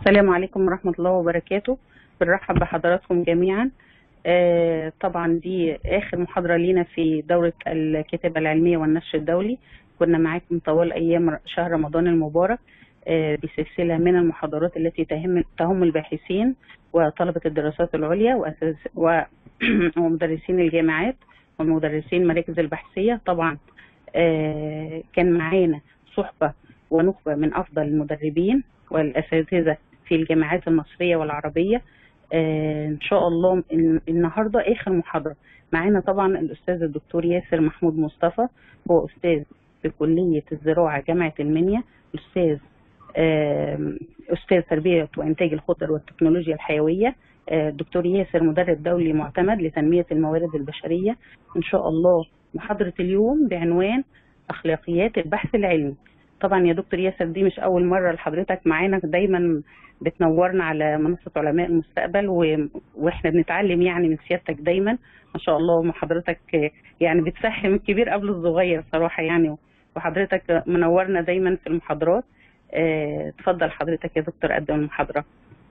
السلام عليكم ورحمة الله وبركاته بنرحب بحضراتكم جميعا آه، طبعا دي آخر محاضرة لينا في دورة الكتابة العلمية والنشر الدولي كنا معاكم طوال أيام شهر رمضان المبارك آه، بسلسلة من المحاضرات التي تهم تهم الباحثين وطلبة الدراسات العليا وأساس- و- ومدرسين الجامعات ومدرسين المراكز البحثية طبعا آه، كان معانا صحبة ونخبة من أفضل المدربين والأساتذة في الجامعات المصرية والعربية آه، إن شاء الله الن- النهاردة آخر محاضرة معانا طبعا الأستاذ الدكتور ياسر محمود مصطفى هو أستاذ في كلية الزراعة جامعة المنيا أستاذ آم، أستاذ تربية وإنتاج الخضر والتكنولوجيا الحيوية آه، دكتور ياسر مدرب دولي معتمد لتنمية الموارد البشرية إن شاء الله محاضرة اليوم بعنوان أخلاقيات البحث العلمي طبعا يا دكتور ياسر دي مش أول مرة لحضرتك معانا دايما بتنورنا على منصة علماء المستقبل و... واحنا بنتعلم يعني من سيادتك دايما ما شاء الله محاضرتك يعني بتفهم الكبير قبل الصغير صراحة يعني وحضرتك منورنا دايما في المحاضرات آه، اتفضل حضرتك يا دكتور قدم المحاضرة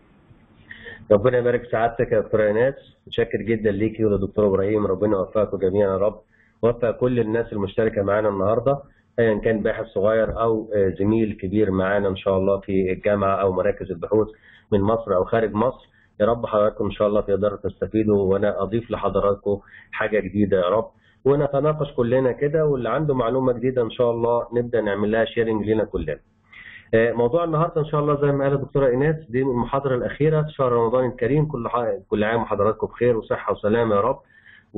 ربنا يبارك في سعادتك يا دكتوره ايناس متشكر جدا ليكي ولدكتور ابراهيم ربنا يوفقكم جميعا يا رب وفق كل الناس المشتركه معانا النهارده ايا كان باحث صغير او آه، زميل كبير معانا ان شاء الله في الجامعه او مراكز البحوث من مصر او خارج مصر يا رب حضراتكم ان شاء الله تقدروا تستفيدوا وانا اضيف لحضراتكم حاجه جديده يا رب ونتناقش كلنا كده واللي عنده معلومه جديده ان شاء الله نبدا نعمل لها شيرنج لينا كلنا. آه، موضوع النهارده ان شاء الله زي ما قالت الدكتوره ايناس دي المحاضره الاخيره في شهر رمضان الكريم كل ح- كل عام وحضراتكم بخير وصحه وسلامه يا رب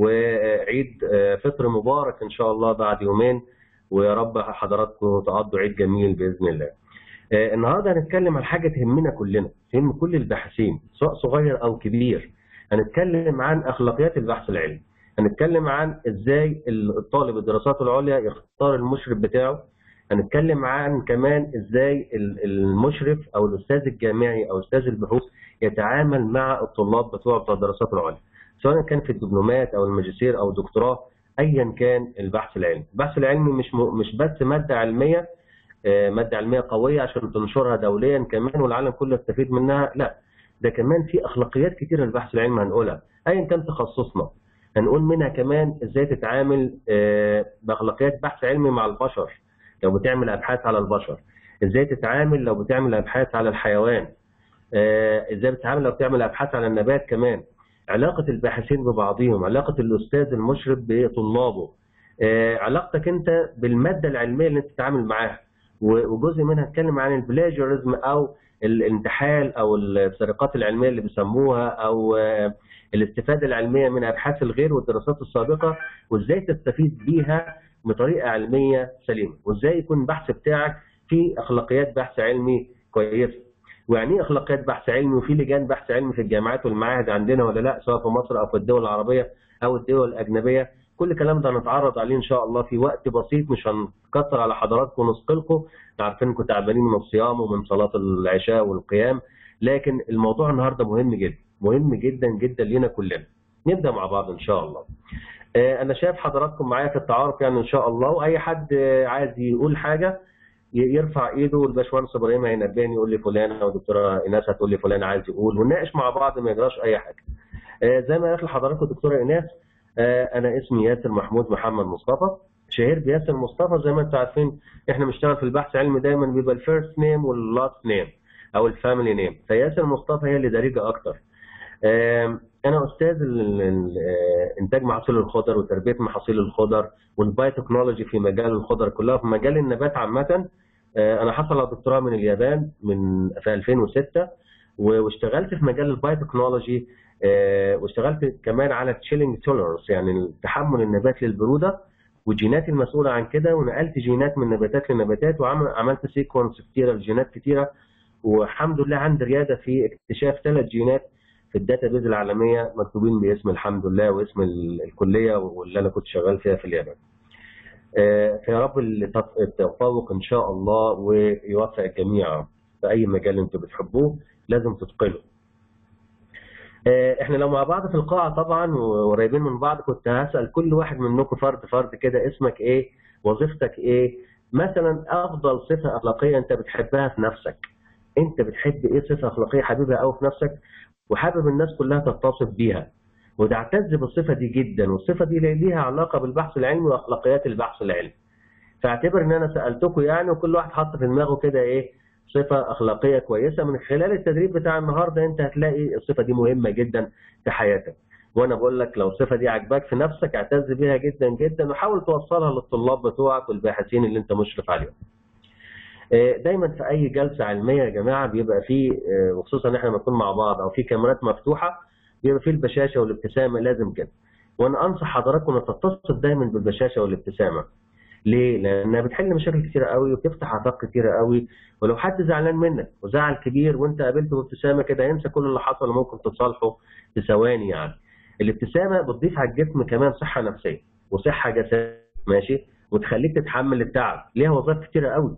وعيد آه، فطر مبارك ان شاء الله بعد يومين ويا رب حضراتكم تقضوا عيد جميل باذن الله. آه، النهارده هنتكلم عن حاجه تهمنا كلنا تهم كل الباحثين سواء صغير او كبير هنتكلم عن اخلاقيات البحث العلمي هنتكلم عن ازاي الطالب الدراسات العليا يختار المشرف بتاعه هنتكلم عن كمان ازاي ال- المشرف او الاستاذ الجامعي او استاذ البحوث يتعامل مع الطلاب بتوع بتوع الدراسات العليا سواء كان في الدبلومات او الماجستير او الدكتوراه ايا كان البحث العلمي البحث العلمي مش م- مش بس ماده علميه آه، ماده علميه قويه عشان تنشرها دوليا كمان والعالم كله يستفيد منها لا ده كمان في اخلاقيات كتيره للبحث العلمي هنقولها ايا كان تخصصنا هنقول منها كمان ازاي تتعامل آه، باخلاقيات بحث علمي مع البشر لو بتعمل ابحاث على البشر ازاي تتعامل لو بتعمل ابحاث على الحيوان آه، ازاي بتتعامل لو بتعمل ابحاث على النبات كمان علاقه الباحثين ببعضهم علاقه الاستاذ المشرف بطلابه آه، علاقتك انت بالماده العلميه اللي انت تتعامل معاها و- وجزء منها اتكلم عن البلاجرزم او الانتحال او السرقات العلميه اللي بيسموها او آه، الاستفاده العلميه من ابحاث الغير والدراسات السابقه وازاي تستفيد بيها بطريقه علميه سليمه وازاي يكون البحث بتاعك فيه اخلاقيات بحث علمي كويسه ويعني ايه اخلاقيات بحث علمي وفي لجان بحث علمي في الجامعات والمعاهد عندنا ولا لا سواء في مصر او في الدول العربيه او الدول الاجنبيه كل الكلام ده هنتعرض عليه ان شاء الله في وقت بسيط مش هنكتر على حضراتكم ونثقلكم عارفين انكم تعبانين من الصيام ومن صلاه العشاء والقيام لكن الموضوع النهارده مهم جدا مهم جدا جدا لينا كلنا نبدا مع بعض ان شاء الله آه، انا شايف حضراتكم معايا في التعارف يعني ان شاء الله واي حد آه، عايز يقول حاجه ي- يرفع ايده والباشمهندس ابراهيم هينبهني يقول لي فلان او دكتوره ايناس هتقول لي فلان عايز يقول ونناقش مع بعض ما يجراش اي حاجه. آه، زي ما قالت لحضراتكم دكتوره ايناس آه، انا اسمي ياسر محمود محمد مصطفى شهير بياسر مصطفى زي ما انتم عارفين احنا بنشتغل في البحث العلمي دايما بيبقى الفيرست نيم واللاست نيم او الفاميلي نيم فياسر مصطفى هي اللي دارجه اكتر. آم، انا استاذ ال- ال- آه، انتاج محاصيل الخضر وتربيه محاصيل الخضر والبايوتكنولوجي في مجال الخضر كلها في مجال النبات عامه آه، انا حصل على دكتوراه من اليابان من في 2006 و- واشتغلت في مجال البايوتكنولوجي آه، واشتغلت كمان على تشيلينج تولرنس يعني تحمل النبات للبروده والجينات المسؤوله عن كده ونقلت جينات من نباتات لنباتات وعملت سيكونس كتيره لجينات كتيره والحمد لله عندي رياده في اكتشاف ثلاث جينات في الداتا بيز العالميه مكتوبين باسم الحمد لله واسم ال- الكليه واللي انا كنت شغال فيها في اليابان. آه، فيا رب التف- التفوق ان شاء الله ويوفق الجميع في اي مجال انتم بتحبوه لازم تتقنوا. آه، احنا لو مع بعض في القاعه طبعا وقريبين من بعض كنت هسال كل واحد منكم فرد فرد كده اسمك ايه؟ وظيفتك ايه؟ مثلا افضل صفه اخلاقيه انت بتحبها في نفسك. انت بتحب ايه صفه اخلاقيه حبيبها قوي في نفسك وحابب الناس كلها تتصف بيها وتعتز بالصفه دي جدا والصفه دي ليها علاقه بالبحث العلمي واخلاقيات البحث العلمي فاعتبر ان انا سالتكم يعني وكل واحد حط في دماغه كده ايه صفه اخلاقيه كويسه من خلال التدريب بتاع النهارده انت هتلاقي الصفه دي مهمه جدا في حياتك وانا بقول لك لو الصفه دي عجباك في نفسك اعتز بيها جدا جدا وحاول توصلها للطلاب بتوعك والباحثين اللي انت مشرف عليهم. دايما في اي جلسه علميه يا جماعه بيبقى فيه وخصوصا احنا لما نكون مع بعض او في كاميرات مفتوحه بيبقى فيه البشاشه والابتسامه لازم كده. وانا انصح حضراتكم ان تتصف دايما بالبشاشه والابتسامه. ليه؟ لانها بتحل مشاكل كتيره قوي وبتفتح افاق كتيره قوي ولو حد زعلان منك وزعل كبير وانت قابلته بابتسامه كده ينسى كل اللي حصل وممكن تتصالحوا في ثواني يعني. الابتسامه بتضيف على الجسم كمان صحه نفسيه وصحه جسديه ماشي وتخليك تتحمل التعب ليها وظائف كتيره قوي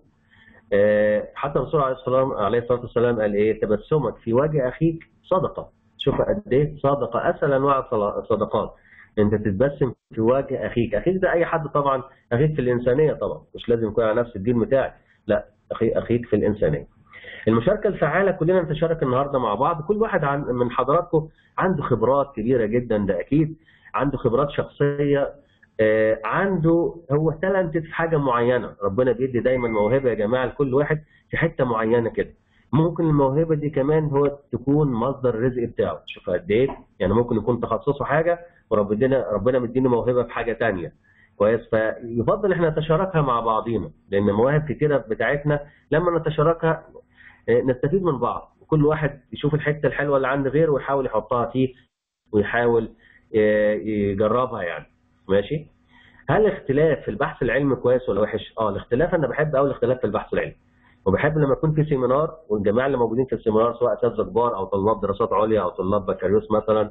أه حتى الرسول عليه الصلاه عليه الصلاه والسلام قال ايه تبسمك في وجه اخيك صدقه شوف قد ايه صدقه اسهل انواع الصدقات انت تتبسم في وجه اخيك اخيك ده اي حد طبعا اخيك في الانسانيه طبعا مش لازم يكون على نفس الدين بتاعك لا اخي اخيك في الانسانيه المشاركه الفعاله كلنا نتشارك النهارده مع بعض كل واحد عن من حضراتكم عنده خبرات كبيره جدا ده اكيد عنده خبرات شخصيه آه عنده هو تالنت في حاجه معينه ربنا بيدي دايما موهبه يا جماعه لكل واحد في حته معينه كده ممكن الموهبه دي كمان هو تكون مصدر الرزق بتاعه شوف قد ايه يعني ممكن يكون تخصصه حاجه وربنا ربنا مدينه موهبه في حاجه ثانيه كويس فيفضل احنا نتشاركها مع بعضينا لان مواهب كتيره بتاعتنا لما نتشاركها نستفيد من بعض كل واحد يشوف الحته الحلوه اللي عند غيره ويحاول يحطها فيه ويحاول يجربها يعني ماشي هل الاختلاف في البحث العلمي كويس ولا وحش اه الاختلاف انا بحب قوي الاختلاف في البحث العلمي وبحب لما يكون في سيمينار والجماعه اللي موجودين في السيمينار سواء اساتذه كبار او طلاب دراسات عليا او طلاب بكالوريوس مثلا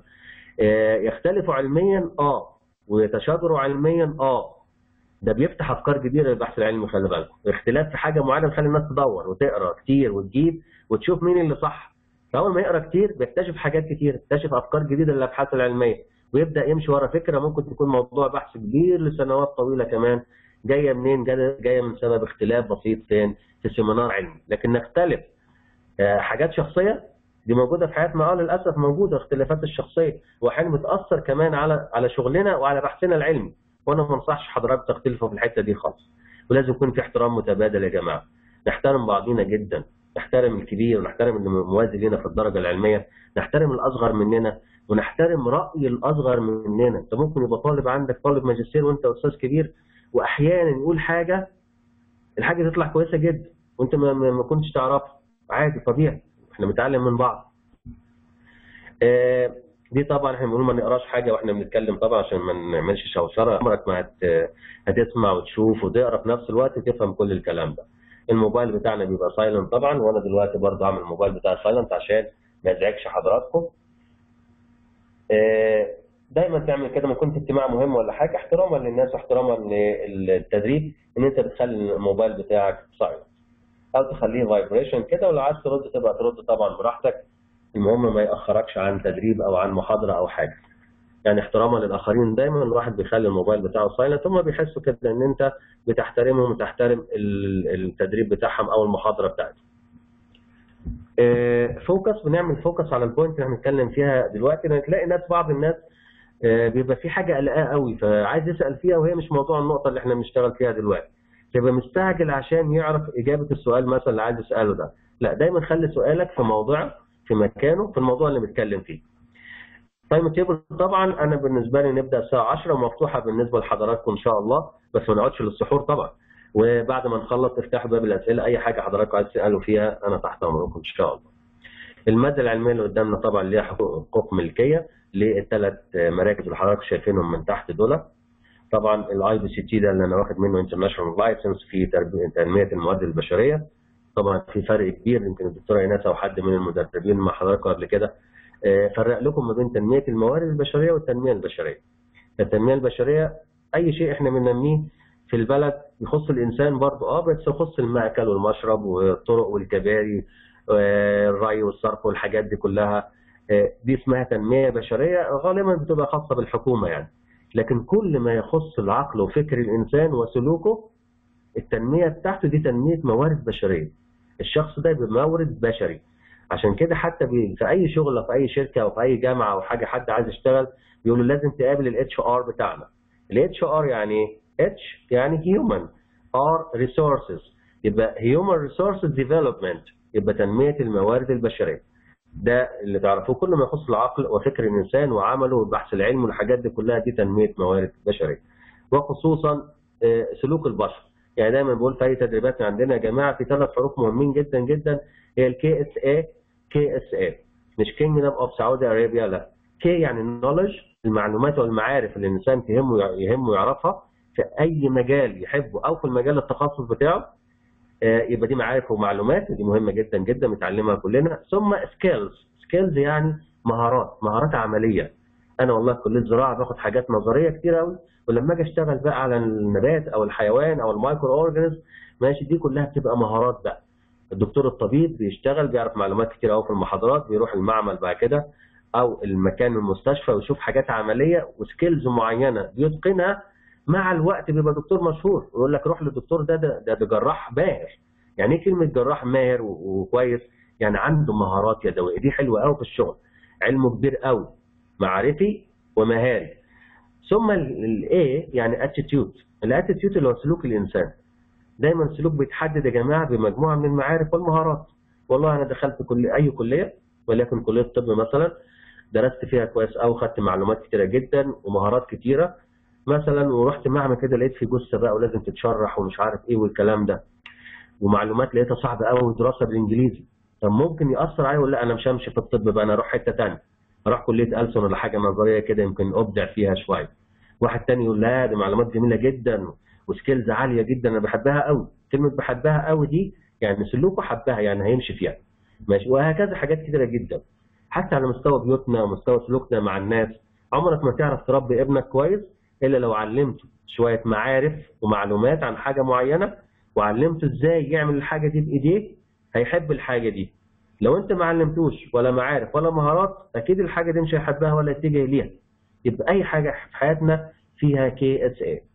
يختلفوا علميا اه ويتشاجروا علميا اه ده بيفتح افكار جديده للبحث العلمي خلي بالكم الاختلاف في حاجه معينه بيخلي الناس تدور وتقرا كتير وتجيب وتشوف مين اللي صح فاول ما يقرا كتير بيكتشف حاجات كتير يكتشف افكار جديده للابحاث العلميه ويبدا يمشي ورا فكره ممكن تكون موضوع بحث كبير لسنوات طويله كمان جايه منين جايه من سبب اختلاف بسيط فين في سيمينار علمي لكن نختلف حاجات شخصيه دي موجوده في حياتنا اه للاسف موجوده اختلافات الشخصيه واحيانا بتاثر كمان على على شغلنا وعلى بحثنا العلمي وانا ما انصحش حضرتك تختلفوا في الحته دي خالص ولازم يكون في احترام متبادل يا جماعه نحترم بعضينا جدا نحترم الكبير ونحترم اللي موازي لنا في الدرجه العلميه نحترم الاصغر مننا ونحترم راي الاصغر مننا انت ممكن يبقى طالب عندك طالب ماجستير وانت استاذ كبير واحيانا يقول حاجه الحاجه تطلع كويسه جدا وانت ما, ما كنتش تعرفها عادي طبيعي احنا بنتعلم من بعض آه دي طبعا احنا بنقول ما نقراش حاجه واحنا بنتكلم طبعا عشان ما نعملش شوشره عمرك ما هت... هتسمع وتشوف وتقرا في نفس الوقت تفهم كل الكلام ده الموبايل بتاعنا بيبقى سايلنت طبعا وانا دلوقتي برضه عامل الموبايل بتاعي سايلنت عشان ما يزعجش حضراتكم آه دايما تعمل كده ما كنت اجتماع مهم ولا حاجه احتراما للناس واحتراما للتدريب ان انت بتخلي الموبايل بتاعك سايلنت او تخليه فايبريشن كده ولو عايز ترد تبقى ترد طبعا براحتك المهم ما ياخركش عن تدريب او عن محاضره او حاجه يعني احتراما للاخرين دايما الواحد بيخلي الموبايل بتاعه سايلنت هم بيحسوا كده ان انت بتحترمهم وتحترم التدريب بتاعهم او المحاضره بتاعتهم فوكس بنعمل فوكس على البوينت اللي هنتكلم فيها دلوقتي لان تلاقي ناس بعض الناس بيبقى في حاجه قلقاه قوي فعايز يسال فيها وهي مش موضوع النقطه اللي احنا بنشتغل فيها دلوقتي فيبقى مستعجل عشان يعرف اجابه السؤال مثلا اللي عايز يساله ده لا دايما خلي سؤالك في موضعه في مكانه في الموضوع اللي بنتكلم فيه تايم تيبل طبعا انا بالنسبه لي نبدا الساعه 10 ومفتوحه بالنسبه لحضراتكم ان شاء الله بس ما نقعدش للسحور طبعا وبعد ما نخلص افتحوا باب الاسئله اي حاجه حضراتكم عايز تسالوا فيها انا تحت امركم ان شاء الله الماده العلميه اللي قدامنا طبعا ليها حقوق ملكيه للثلاث مراكز اللي حضراتكم شايفينهم من تحت دول طبعا الاي بي سي تي ده اللي انا واخد منه انترناشونال لايسنس في تنميه المواد البشريه طبعا في فرق كبير يمكن الدكتوره ايناس او حد من المدربين مع حضراتكم قبل كده فرق لكم ما بين تنميه الموارد البشريه والتنميه البشريه. التنميه البشريه اي شيء احنا بننميه في البلد يخص الانسان برضه اه بس يخص المأكل والمشرب والطرق والكباري الري والصرف والحاجات دي كلها دي اسمها تنميه بشريه غالبا بتبقى خاصه بالحكومه يعني. لكن كل ما يخص العقل وفكر الانسان وسلوكه التنميه بتاعته دي تنميه موارد بشريه. الشخص ده يبقى مورد بشري عشان كده حتى بي- في اي شغل في اي شركه او في اي جامعه او حاجه حد عايز يشتغل بيقولوا لازم تقابل الاتش ار بتاعنا الاتش ار يعني ايه اتش يعني هيومن ار ريسورسز يبقى هيومن ريسورسز ديفلوبمنت يبقى تنميه الموارد البشريه ده اللي تعرفوه كل ما يخص العقل وفكر الانسان وعمله والبحث العلمي والحاجات دي كلها دي تنميه موارد بشريه وخصوصا آه، سلوك البشر يعني دايما بقول في اي تدريبات عندنا يا جماعه في ثلاث حروف مهمين جدا جدا هي الكي اس اي كي اس اي مش كينجدم اوف سعودي ارابيا لا كي يعني نولج المعلومات والمعارف اللي الانسان يهمه يهمه يعرفها في اي مجال يحبه او في المجال التخصص بتاعه آه، يبقى دي معارف ومعلومات دي مهمه جدا جدا بنتعلمها كلنا ثم سكيلز سكيلز يعني مهارات مهارات عمليه انا والله في كليه زراعه باخد حاجات نظريه كتير قوي ولما اجي اشتغل بقى على النبات او الحيوان او المايكرو اورجانيزم ماشي دي كلها بتبقى مهارات بقى الدكتور الطبيب بيشتغل بيعرف معلومات كتير قوي في المحاضرات بيروح المعمل بعد كده او المكان المستشفى ويشوف حاجات عمليه وسكيلز معينه بيتقنها مع الوقت بيبقى دكتور مشهور يقول لك روح للدكتور ده ده, ده, ده جراح ماهر يعني ايه كلمه جراح ماهر و- وكويس يعني عنده مهارات يدويه دي حلوه قوي في الشغل علمه كبير قوي معرفي ومهاري ثم الاي يعني اتيتيود الاتيتيود اللي هو سلوك الانسان دايما السلوك بيتحدد يا جماعه بمجموعه من المعارف والمهارات والله انا دخلت كل اي كليه وليكن كليه الطب مثلا درست فيها كويس قوي خدت معلومات كتيره جدا ومهارات كتيره مثلا ورحت معمل كده لقيت في جثه بقى ولازم تتشرح ومش عارف ايه والكلام ده ومعلومات لقيتها صعبه قوي ودراسه بالانجليزي طب ممكن ياثر عليا ولا لا انا مش همشي في الطب بقى انا اروح حته ثانيه اروح كليه ألسن ولا حاجه نظريه كده يمكن ابدع فيها شويه واحد تاني يقول لا دي معلومات جميله جدا وسكيلز عاليه جدا انا بحبها قوي كلمه بحبها قوي دي يعني سلوكه حبها يعني هيمشي فيها ماشي وهكذا حاجات كتيره جدا حتى على مستوى بيوتنا ومستوى سلوكنا مع الناس عمرك ما تعرف تربي ابنك كويس الا لو علمته شويه معارف ومعلومات عن حاجه معينه وعلمته ازاي يعمل الحاجه دي بايديه هيحب الحاجه دي لو انت ما علمتوش ولا معارف ولا مهارات اكيد الحاجه دي مش هيحبها ولا يتجه ليها يبقى اي حاجه في حياتنا فيها كي اس اي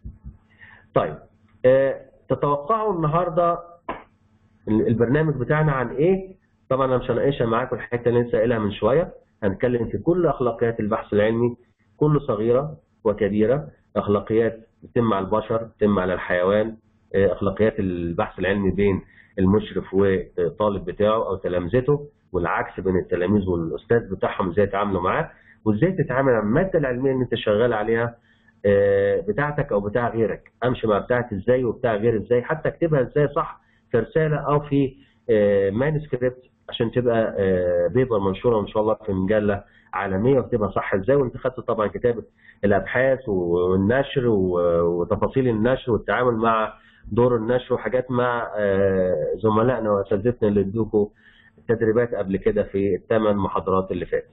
طيب آه، تتوقعوا النهارده البرنامج بتاعنا عن ايه طبعا انا مش هناقشها معاكم الحته اللي لسه قايلها من شويه هنتكلم في كل اخلاقيات البحث العلمي كل صغيره وكبيره اخلاقيات تتم على البشر تتم على الحيوان آه، اخلاقيات البحث العلمي بين المشرف والطالب بتاعه او تلامذته والعكس بين التلاميذ والاستاذ بتاعهم ازاي يتعاملوا معاه وازاي تتعامل مع الماده العلميه اللي انت شغال عليها آه، بتاعتك او بتاع غيرك امشي مع بتاعتي ازاي وبتاع غير ازاي حتى اكتبها ازاي صح في رساله او في مانuscript عشان تبقى بيبر منشوره ان شاء الله في مجله عالميه وتبقى صح ازاي وانت خدت طبعا كتابه الابحاث والنشر و- وتفاصيل النشر والتعامل مع دور النشر وحاجات مع آه، زملائنا واساتذتنا اللي ادوكوا تدريبات قبل كده في الثمان محاضرات اللي فاتت.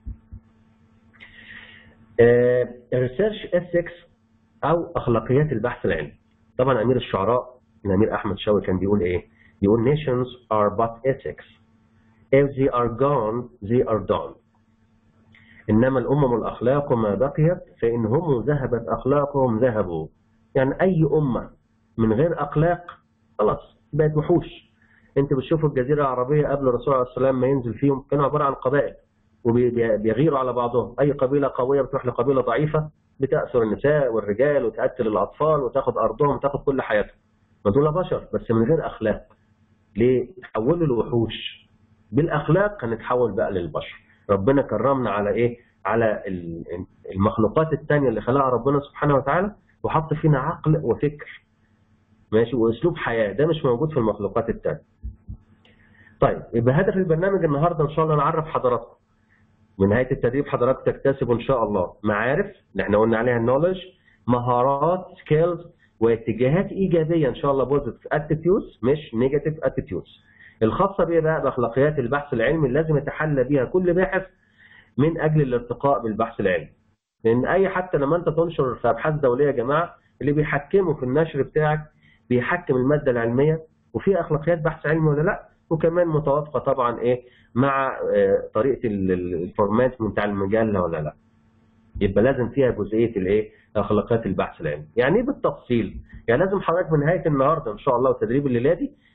الريسيرش اثكس او اخلاقيات البحث العلمي. طبعا امير الشعراء الامير احمد شوقي كان بيقول ايه؟ بيقول nations are but ethics. If they are gone, they are done. إنما الأمم الأخلاق ما بقيت فإن هم ذهبت أخلاقهم ذهبوا. يعني أي أمة من غير أخلاق خلاص بقت وحوش. أنت بتشوف الجزيرة العربية قبل الرسول عليه السلام ما ينزل فيهم كانوا عبارة عن قبائل وبيغيروا على بعضهم. أي قبيلة قوية بتروح لقبيلة ضعيفة بتأسر النساء والرجال وتقتل الأطفال وتاخد أرضهم وتاخد كل حياتهم. ما دول بشر بس من غير أخلاق. ليه؟ تحولوا لوحوش. بالاخلاق هنتحول بقى للبشر ربنا كرمنا على ايه على ال- المخلوقات التانية اللي خلقها ربنا سبحانه وتعالى وحط فينا عقل وفكر ماشي واسلوب حياه ده مش موجود في المخلوقات التانية طيب يبقى هدف البرنامج النهارده ان شاء الله نعرف حضراتكم من نهايه التدريب حضراتكم تكتسبوا ان شاء الله معارف اللي احنا قلنا عليها النولج مهارات سكيلز واتجاهات ايجابيه ان شاء الله بوزيتيف اتيتيودز مش نيجاتيف اتيتيودز الخاصه بيه بقى باخلاقيات البحث العلمي اللي لازم يتحلى بيها كل باحث من اجل الارتقاء بالبحث العلمي لان اي حتى لما انت تنشر في ابحاث دوليه يا جماعه اللي بيحكموا في النشر بتاعك بيحكم الماده العلميه وفي اخلاقيات بحث علمي ولا لا وكمان متوافقه طبعا ايه مع آه، طريقه ال- ال- الفورمات بتاع المجله ولا لا يبقى لازم فيها جزئيه الايه اخلاقيات البحث العلمي يعني ايه بالتفصيل يعني لازم حضرتك من نهايه النهارده ان شاء الله وتدريب الليله دي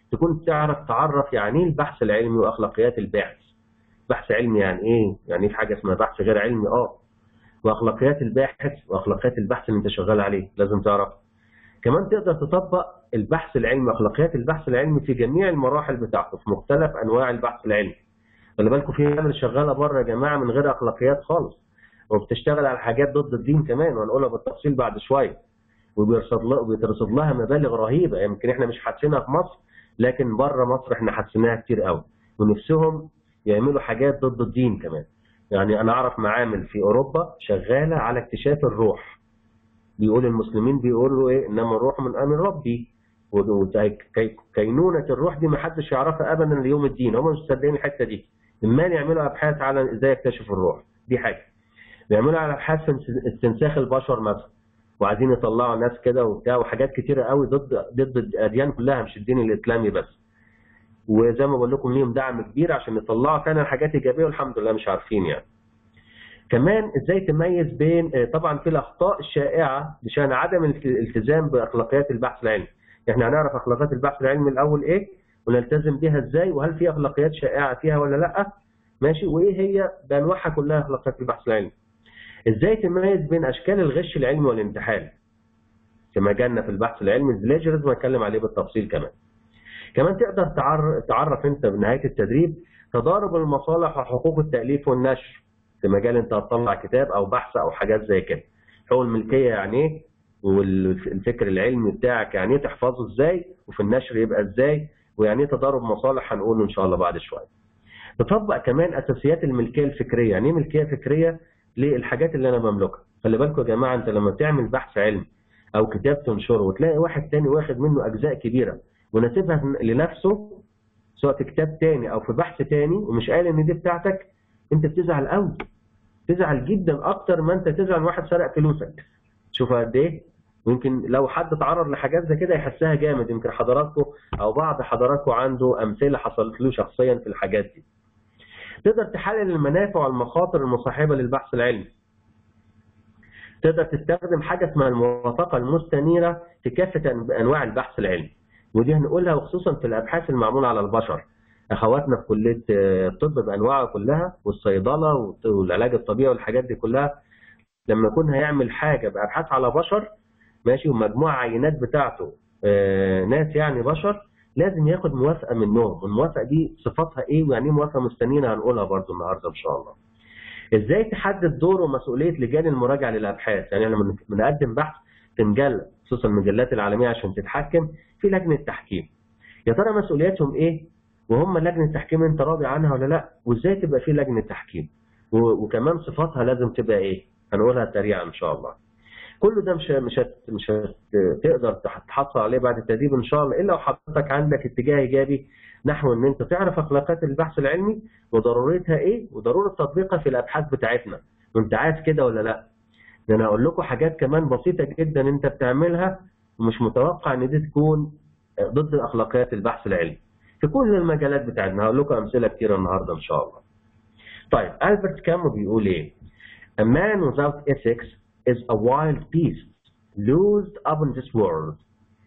تكون تعرف تعرف يعني ايه البحث العلمي واخلاقيات الباحث بحث علمي يعني ايه يعني في حاجه اسمها بحث غير علمي اه واخلاقيات الباحث واخلاقيات البحث اللي انت شغال عليه لازم تعرف كمان تقدر تطبق البحث العلمي واخلاقيات البحث العلمي في جميع المراحل بتاعته في مختلف انواع البحث العلمي خلي بالكم في ناس شغاله بره يا جماعه من غير اخلاقيات خالص وبتشتغل على حاجات ضد الدين كمان وهنقولها بالتفصيل بعد شويه وبيرصد لها وبيترصد لها مبالغ رهيبه يمكن احنا مش حاسينها في مصر لكن بره مصر احنا حاسينها كتير قوي ونفسهم يعملوا حاجات ضد الدين كمان يعني انا اعرف معامل في اوروبا شغاله على اكتشاف الروح بيقول المسلمين بيقولوا ايه انما الروح من امر ربي وكينونه الروح دي ما حدش يعرفها ابدا ليوم الدين هم مش مصدقين الحته دي امال يعملوا ابحاث على ازاي يكتشفوا الروح دي حاجه بيعملوا على ابحاث في استنساخ البشر مثلا وعايزين يطلعوا ناس كده وبتاع وحاجات كتيره قوي ضد ضد الاديان كلها مش الدين الاسلامي بس وزي ما بقول لكم ليهم دعم كبير عشان يطلعوا فعلا حاجات ايجابيه والحمد لله مش عارفين يعني كمان ازاي تميز بين طبعا في الاخطاء الشائعه بشان عدم الالتزام باخلاقيات البحث العلمي احنا هنعرف اخلاقيات البحث العلمي الاول ايه ونلتزم بيها ازاي وهل في اخلاقيات شائعه فيها ولا لا ماشي وايه هي بانواعها كلها اخلاقيات البحث العلمي ازاي تميز بين اشكال الغش العلمي والانتحال في مجالنا في البحث العلمي البلاجرز وهنتكلم عليه بالتفصيل كمان كمان تقدر تعرف, تعرف انت بنهايه التدريب تضارب المصالح وحقوق التاليف والنشر في مجال انت هتطلع كتاب او بحث او حاجات زي كده حقوق الملكيه يعني ايه والفكر العلمي بتاعك يعني ايه تحفظه ازاي وفي النشر يبقى ازاي ويعني ايه تضارب مصالح هنقوله ان شاء الله بعد شويه تطبق كمان اساسيات الملكيه الفكريه يعني ايه ملكيه فكريه للحاجات اللي انا بملكها خلي بالكم يا جماعه انت لما تعمل بحث علمي او كتاب تنشره وتلاقي واحد تاني واخد منه اجزاء كبيره وناسبها لنفسه سواء في كتاب تاني او في بحث تاني ومش قال ان دي بتاعتك انت بتزعل قوي تزعل جدا اكتر ما انت تزعل واحد سرق فلوسك شوف قد ايه ويمكن لو حد تعرض لحاجات زي كده يحسها جامد يمكن حضراتكم او بعض حضراتكم عنده امثله حصلت له شخصيا في الحاجات دي تقدر تحلل المنافع والمخاطر المصاحبه للبحث العلمي تقدر تستخدم حاجه اسمها الموافقه المستنيره في كافه انواع البحث العلمي ودي هنقولها وخصوصا في الابحاث المعموله على البشر اخواتنا في كليه الطب بانواعها كلها والصيدله والعلاج الطبيعي والحاجات دي كلها لما يكون هيعمل حاجه بابحاث على بشر ماشي ومجموعه عينات بتاعته ناس يعني بشر لازم ياخد موافقه منهم والموافقه دي صفاتها ايه ويعني ايه موافقه مستنيره هنقولها برضو النهارده ان شاء الله ازاي تحدد دور ومسؤوليه لجان المراجعه للابحاث يعني لما بنقدم بحث في مجله خصوصا المجلات العالميه عشان تتحكم في لجنه تحكيم يا ترى مسؤولياتهم ايه وهم لجنه تحكيم انت راضي عنها ولا لا وازاي تبقى في لجنه تحكيم وكمان صفاتها لازم تبقى ايه هنقولها سريعا ان شاء الله كل ده مش مش هت مش هتقدر تحصل عليه بعد التدريب ان شاء الله الا لو حضرتك عندك اتجاه ايجابي نحو ان انت تعرف اخلاقيات البحث العلمي وضرورتها ايه وضروره تطبيقها في الابحاث بتاعتنا وانت عارف كده ولا لا ده انا اقول لكم حاجات كمان بسيطه جدا انت بتعملها ومش متوقع ان دي تكون ضد اخلاقيات البحث العلمي في كل المجالات بتاعتنا هقول لكم امثله كتير النهارده ان شاء الله طيب البرت كامو بيقول ايه A man without ethics is a wild beast loosed upon this world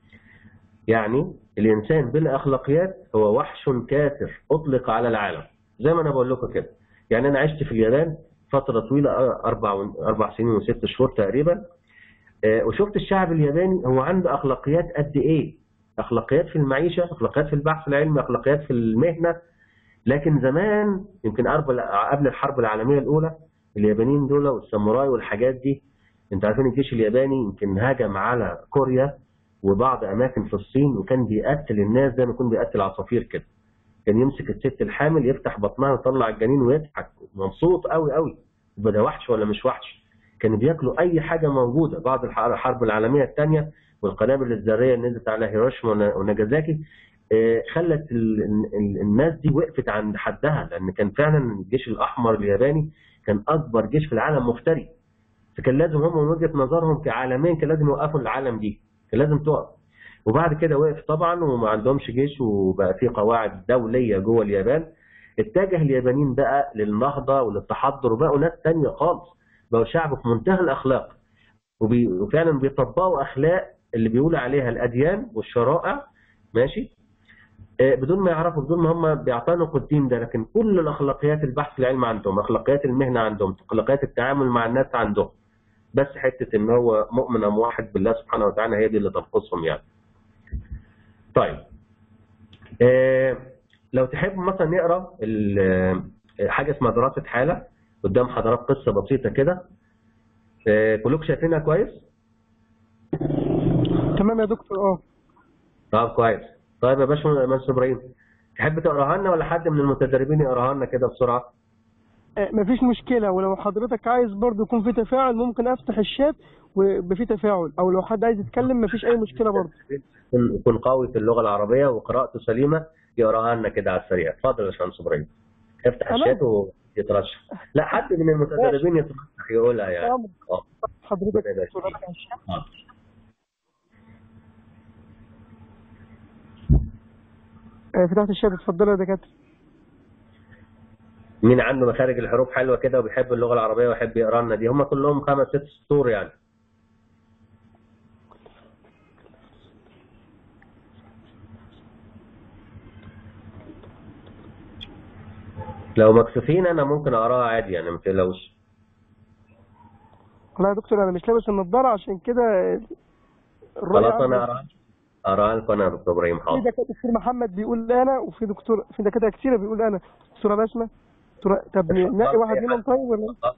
يعني الانسان بلا اخلاقيات هو وحش كافر اطلق على العالم زي ما انا بقول لكم كده يعني انا عشت في اليابان فتره طويله اربع اربع سنين وست شهور تقريبا وشفت الشعب الياباني هو عنده اخلاقيات قد ايه اخلاقيات في المعيشه اخلاقيات في البحث العلمي اخلاقيات في المهنه لكن زمان يمكن قبل الحرب العالميه الاولى اليابانيين دول والساموراي والحاجات دي انت عارفين الجيش الياباني يمكن هاجم على كوريا وبعض اماكن في الصين وكان بيقتل الناس زي ما يكون بيقتل عصافير كده كان يمسك الست الحامل يفتح بطنها ويطلع الجنين ويضحك مبسوط قوي قوي يبقى ده وحش ولا مش وحش كانوا بياكلوا اي حاجه موجوده بعد الحرب العالميه الثانيه والقنابل الذريه اللي نزلت على هيروشيما وناجازاكي خلت الناس دي وقفت عند حدها لان كان فعلا الجيش الاحمر الياباني كان اكبر جيش في العالم مفتري فكان لازم هم من وجهه نظرهم كعالمين كان لازم يوقفوا العالم دي كان لازم تقف وبعد كده وقف طبعا وما عندهمش جيش وبقى في قواعد دوليه جوه اليابان اتجه اليابانيين بقى للنهضه وللتحضر وبقوا ناس ثانيه خالص بقوا شعب في منتهى الاخلاق وبي... وفعلا بيطبقوا اخلاق اللي بيقول عليها الاديان والشرائع ماشي آه، بدون ما يعرفوا بدون ما هم بيعتنقوا الدين ده لكن كل الاخلاقيات البحث العلمي عندهم اخلاقيات المهنه عندهم اخلاقيات التعامل مع الناس عندهم بس حته ان هو مؤمن او موحد بالله سبحانه وتعالى هي دي اللي تنقصهم يعني طيب آه، لو تحب مثلا نقرا ال- آه، حاجه اسمها دراسه حاله قدام حضرات قصه بسيطه كده آه، كلكم شايفينها كويس؟ تمام يا دكتور اه طب كويس طيب يا باشمهندس ابراهيم تحب تقراها لنا ولا حد من المتدربين يقراها لنا كده بسرعه؟ آه، مفيش مشكلة ولو حضرتك عايز برضو يكون في تفاعل ممكن افتح الشات ويبقى في تفاعل او لو حد عايز يتكلم مفيش اي مشكلة برضو يكون يكون قوي في اللغه العربيه وقراءته سليمه يقراها لنا كده على السريع اتفضل يا باشمهندس ابراهيم افتح تمام. الشات ويترشح لا حد من المتدربين يترشح يقولها يعني تمام. اه حضرتك ربنا يبارك دكتور فيك. افتح الشات آه. آه، فتحت الشات اتفضلوا يا دكاترة مين عنده مخارج الحروف حلوه كده وبيحب اللغه العربيه ويحب يقرا لنا دي هم كلهم خمس ست سطور يعني لو مكسوفين انا ممكن اقراها عادي يعني ما تقلقوش والله يا دكتور انا مش لابس النضارة عشان كده الرؤية خلاص عندي- انا اقراها اقراها لكم انا يا دكتور ابراهيم في حاضر دكاتره دكتور محمد بيقول انا وفي دكتور في دكاتره كتيره بيقول انا دكتوره بسمه دكتوره طب نلاقي واحد منهم طيب ولا إيه؟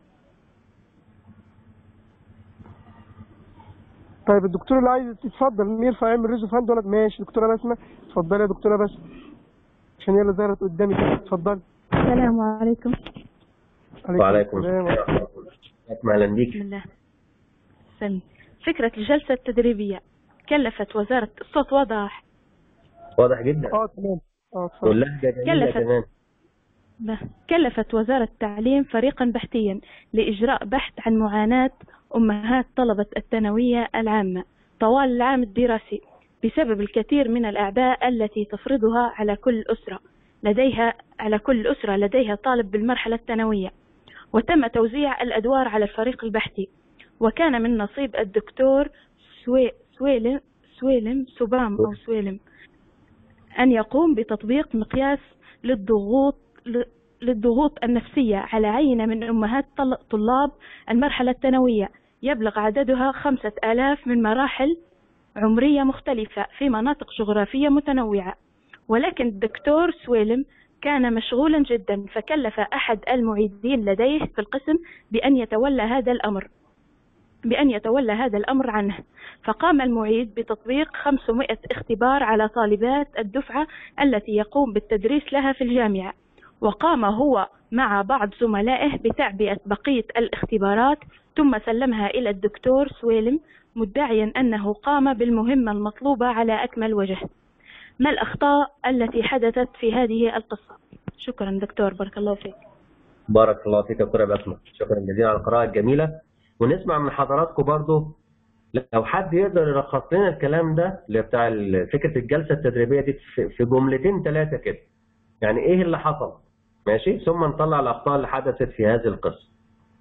طيب الدكتور اللي عايز يتفضل مين يرفع يعمل ريزو فاند ولا ماشي دكتوره بسمه اتفضلي يا دكتوره بسمه عشان هي اللي ظهرت قدامي كده اتفضلي السلام عليكم وعليكم السلام السلام اهلا بسم بيك الله سلم فكرة الجلسة التدريبية كلفت وزارة الصوت واضح واضح جدا اه تمام اه اتفضل واللهجه جميله كلفت. كمان به. كلفت وزارة التعليم فريقا بحثيا لإجراء بحث عن معاناة أمهات طلبة الثانوية العامة طوال العام الدراسي بسبب الكثير من الأعباء التي تفرضها على كل أسرة لديها على كل أسرة لديها طالب بالمرحلة الثانوية وتم توزيع الأدوار على الفريق البحثي وكان من نصيب الدكتور سوي سويلم سويلم سبام أو سويلم أن يقوم بتطبيق مقياس للضغوط ل- للضغوط النفسية على عينة من أمهات طل- طلاب المرحلة الثانوية يبلغ عددها خمسة آلاف من مراحل عمرية مختلفة في مناطق جغرافية متنوعة ولكن الدكتور سويلم كان مشغولا جدا فكلف أحد المعيدين لديه في القسم بأن يتولى هذا الأمر بأن يتولى هذا الأمر عنه فقام المعيد بتطبيق 500 اختبار على طالبات الدفعة التي يقوم بالتدريس لها في الجامعة وقام هو مع بعض زملائه بتعبئة بقية الاختبارات ثم سلمها إلى الدكتور سويلم مدعيا أنه قام بالمهمة المطلوبة على أكمل وجه ما الأخطاء التي حدثت في هذه القصة شكرا دكتور بارك الله فيك بارك الله فيك يا دكتور بسمة شكرا جزيلا على القراءة الجميلة ونسمع من حضراتكم برضو لو حد يقدر يلخص لنا الكلام ده اللي بتاع ال- فكرة الجلسة التدريبية دي في في جملتين ثلاثة كده يعني ايه اللي حصل ماشي ثم نطلع الأخطاء اللي حدثت في هذه القصة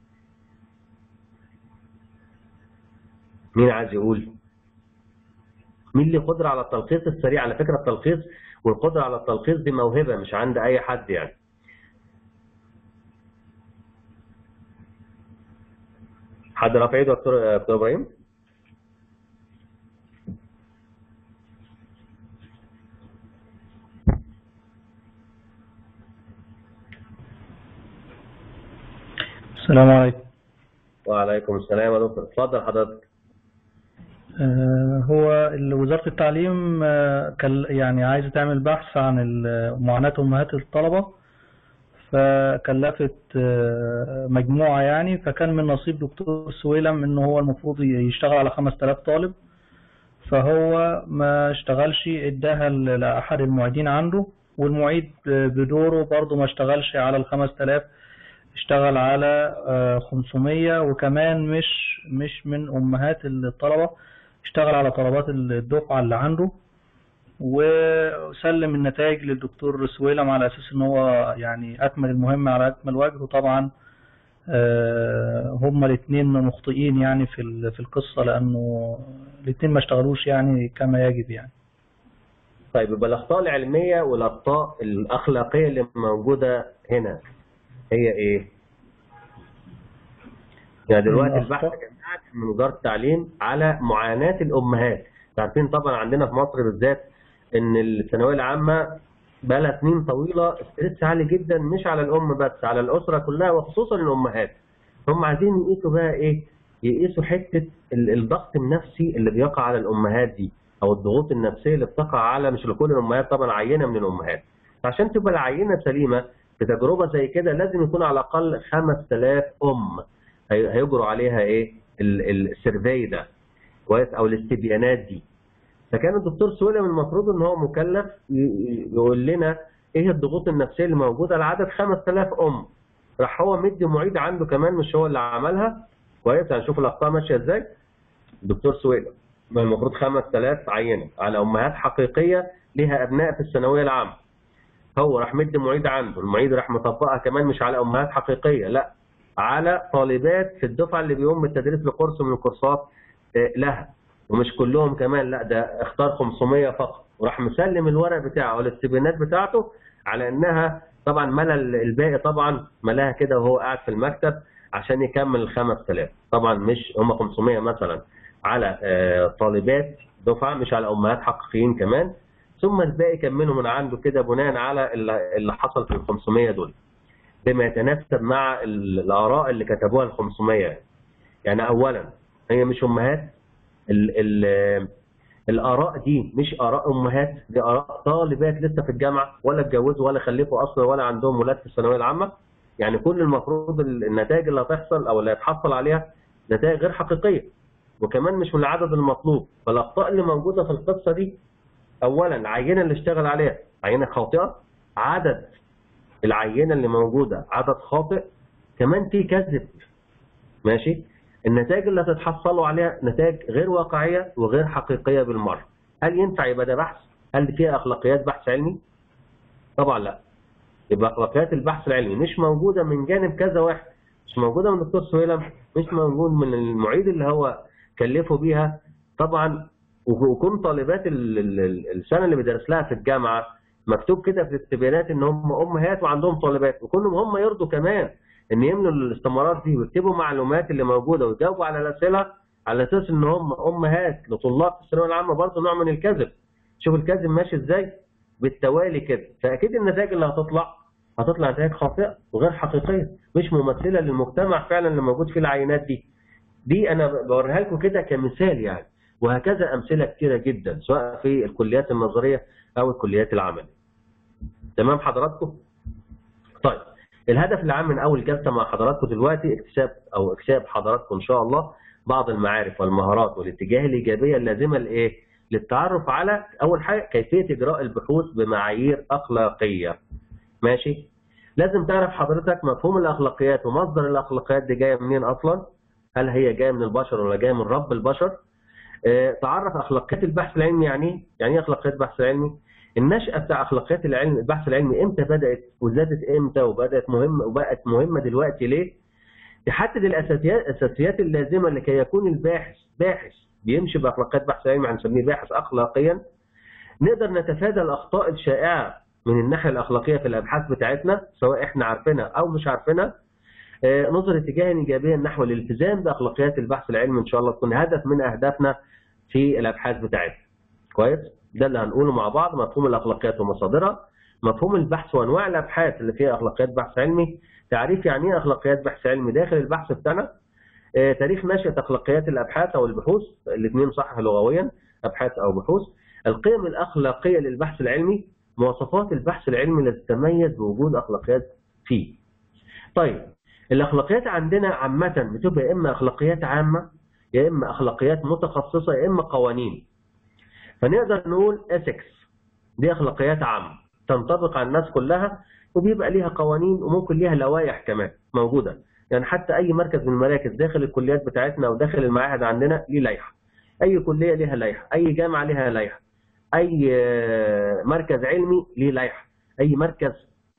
مين عايز يقول مين اللي قدرة على التلخيص السريع على فكرة التلخيص والقدرة على التلخيص دي موهبة مش عند أي حد يعني حد رافع ايده يا دكتور يا دكتور ابراهيم السلام عليكم وعليكم السلام يا دكتور اتفضل حضرتك آه، هو ال- وزارة التعليم آه، كان يعني عايزة تعمل بحث عن ال- معاناة أمهات الطلبة فكلفت آه، مجموعة يعني فكان من نصيب دكتور سويلم إنه هو المفروض يشتغل على 5000 طالب فهو ما اشتغلش اداها ل- لأحد المعيدين عنده والمعيد بدوره برضه ما اشتغلش على ال 5000 اشتغل على آه، 500 وكمان مش مش من امهات الطلبه اشتغل على طلبات الدفعه اللي عنده وسلم النتائج للدكتور سويلم على اساس ان هو يعني اكمل المهمه على اكمل وجه وطبعا آه، هما الاثنين مخطئين يعني في ال- في القصه لانه الاثنين ما اشتغلوش يعني كما يجب يعني طيب يبقى الاخطاء العلميه والاخطاء الاخلاقيه اللي موجوده هنا هي ايه؟ يعني دلوقتي البحث يا جماعه من وزاره التعليم على معاناه الامهات، انتوا عارفين طبعا عندنا في مصر بالذات ان الثانويه العامه بقى لها سنين طويله ستريس عالي جدا مش على الام بس على الاسره كلها وخصوصا الامهات. هم عايزين يقيسوا بقى ايه؟ يقيسوا حته ال- الضغط النفسي اللي بيقع على الامهات دي او الضغوط النفسيه اللي بتقع على مش لكل الامهات طبعا عينه من الامهات. عشان تبقى العينه سليمه في تجربه زي كده لازم يكون على الاقل 5000 ام هي- هيجروا عليها ايه؟ ال- ال- السيرفي ده كويس او الاستبيانات دي. فكان الدكتور سويلم المفروض ان هو مكلف ي- ي- يقول لنا ايه الضغوط النفسيه اللي موجوده لعدد 5000 ام. راح هو مدي معيد عنده كمان مش هو اللي عملها كويس هنشوف الاخطاء ماشيه ازاي. الدكتور سويلم ما المفروض 5000 عينه على امهات حقيقيه ليها ابناء في الثانويه العامه. هو راح مدي معيد عنده، المعيد راح مطبقها كمان مش على امهات حقيقيه لا على طالبات في الدفعه اللي بيقوم بالتدريس لكورس من الكورسات آه، لها ومش كلهم كمان لا ده اختار 500 فقط وراح مسلم الورق بتاعه والاستبيانات بتاعته على انها طبعا ملا الباقي طبعا ملاها كده وهو قاعد في المكتب عشان يكمل ال 5000 طبعا مش هم 500 مثلا على آه، طالبات دفعه مش على امهات حقيقيين كمان ثم الباقي كمله من عنده كده بناء على اللي اللي حصل في ال 500 دول بما يتناسب مع ال- الاراء اللي كتبوها ال 500 يعني اولا هي مش امهات ال ال الاراء دي مش اراء امهات دي اراء طالبات لسه في الجامعه ولا اتجوزوا ولا خلفوا اصلا ولا عندهم ولاد في الثانويه العامه يعني كل المفروض ال- النتائج اللي هتحصل او اللي هيتحصل عليها نتائج غير حقيقيه وكمان مش من العدد المطلوب فالاخطاء اللي موجوده في القصه دي اولا العينه اللي اشتغل عليها عينه خاطئه عدد العينه اللي موجوده عدد خاطئ كمان في كذب ماشي النتائج اللي هتتحصلوا عليها نتائج غير واقعيه وغير حقيقيه بالمره هل ينفع يبقى ده بحث هل فيها اخلاقيات بحث علمي طبعا لا يبقى اخلاقيات البحث العلمي مش موجوده من جانب كذا واحد مش موجوده من الدكتور سويلم مش موجود من المعيد اللي هو كلفه بيها طبعا وكون طالبات ال- ال- ال- السنه اللي بيدرس لها في الجامعه مكتوب كده في الاستبيانات ان هم امهات وعندهم طالبات وكونهم هم يرضوا كمان ان يملوا الاستمارات دي ويكتبوا معلومات اللي موجوده ويجاوبوا على الاسئله على اساس ان هم امهات لطلاب في الثانويه العامه برضه نوع من الكذب شوف الكذب ماشي ازاي بالتوالي كده فاكيد النتائج اللي هتطلع هتطلع نتائج خاطئه وغير حقيقيه مش ممثله للمجتمع فعلا اللي موجود فيه العينات دي دي انا بوريها لكم كده كمثال يعني وهكذا امثله كتيره جدا سواء في الكليات النظريه او الكليات العمليه تمام حضراتكم طيب الهدف العام من اول جلسه مع حضراتكم دلوقتي اكتساب او اكتساب حضراتكم ان شاء الله بعض المعارف والمهارات والاتجاه الايجابيه اللازمه لايه للتعرف على اول حاجه كيفيه اجراء البحوث بمعايير اخلاقيه ماشي لازم تعرف حضرتك مفهوم الاخلاقيات ومصدر الاخلاقيات دي جايه منين اصلا هل هي جايه من البشر ولا جايه من رب البشر آه، تعرف اخلاقيات البحث العلمي يعني ايه يعني ايه اخلاقيات البحث العلمي النشأة بتاع اخلاقيات العلم البحث العلمي امتى بدأت وزادت امتى وبدأت مهمة وبقت مهمة دلوقتي ليه؟ تحدد الاساسيات الاساسيات اللازمة لكي يكون الباحث باحث بيمشي باخلاقيات بحث علمي هنسميه باحث اخلاقيا نقدر نتفادى الاخطاء الشائعة من الناحية الاخلاقية في الابحاث بتاعتنا سواء احنا عارفينها او مش عارفينها آه، نظر اتجاها ايجابيا نحو الالتزام باخلاقيات البحث العلمي ان شاء الله تكون هدف من اهدافنا في الابحاث بتاعتنا كويس ده اللي هنقوله مع بعض مفهوم الاخلاقيات ومصادرها مفهوم البحث وانواع الابحاث اللي فيها اخلاقيات بحث علمي تعريف يعني ايه اخلاقيات بحث علمي داخل البحث بتاعنا آه، تاريخ نشأة اخلاقيات الابحاث او البحوث الاثنين صح لغويا ابحاث او بحوث القيم الاخلاقيه للبحث العلمي مواصفات البحث العلمي التي تتميز بوجود اخلاقيات فيه طيب الاخلاقيات عندنا عامه بتبقى يا اما اخلاقيات عامه يا اما اخلاقيات متخصصه يا اما قوانين فنقدر نقول ethics دي اخلاقيات عامه تنطبق على الناس كلها وبيبقى ليها قوانين وممكن ليها لوائح كمان موجوده يعني حتى اي مركز من المراكز داخل الكليات بتاعتنا وداخل المعاهد عندنا ليه لائحه اي كليه ليها لائحه اي جامعه ليها لائحه اي آه، مركز علمي ليه لائحه اي مركز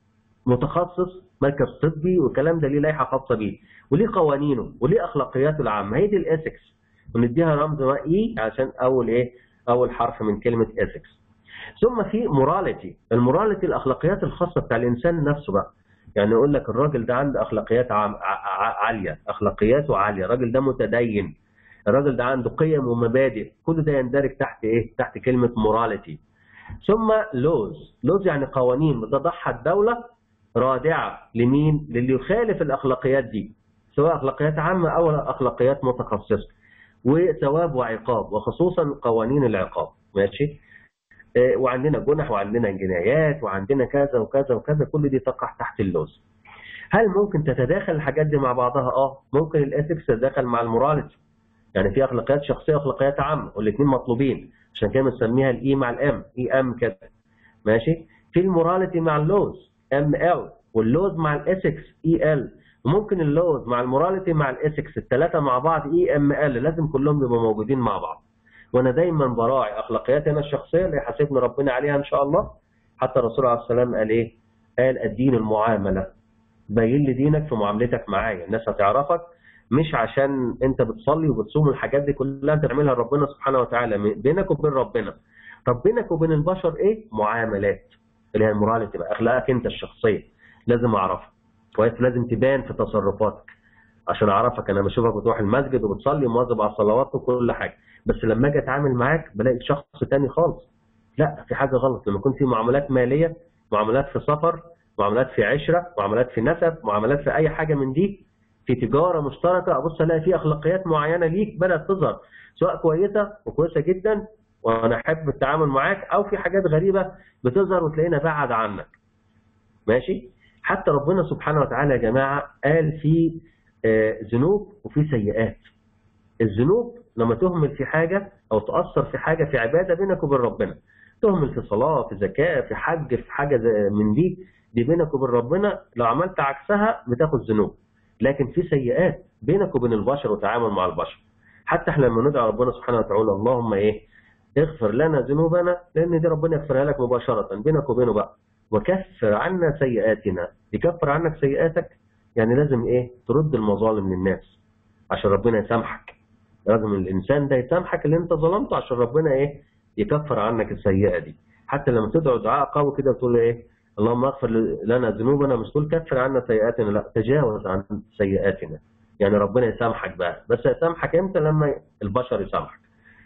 متخصص مركز طبي والكلام ده ليه لائحه خاصه بيه وليه قوانينه وليه اخلاقياته العامه هي دي الاثكس ونديها رمز اي عشان اول ايه اول حرف من كلمه اثكس ثم في موراليتي الموراليتي الاخلاقيات الخاصه بتاع الانسان نفسه بقى يعني يقول لك الراجل ده عنده اخلاقيات عام- ع- ع- عاليه اخلاقياته عاليه الراجل ده متدين الراجل ده عنده قيم ومبادئ كل ده يندرج تحت ايه تحت كلمه موراليتي ثم لوز لوز يعني قوانين بتضعها الدوله رادعه لمين للي يخالف الاخلاقيات دي سواء اخلاقيات عامه او اخلاقيات متخصصه وثواب وعقاب وخصوصا قوانين العقاب ماشي آه، وعندنا جنح وعندنا جنايات وعندنا كذا وكذا وكذا كل دي تقع تحت اللوز هل ممكن تتداخل الحاجات دي مع بعضها اه ممكن الاثكس تتداخل مع الموراليتي يعني في اخلاقيات شخصيه واخلاقيات عامه والاثنين مطلوبين عشان كده بنسميها الاي مع الام اي ام كده ماشي في الموراليتي مع اللوز ام ال واللوز مع الاثكس اي ال وممكن اللوز مع الموراليتي مع الاثكس الثلاثه مع بعض اي ام ال لازم كلهم يبقوا موجودين مع بعض وانا دايما براعي اخلاقياتي انا الشخصيه اللي يحاسبني ربنا عليها ان شاء الله حتى الرسول عليه السلام قال ايه؟ قال الدين المعامله بين لي دينك في معاملتك معايا الناس هتعرفك مش عشان انت بتصلي وبتصوم الحاجات دي كلها انت بتعملها لربنا سبحانه وتعالى بينك وبين ربنا طب بينك وبين البشر ايه؟ معاملات اللي هي الموراليتي بقى اخلاقك انت الشخصيه لازم اعرفها كويس لازم تبان في تصرفاتك عشان اعرفك انا بشوفك بتروح المسجد وبتصلي ومواظب على الصلوات وكل حاجه بس لما اجي اتعامل معاك بلاقي شخص تاني خالص لا في حاجه غلط لما يكون في معاملات ماليه معاملات في سفر معاملات في عشره معاملات في نسب معاملات في اي حاجه من دي في تجاره مشتركه ابص الاقي في اخلاقيات معينه ليك بدات تظهر سواء كويسه وكويسه جدا وانا احب التعامل معاك او في حاجات غريبه بتظهر وتلاقينا بعد عنك ماشي حتى ربنا سبحانه وتعالى يا جماعه قال في آه، ذنوب وفي سيئات الذنوب لما تهمل في حاجه او تاثر في حاجه في عباده بينك وبين ربنا تهمل في صلاه في زكاه في حج في حاجه زي- من دي دي بينك وبين ربنا لو عملت عكسها بتاخد ذنوب لكن في سيئات بينك وبين البشر وتعامل مع البشر حتى احنا لما ندعو ربنا سبحانه وتعالى اللهم ايه اغفر لنا ذنوبنا لان دي ربنا يغفرها لك مباشره بينك وبينه بقى وكفر عنا سيئاتنا يكفر عنك سيئاتك يعني لازم ايه ترد المظالم للناس عشان ربنا يسامحك لازم الانسان ده يسامحك اللي انت ظلمته عشان ربنا ايه يكفر عنك السيئه دي حتى لما تدعو دعاء قوي كده وتقول ايه اللهم اغفر لنا ذنوبنا مش تقول كفر عنا سيئاتنا لا تجاوز عن سيئاتنا يعني ربنا يسامحك بقى بس يسامحك امتى لما البشر يسامحك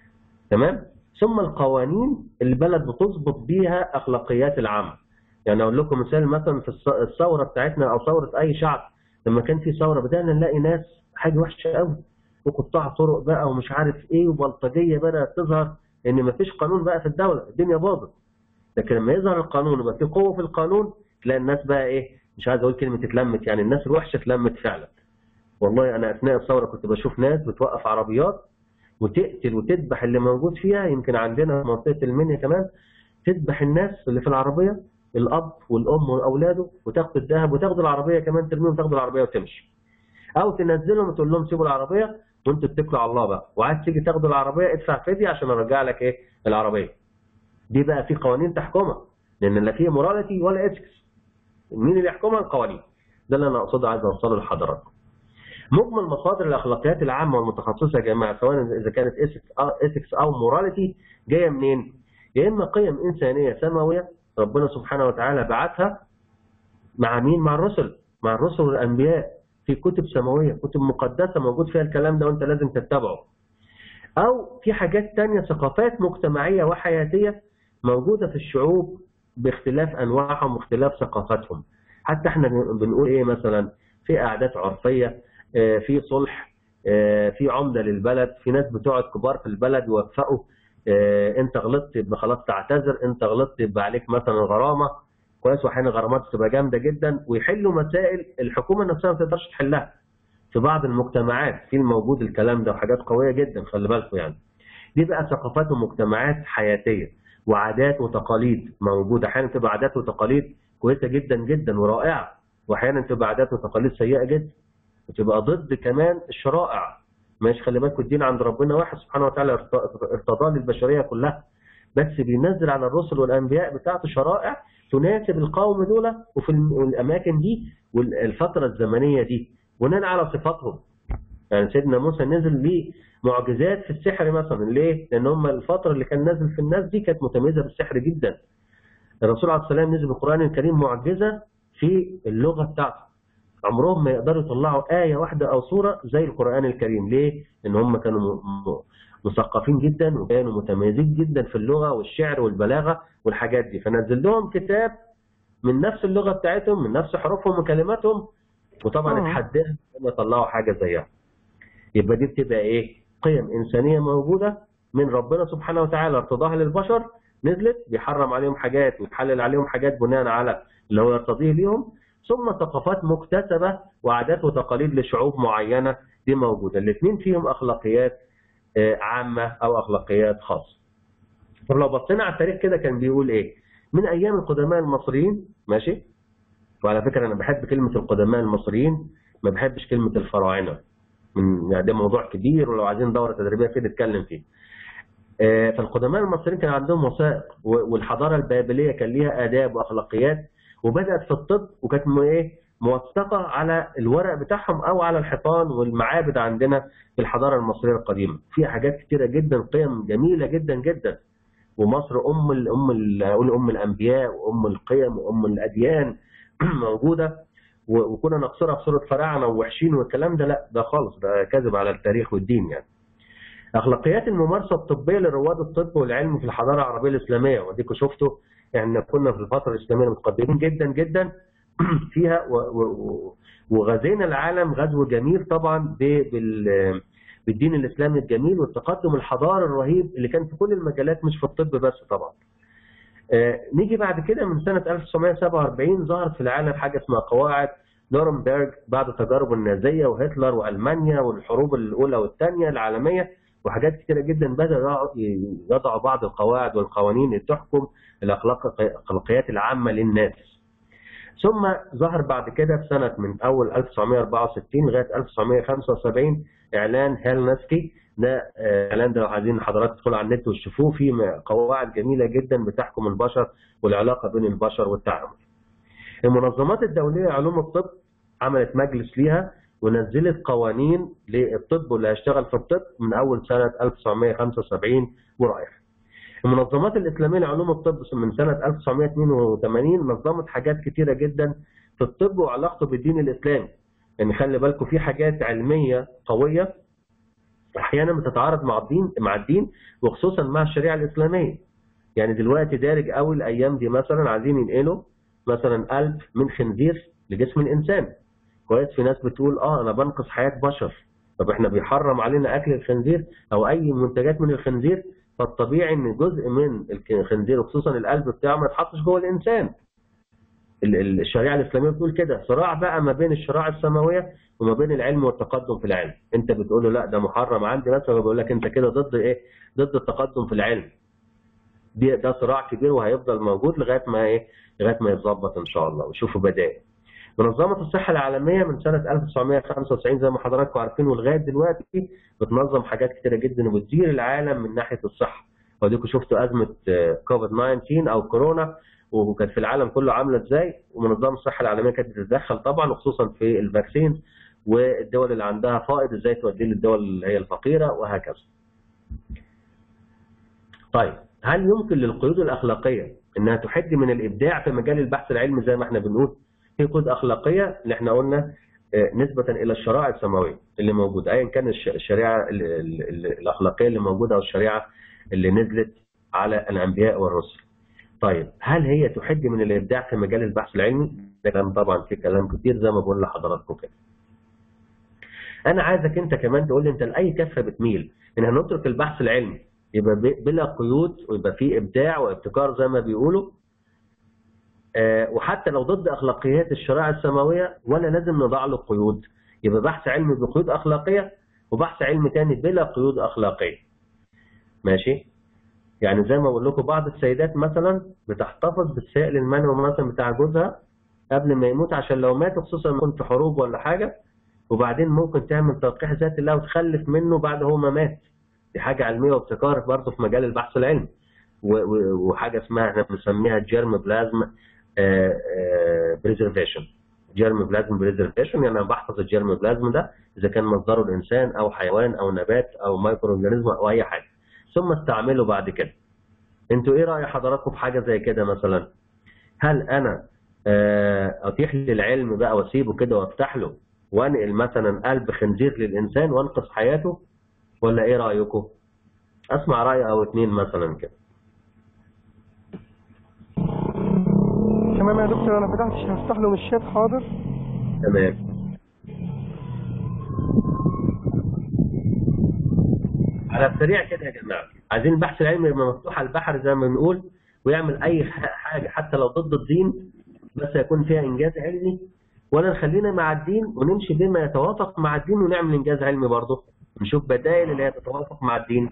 تمام ثم القوانين اللي البلد بتظبط بيها اخلاقيات العامه يعني اقول لكم مثال مثلا في الث- الثوره بتاعتنا او ثوره اي شعب لما كان في ثوره بدانا نلاقي ناس حاجه وحشه قوي وقطاع طرق بقى ومش عارف ايه وبلطجيه بدات تظهر ان مفيش قانون بقى في الدوله الدنيا باظت لكن لما يظهر القانون ويبقى في قوه في القانون تلاقي الناس بقى ايه مش عايز اقول كلمه اتلمت يعني الناس الوحشه اتلمت فعلا والله انا اثناء الثوره كنت بشوف ناس بتوقف عربيات وتقتل وتذبح اللي موجود فيها يمكن عندنا في منطقه المنيا كمان تذبح الناس اللي في العربيه الاب والام واولاده وتاخد الذهب وتاخد العربيه كمان ترميهم تاخد العربيه وتمشي او تنزلهم وتقول لهم سيبوا العربيه وانتوا اتكلوا على الله بقى وعايز تيجي تاخدوا العربيه ادفع فديه عشان ارجع لك ايه العربيه دي بقى في قوانين تحكمها لان لا في موراليتي ولا اثكس مين اللي يحكمها القوانين ده اللي انا اقصده عايز اوصله لحضراتكم مجمل مصادر الاخلاقيات العامه والمتخصصه يا جماعه سواء اذا كانت اثكس او موراليتي جايه منين؟ يا اما قيم انسانيه سماويه ربنا سبحانه وتعالى بعتها مع مين؟ مع الرسل مع الرسل والانبياء في كتب سماويه كتب مقدسه موجود فيها الكلام ده وانت لازم تتبعه او في حاجات تانية ثقافات مجتمعيه وحياتيه موجوده في الشعوب باختلاف انواعهم واختلاف ثقافتهم حتى احنا بنقول ايه مثلا في قعدات عرفيه آه، في صلح آه، في عمده للبلد في ناس بتقعد كبار في البلد يوفقوا آه، انت غلطت يبقى خلاص تعتذر انت غلطت يبقى عليك مثلا غرامه كويس واحيانا غرامات تبقى جامده جدا ويحلوا مسائل الحكومه نفسها ما تقدرش تحلها في بعض المجتمعات في الموجود الكلام ده وحاجات قويه جدا خلي بالكم يعني دي بقى ثقافات ومجتمعات حياتيه وعادات وتقاليد موجوده احيانا تبقى عادات وتقاليد كويسه جدا جدا ورائعه واحيانا تبقى عادات وتقاليد سيئه جدا وتبقى ضد كمان الشرائع ماشي خلي بالكم الدين عند ربنا واحد سبحانه وتعالى ارت- ارتضاه للبشريه كلها بس بينزل على الرسل والانبياء بتاعته شرائع تناسب القوم دول وفي الم- الاماكن دي والفتره الزمنيه دي بناء على صفاتهم يعني سيدنا موسى نزل ليه معجزات في السحر مثلا ليه؟ لان هم الفتره اللي كان نازل في الناس دي كانت متميزه بالسحر جدا الرسول عليه السلام نزل بالقران الكريم معجزه في اللغه بتاعته عمرهم ما يقدروا يطلعوا آية واحدة أو سورة زي القرآن الكريم ليه؟ لأن هم كانوا م- م- مثقفين جدا وكانوا متميزين جدا في اللغة والشعر والبلاغة والحاجات دي فنزل لهم كتاب من نفس اللغة بتاعتهم من نفس حروفهم وكلماتهم وطبعا آه. اتحداهم هم يطلعوا حاجة زيها يبقى دي بتبقى ايه؟ قيم إنسانية موجودة من ربنا سبحانه وتعالى ارتضاها للبشر نزلت بيحرم عليهم حاجات ويحلل عليهم حاجات بناء على اللي هو يرتضيه ليهم ثم ثقافات مكتسبة وعادات وتقاليد لشعوب معينة دي موجودة الاثنين فيهم أخلاقيات آه، عامة أو أخلاقيات خاصة طب لو بصينا على التاريخ كده كان بيقول إيه من أيام القدماء المصريين ماشي وعلى فكرة أنا بحب كلمة القدماء المصريين ما بحبش كلمة الفراعنة من يعني ده موضوع كبير ولو عايزين دورة تدريبية كده نتكلم فيه آه، فالقدماء المصريين كان عندهم وثائق و- والحضارة البابلية كان ليها آداب وأخلاقيات وبدأت في الطب وكانت م- إيه موثقة على الورق بتاعهم أو على الحيطان والمعابد عندنا في الحضارة المصرية القديمة فيها حاجات كتيرة جدا قيم جميلة جدا جدا ومصر أم ال أم ال أقول أم الأنبياء وأم القيم وأم الأديان موجودة و- وكنا نقصرها في صورة فراعنة ووحشين والكلام ده لا ده خالص ده كذب على التاريخ والدين يعني اخلاقيات الممارسه الطبيه لرواد الطب والعلم في الحضاره العربيه الاسلاميه وديكوا شفتوا يعني كنا في الفتره الاسلاميه متقدمين جدا جدا فيها و- و- و- وغزينا العالم غزو جميل طبعا ب- بال بالدين الاسلامي الجميل والتقدم الحضاري الرهيب اللي كان في كل المجالات مش في الطب بس طبعا. آه، نيجي بعد كده من سنه 1947 ظهر في العالم حاجه اسمها قواعد نورنبرج بعد تجارب النازيه وهتلر والمانيا والحروب الاولى والثانيه العالميه وحاجات كتيرة جدا بدأوا يضعوا بعض القواعد والقوانين اللي تحكم الأخلاق الأخلاقيات العامة للناس ثم ظهر بعد كده في سنة من أول 1964 لغاية 1975 إعلان هيلنسكي ده آه، إعلان ده لو عايزين حضراتكم تدخلوا على النت وتشوفوه فيه قواعد جميلة جدا بتحكم البشر والعلاقة بين البشر والتعامل. المنظمات الدولية لعلوم الطب عملت مجلس ليها ونزلت قوانين للطب واللي هيشتغل في الطب من اول سنه 1975 ورايح. المنظمات الاسلاميه لعلوم الطب من سنه 1982 نظمت حاجات كتيره جدا في الطب وعلاقته بالدين الاسلامي. يعني خلي بالكم في حاجات علميه قويه احيانا بتتعارض مع الدين مع الدين وخصوصا مع الشريعه الاسلاميه. يعني دلوقتي دارج قوي الايام دي مثلا عايزين ينقلوا مثلا قلب من خنزير لجسم الانسان. كويس في ناس بتقول اه انا بنقذ حياه بشر طب احنا بيحرم علينا اكل الخنزير او اي منتجات من الخنزير فالطبيعي ان جزء من الخنزير وخصوصا القلب بتاعه ما يتحطش جوه الانسان ال- ال- الشريعه الاسلاميه بتقول كده صراع بقى ما بين الشرائع السماويه وما بين العلم والتقدم في العلم انت بتقول له لا ده محرم عندي بس هو بيقول لك انت كده ضد ايه ضد التقدم في العلم دي ده صراع كبير وهيفضل موجود لغايه ما ايه لغايه ما يتظبط ان شاء الله ويشوفوا بدائل منظمة الصحة العالمية من سنة 1995 زي ما حضراتكم عارفين ولغاية دلوقتي بتنظم حاجات كتيرة جدا وبتدير العالم من ناحية الصحة وديكم شفتوا أزمة كوفيد 19 أو كورونا وكانت في العالم كله عاملة ازاي ومنظمة الصحة العالمية كانت بتتدخل طبعا وخصوصا في الفاكسين والدول اللي عندها فائض ازاي توديه للدول اللي هي الفقيرة وهكذا. طيب هل يمكن للقيود الأخلاقية انها تحد من الابداع في مجال البحث العلمي زي ما احنا بنقول؟ في قيود اخلاقيه اللي احنا قلنا آه، نسبه الى الشرائع السماويه اللي موجوده ايا كان الش- الشريعه ال- ال- ال- الاخلاقيه اللي موجوده او الشريعه اللي نزلت على الانبياء والرسل. طيب هل هي تحد من الابداع في مجال البحث العلمي؟ ده كلام طبعا في كلام كتير زي ما بقول لحضراتكم كده. انا عايزك انت كمان تقول لي انت لاي كفه بتميل ان هنترك البحث العلمي يبقى ب- بلا قيود ويبقى فيه ابداع وابتكار زي ما بيقولوا آه، وحتى لو ضد اخلاقيات الشرائع السماويه ولا لازم نضع له قيود يبقى بحث علمي بقيود اخلاقيه وبحث علمي تاني بلا قيود اخلاقيه ماشي يعني زي ما بقول لكم بعض السيدات مثلا بتحتفظ بالسائل المنوي مثلا بتاع جوزها قبل ما يموت عشان لو مات خصوصا لما يكون في حروب ولا حاجه وبعدين ممكن تعمل تلقيح ذاتي الله وتخلف منه بعد هو ما مات دي حاجه علميه وابتكار برضه في مجال البحث العلمي و- و- وحاجه اسمها احنا بنسميها جيرم بلازما بريزرفيشن جيرم بلازم بريزرفيشن يعني انا بحفظ الجيرم بلازم ده اذا كان مصدره الانسان او حيوان او نبات او مايكرو اورجانيزم او اي حاجه ثم استعمله بعد كده انتوا ايه راي حضراتكم في حاجه زي كده مثلا هل انا آه، اتيح للعلم بقى واسيبه كده وافتح له وانقل مثلا قلب خنزير للانسان وانقذ حياته ولا ايه رايكم اسمع راي او اتنين مثلا كده تمام يا دكتور انا فتحت هفتح له من الشات حاضر تمام على السريع كده يا جماعه عايزين البحث العلمي يبقى مفتوح على البحر زي ما بنقول ويعمل اي ح- حاجه حتى لو ضد الدين بس يكون فيها انجاز علمي ولا نخلينا مع الدين ونمشي بما يتوافق مع الدين ونعمل انجاز علمي برضه نشوف بدائل اللي هي تتوافق مع الدين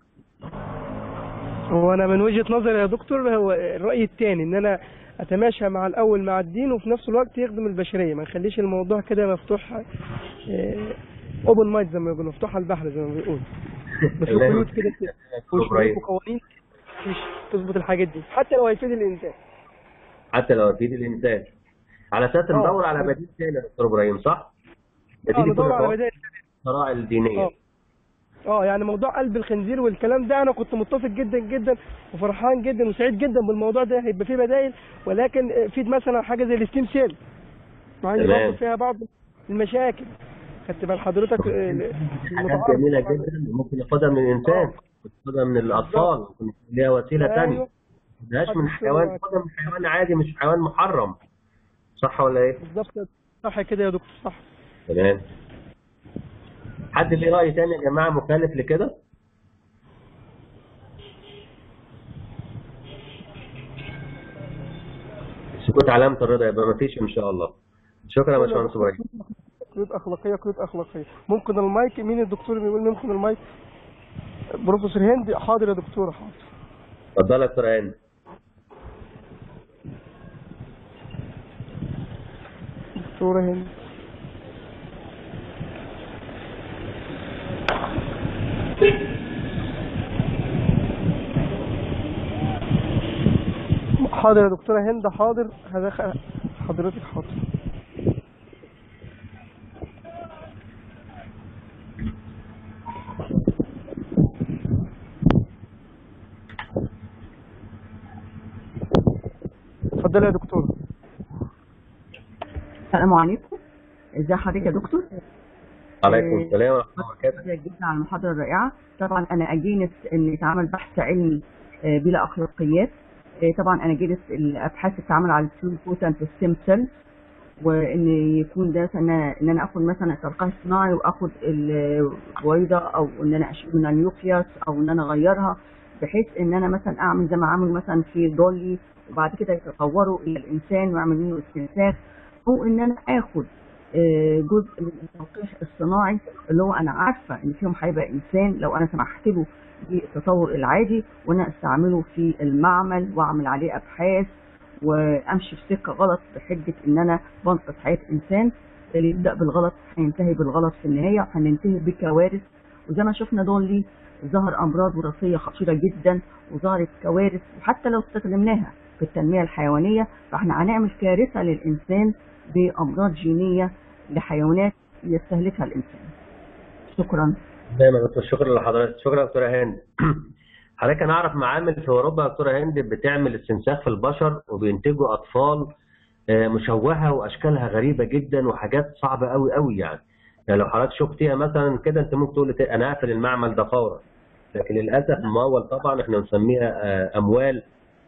وانا من وجهة نظري يا دكتور هو الرأي الثاني ان انا اتماشى مع الاول مع الدين وفي نفس الوقت يخدم البشرية ما نخليش الموضوع كده مفتوح اوبن مايند زي ما بيقولوا مفتوح على البحر زي ما بيقولوا بس تمام. قيود كده كده وشروط وقوانين مش تظبط الحاجات دي حتى لو هيفيد الانسان حتى لو يفيد الانسان على اساس آه. ندور على بديل تاني يا دكتور ابراهيم صح؟ اه بديل يكون ندور على يتوافق بدائل مع الشرائع الدينيه اه اه يعني موضوع قلب الخنزير والكلام ده انا كنت متفق جدا جدا وفرحان جدا وسعيد جدا بالموضوع ده هيبقى فيه بدائل ولكن آه، في مثلا حاجه زي الستيم سيل مع ان تمام. برضه فيها بعض المشاكل خدت بال حضرتك آه، حاجات المتعارف جميله طبعاً. جدا ممكن ناخدها من الانسان آه. ممكن ناخدها من الاطفال ممكن يكون ليها وسيله ثانيه ايوه ما تاخدهاش من حد حيوان يسمع. تاخدها من حيوان عادي مش حيوان محرم صح ولا ايه؟ بالظبط كده. صح كده يا دكتور صح تمام حد ليه راي تاني يا جماعه مخالف لكده؟ السكوت علامة الرضا يبقى ما فيش ان شاء الله شكرا يا باشمهندس ابراهيم قيود اخلاقيه قيود اخلاقيه ممكن المايك مين الدكتور اللي بيقول ممكن المايك بروفيسور هند حاضر يا دكتور حاضر اتفضل يا دكتور هاني دكتوره هند حاضر يا دكتورة هند حاضر هدخل حضرتك حاضر اتفضلي يا دكتورة السلام عليكم ازي حضرتك يا دكتور عليكم إيه. السلام ورحمه الله وبركاته شكرا جدا على المحاضره الرائعه طبعا انا اجينس ان يتعمل بحث علمي آه، بلا اخلاقيات آه، طبعا انا جينس الابحاث اللي بتتعمل على التول بوتنت ستيم سيل وان يكون ده ان انا ان انا اخد مثلا التلقيح الصناعي واخد البويضه او ان انا اشيل منها النيوكليوس او ان انا اغيرها بحيث ان انا مثلا اعمل زي ما عملوا مثلا في دولي وبعد كده يتطوروا الى الانسان واعمل منه استنساخ او ان انا اخد آه، جزء من التلقيح الصناعي اللي هو انا عارفه ان فيهم هيبقى انسان لو انا سمحت له بالتطور العادي وانا استعمله في المعمل واعمل عليه ابحاث وامشي في سكه غلط بحجه ان انا بنقذ حياه انسان اللي يبدا بالغلط هينتهي بالغلط في النهايه وهننتهي بكوارث وزي ما شفنا دولي ظهر امراض وراثيه خطيره جدا وظهرت كوارث وحتى لو استخدمناها في التنميه الحيوانيه فاحنا هنعمل كارثه للانسان بامراض جينيه لحيوانات يستهلكها الانسان. شكرا. دايما يا دكتور شكرا لحضرتك شكرا يا دكتوره هند حضرتك انا اعرف معامل في اوروبا يا دكتوره هند بتعمل استنساخ في البشر وبينتجوا اطفال آه، مشوهه واشكالها غريبه جدا وحاجات صعبه قوي قوي يعني يعني لو حضرتك شفتيها مثلا كده انت ممكن تقول لي انا هقفل المعمل ده فورا لكن للاسف ممول طبعا احنا بنسميها آه، اموال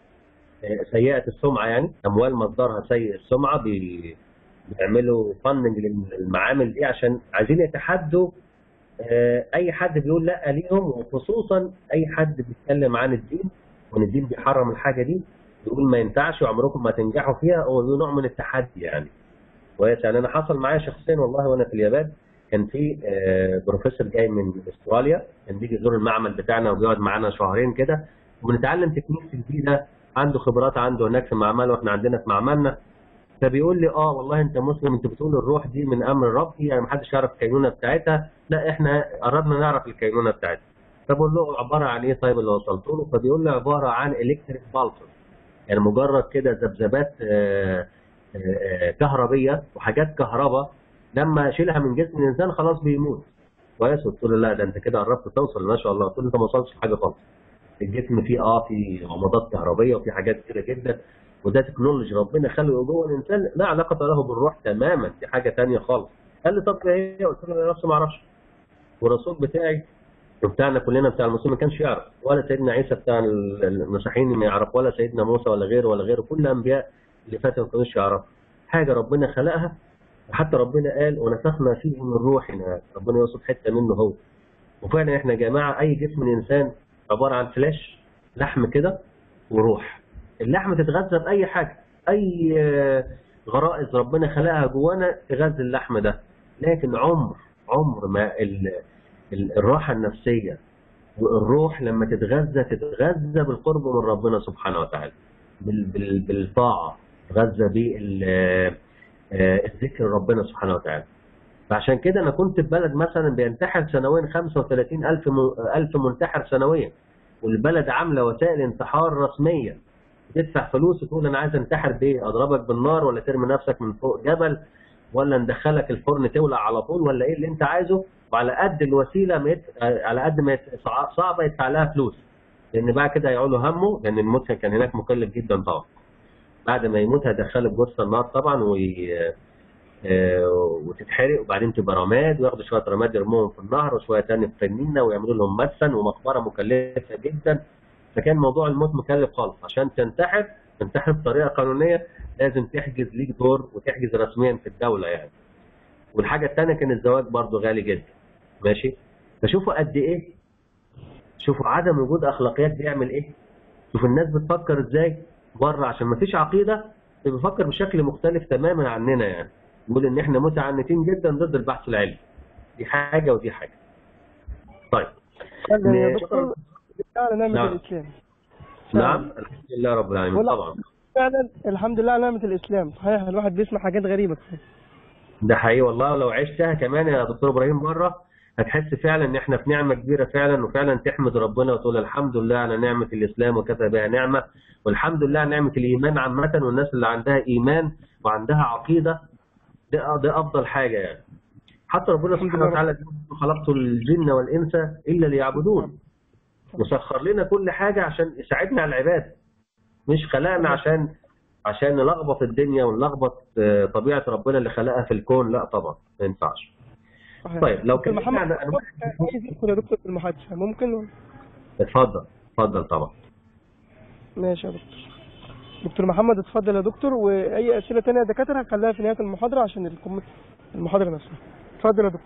آه، سيئه السمعه يعني اموال مصدرها سيء السمعه بي- بيعملوا فندنج للمعامل دي عشان عايزين يتحدوا آه، اي حد بيقول لا ليهم وخصوصا اي حد بيتكلم عن الدين وان الدين بيحرم الحاجه دي يقول ما ينفعش وعمركم ما تنجحوا فيها هو نوع من التحدي يعني كويس يعني انا حصل معايا شخصيا والله وانا في اليابان كان في آه، بروفيسور جاي من استراليا كان بيجي يزور المعمل بتاعنا وبيقعد معانا شهرين كده وبنتعلم تكنيكس جديده عنده خبرات عنده هناك في معمله واحنا عندنا في معملنا فبيقول لي اه والله انت مسلم انت بتقول الروح دي من امر ربي يعني محدش يعرف الكينونه بتاعتها لا احنا قربنا نعرف الكينونه بتاعتها فبقول له عباره عن ايه طيب اللي وصلت له فبيقول لي عباره عن الكتريك بالتر يعني مجرد كده ذبذبات آه، آه، كهربيه وحاجات كهرباء لما اشيلها من جسم الانسان خلاص بيموت كويس قلت له لا ده انت كده قربت توصل ما شاء الله قلت له انت ما وصلتش لحاجه خالص الجسم فيه اه في عمودات كهربيه وفي حاجات كتيره جدا وده تكنولوجي ربنا خلقه جوه الانسان لا علاقه له بالروح تماما دي حاجه ثانيه خالص قال لي طب ايه هي؟ قلت له انا نفسي ما اعرفش والرسول بتاعي وبتاعنا كلنا بتاع المسلمين ما كانش يعرف ولا سيدنا عيسى بتاع ال- المسيحيين ما يعرف ولا سيدنا موسى ولا غيره ولا غيره كل الانبياء اللي فاتوا ما كانوش يعرفوا حاجه ربنا خلقها وحتى ربنا قال ونفخنا فيه من روحنا ربنا يقصد حته منه هو وفعلا احنا يا جماعه اي جسم الانسان عباره عن فلاش لحم كده وروح اللحم تتغذى باي حاجه اي آه، غرائز ربنا خلقها جوانا تغذي اللحم ده لكن عمر عمر ما ال- ال- الراحه النفسيه والروح لما تتغذى تتغذى بالقرب من ربنا سبحانه وتعالى بال- بال- بالطاعه تتغذى بالذكر ربنا سبحانه وتعالى فعشان كده انا كنت في بلد مثلا بينتحر سنويا 35 الف م- الف منتحر سنويا والبلد عامله وسائل انتحار رسميه تدفع فلوس تقول انا عايز انتحر بايه اضربك بالنار ولا ترمي نفسك من فوق جبل ولا ندخلك الفرن تولع على طول ولا ايه اللي انت عايزه وعلى قد الوسيله ما يت... على قد ما يت... صع- صعبه يدفع لها فلوس لان بعد كده هيعولوا همه لان الموت كان هناك مكلف جدا طبعا بعد ما يموت هيدخله جثه النار طبعا وي... آه، وتتحرق وبعدين تبقى رماد وياخدوا شويه رماد يرموهم في النهر وشويه تاني في فنينه ويعملوا لهم مسن ومقبره مكلفه جدا فكان موضوع الموت مكلف خالص عشان تنتحر تنتحر بطريقه قانونيه لازم تحجز ليك دور وتحجز رسميا في الدوله يعني والحاجه الثانيه كان الزواج برضه غالي جدا ماشي فشوفوا قد ايه شوفوا عدم وجود اخلاقيات بيعمل ايه شوف الناس بتفكر ازاي بره عشان ما فيش عقيده بيفكر بشكل مختلف تماما عننا يعني يقول ان احنا متعنتين جدا ضد البحث العلمي دي حاجه ودي حاجه طيب فعلا يا ن- دكتور على نعمة نعم. الإسلام نعم الحمد لله رب العالمين ولا- طبعا فعلا الحمد لله على نعمة الإسلام صحيح الواحد بيسمع حاجات غريبة ده حقيقي والله لو عشتها كمان يا دكتور ابراهيم بره هتحس فعلا ان احنا في نعمه كبيره فعلا وفعلا تحمد ربنا وتقول الحمد لله على نعمه الاسلام وكفى بها نعمه والحمد لله على نعمه الايمان عامه والناس اللي عندها ايمان وعندها عقيده ده ده افضل حاجه يعني حتى ربنا الحمد سبحانه لله. وتعالى بيقول خلقت الجن والانس الا ليعبدون مسخر لنا كل حاجه عشان يساعدنا على العباده مش خلقنا عشان عشان نلخبط الدنيا ونلخبط آه، طبيعه ربنا اللي خلقها في الكون لا طبعا ما ينفعش صحيح. طيب لو دكتور اتكلمنا محمد عن انواع عايز يدخل يا دكتور في المحادثة ممكن اتفضل اتفضل طبعا ماشي يا دكتور دكتور محمد اتفضل يا دكتور واي اسئله تانية يا دكاتره هنخليها في نهايه المحاضره عشان الكم- المحاضره نفسها اتفضل يا دكتور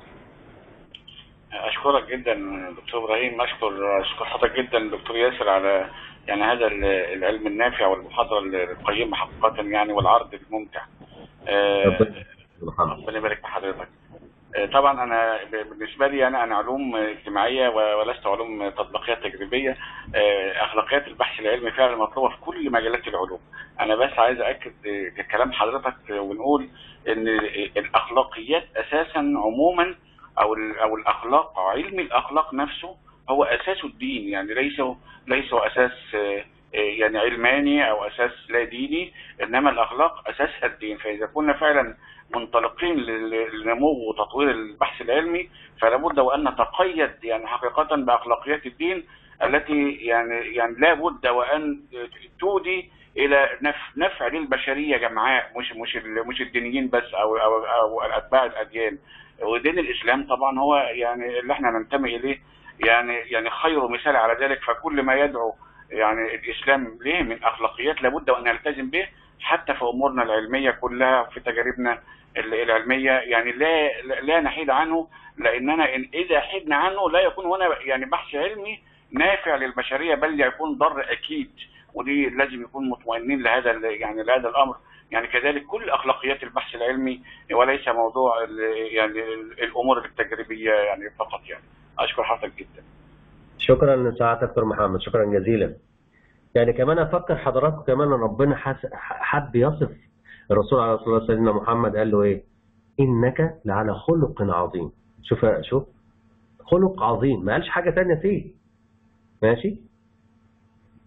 اشكرك جدا دكتور ابراهيم اشكر اشكر حضرتك جدا دكتور ياسر على يعني هذا ال- العلم النافع والمحاضره القيمه حقيقه يعني والعرض الممتع آه، ربنا سبحانه ربنا يبارك في حضرتك آه، طبعا انا ب- بالنسبه لي انا انا علوم اجتماعيه و- ولست علوم تطبيقيه تجريبيه آه، اخلاقيات البحث العلمي فعلا مطلوبه في كل مجالات العلوم انا بس عايز اكد آه، كلام حضرتك آه، ونقول ان الاخلاقيات اساسا عموما او ال- او الاخلاق أو علم الاخلاق نفسه هو اساس الدين يعني ليس ليس هو اساس آه، آه، يعني علماني او اساس لا ديني انما الاخلاق اساسها الدين فاذا كنا فعلا منطلقين لل- لنمو وتطوير البحث العلمي فلا بد وان نتقيد يعني حقيقه باخلاقيات الدين التي يعني يعني لا بد وان تودي الى نف- نفع للبشريه جمعاء مش مش ال- مش الدينيين بس او او او اتباع الاديان ودين الاسلام طبعا هو يعني اللي احنا ننتمي اليه يعني يعني خير مثال على ذلك فكل ما يدعو يعني الاسلام ليه من اخلاقيات لابد وان نلتزم به حتى في امورنا العلميه كلها في تجاربنا ال- العلميه يعني لا لا- لا نحيد عنه لاننا إن اذا حدنا عنه لا يكون هنا يعني بحث علمي نافع للبشريه بل يكون ضر اكيد ودي لازم يكون مطمئنين لهذا ال- يعني لهذا الامر يعني كذلك كل اخلاقيات البحث العلمي وليس موضوع ال- يعني ال- الامور التجريبيه يعني فقط يعني اشكر حضرتك جدا شكرا لسعادتك دكتور محمد شكرا جزيلا يعني كمان افكر حضراتكم كمان ان ربنا حس- حب يصف الرسول عليه الصلاه والسلام سيدنا محمد قال له ايه انك لعلى خلق عظيم شوف شوف خلق عظيم ما قالش حاجه تانية فيه ماشي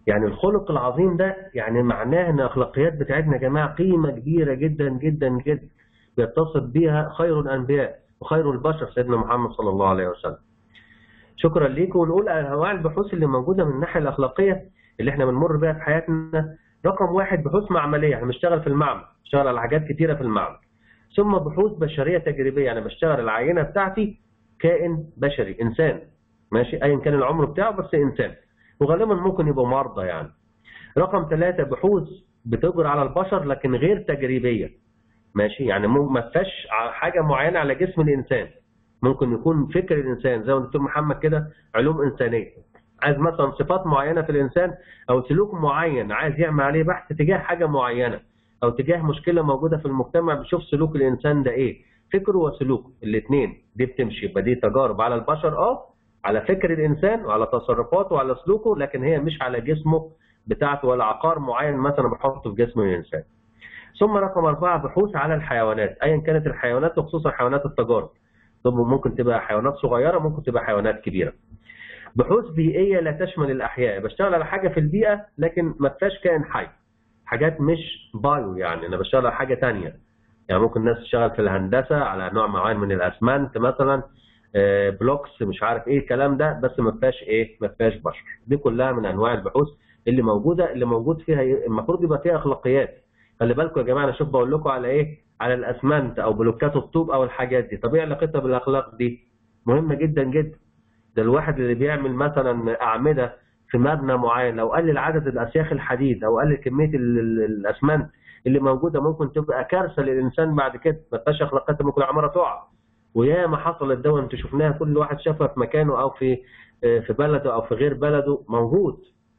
يعني الخلق العظيم ده يعني معناه ان الاخلاقيات بتاعتنا يا جماعه قيمه كبيره جدا جدا جدا بيتصف بها خير الانبياء وخير البشر سيدنا محمد صلى الله عليه وسلم. شكرا ليكم ونقول انواع البحوث اللي موجوده من الناحيه الاخلاقيه اللي احنا بنمر بيها في حياتنا رقم واحد بحوث معمليه انا بشتغل في المعمل بشتغل على حاجات كتيره في المعمل. ثم بحوث بشريه تجريبيه انا بشتغل العينه بتاعتي كائن بشري انسان ماشي ايا كان العمر بتاعه بس انسان وغالبا ممكن يبقوا مرضى يعني رقم ثلاثة بحوث بتجرى على البشر لكن غير تجريبية ماشي يعني مو- ما فيهاش ع- حاجة معينة على جسم الإنسان ممكن يكون فكر الإنسان زي ما الدكتور محمد كده علوم إنسانية عايز مثلا صفات معينة في الإنسان أو سلوك معين عايز يعمل عليه بحث تجاه حاجة معينة أو تجاه مشكلة موجودة في المجتمع بيشوف سلوك الإنسان ده إيه فكره وسلوكه الاثنين دي بتمشي يبقى دي تجارب على البشر اه على فكر الانسان وعلى تصرفاته وعلى سلوكه لكن هي مش على جسمه بتاعته ولا عقار معين مثلا بحطه في جسم الانسان. ثم رقم اربعه بحوث على الحيوانات ايا كانت الحيوانات وخصوصا حيوانات التجارب. طب ممكن تبقى حيوانات صغيره ممكن تبقى حيوانات كبيره. بحوث بيئيه لا تشمل الاحياء بشتغل على حاجه في البيئه لكن ما فيهاش كائن حي. حاجات مش بايو يعني انا بشتغل على حاجه ثانيه. يعني ممكن الناس تشتغل في الهندسه على نوع معين من الاسمنت مثلا آه، بلوكس مش عارف ايه الكلام ده بس ما فيهاش ايه ما فيهاش بشر دي كلها من انواع البحوث اللي موجوده اللي موجود فيها ي- المفروض يبقى فيها اخلاقيات خلي بالكم يا جماعه انا شوف بقول لكم على ايه على الاسمنت او بلوكات الطوب او الحاجات دي طب ايه علاقتها بالاخلاق دي مهمه جدا جدا ده الواحد اللي بيعمل مثلا اعمده في مبنى معين لو قلل عدد الاسياخ الحديد او قلل كميه ال- ال- الاسمنت اللي موجوده ممكن تبقى كارثه للانسان بعد كده ما فيهاش اخلاقيات ممكن العماره تقع ويا ما حصلت ده وانتوا شفناها كل واحد شافها في مكانه او في آه، في بلده او في غير بلده موجود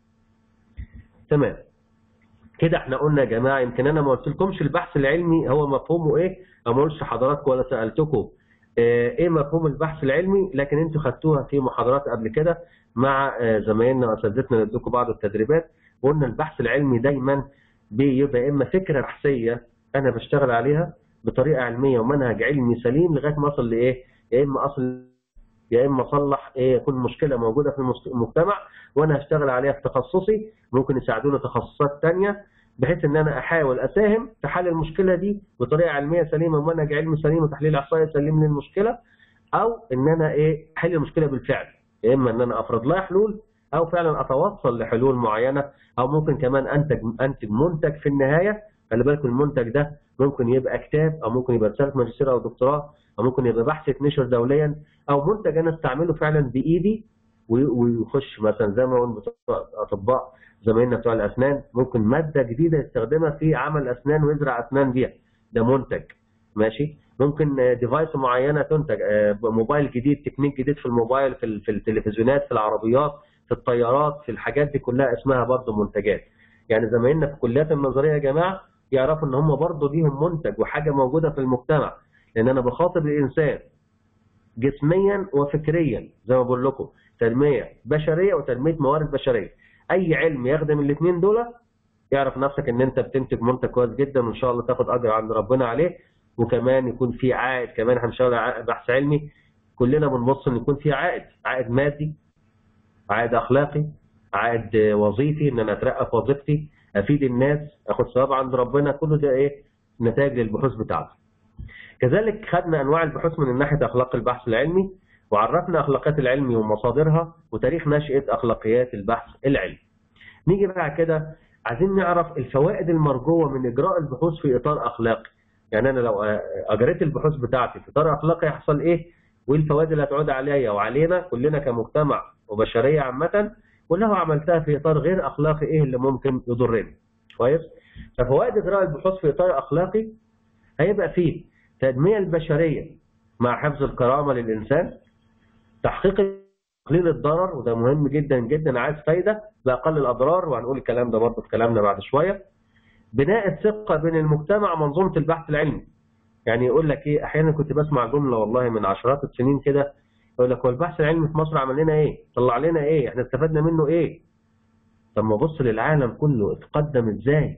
تمام كده احنا قلنا يا جماعه يمكن انا ما قلتلكمش البحث العلمي هو مفهومه ايه او ما قلتش لحضراتكم ولا سالتكم آه، ايه مفهوم البحث العلمي لكن انتوا خدتوها في محاضرات قبل كده مع آه، زمايلنا واساتذتنا اللي ادوكم بعض التدريبات وقلنا البحث العلمي دايما بيبقى يا اما فكره بحثيه انا بشتغل عليها بطريقه علميه ومنهج علمي سليم لغايه ما اصل لايه؟ يا اما اصل يا اما اصلح ايه يكون مشكله موجوده في المست- المجتمع وانا هشتغل عليها في تخصصي ممكن يساعدوني تخصصات ثانيه بحيث ان انا احاول اساهم في حل المشكله دي بطريقه علميه سليمه ومنهج علمي سليم وتحليل احصائي سليم للمشكله او ان انا ايه احل المشكله بالفعل يا اما ان انا افرض لها حلول او فعلا اتوصل لحلول معينه او ممكن كمان انتج انتج منتج في النهايه خلي بالكم المنتج ده ممكن يبقى كتاب او ممكن يبقى رساله ماجستير او دكتوراه او ممكن يبقى بحث يتنشر دوليا او منتج انا استعمله فعلا بايدي وي- ويخش مثلا زي ما قلنا بتوع اطباء زمايلنا بتوع الاسنان ممكن ماده جديده يستخدمها في عمل اسنان ويزرع اسنان بيها ده منتج ماشي ممكن ديفايس معينه تنتج آه، موبايل جديد تكنيك جديد في الموبايل في ال- في التلفزيونات في العربيات في الطيارات في الحاجات دي كلها اسمها برضه منتجات يعني زمايلنا في الكليات النظريه يا جماعه يعرفوا ان هم برضه ليهم منتج وحاجه موجوده في المجتمع لان انا بخاطب الانسان جسميا وفكريا زي ما بقول لكم تنميه بشريه وتنميه موارد بشريه اي علم يخدم الاثنين دول يعرف نفسك ان انت بتنتج منتج كويس جدا وان شاء الله تاخد اجر عند ربنا عليه وكمان يكون في عائد كمان احنا بنشتغل على بحث علمي كلنا بنبص ان يكون في عائد عائد مادي عائد اخلاقي عائد وظيفي ان انا اترقى في وظيفتي افيد الناس اخد ثواب عند ربنا كله ده ايه نتائج للبحوث بتاعتي كذلك خدنا انواع البحوث من ناحيه اخلاق البحث العلمي وعرفنا اخلاقيات العلم ومصادرها وتاريخ نشاه اخلاقيات البحث العلمي نيجي بقى كده عايزين نعرف الفوائد المرجوه من اجراء البحوث في اطار اخلاقي يعني انا لو اجريت البحوث بتاعتي في اطار اخلاقي هيحصل ايه وايه الفوائد اللي هتعود عليا وعلينا كلنا كمجتمع وبشريه عامه ولو عملتها في اطار غير اخلاقي ايه اللي ممكن يضرنا كويس ففوائد اجراء البحوث في اطار اخلاقي هيبقى فيه تنميه البشريه مع حفظ الكرامه للانسان تحقيق تقليل الضرر وده مهم جدا جدا عايز فايده باقل الاضرار وهنقول الكلام ده برضه في كلامنا بعد شويه بناء الثقه بين المجتمع ومنظومه البحث العلمي يعني يقول لك ايه احيانا كنت بسمع جمله والله من عشرات السنين كده يقول لك هو البحث العلمي في مصر عمل لنا ايه؟ طلع لنا ايه؟ احنا استفدنا منه ايه؟ طب ما بص للعالم كله اتقدم ازاي؟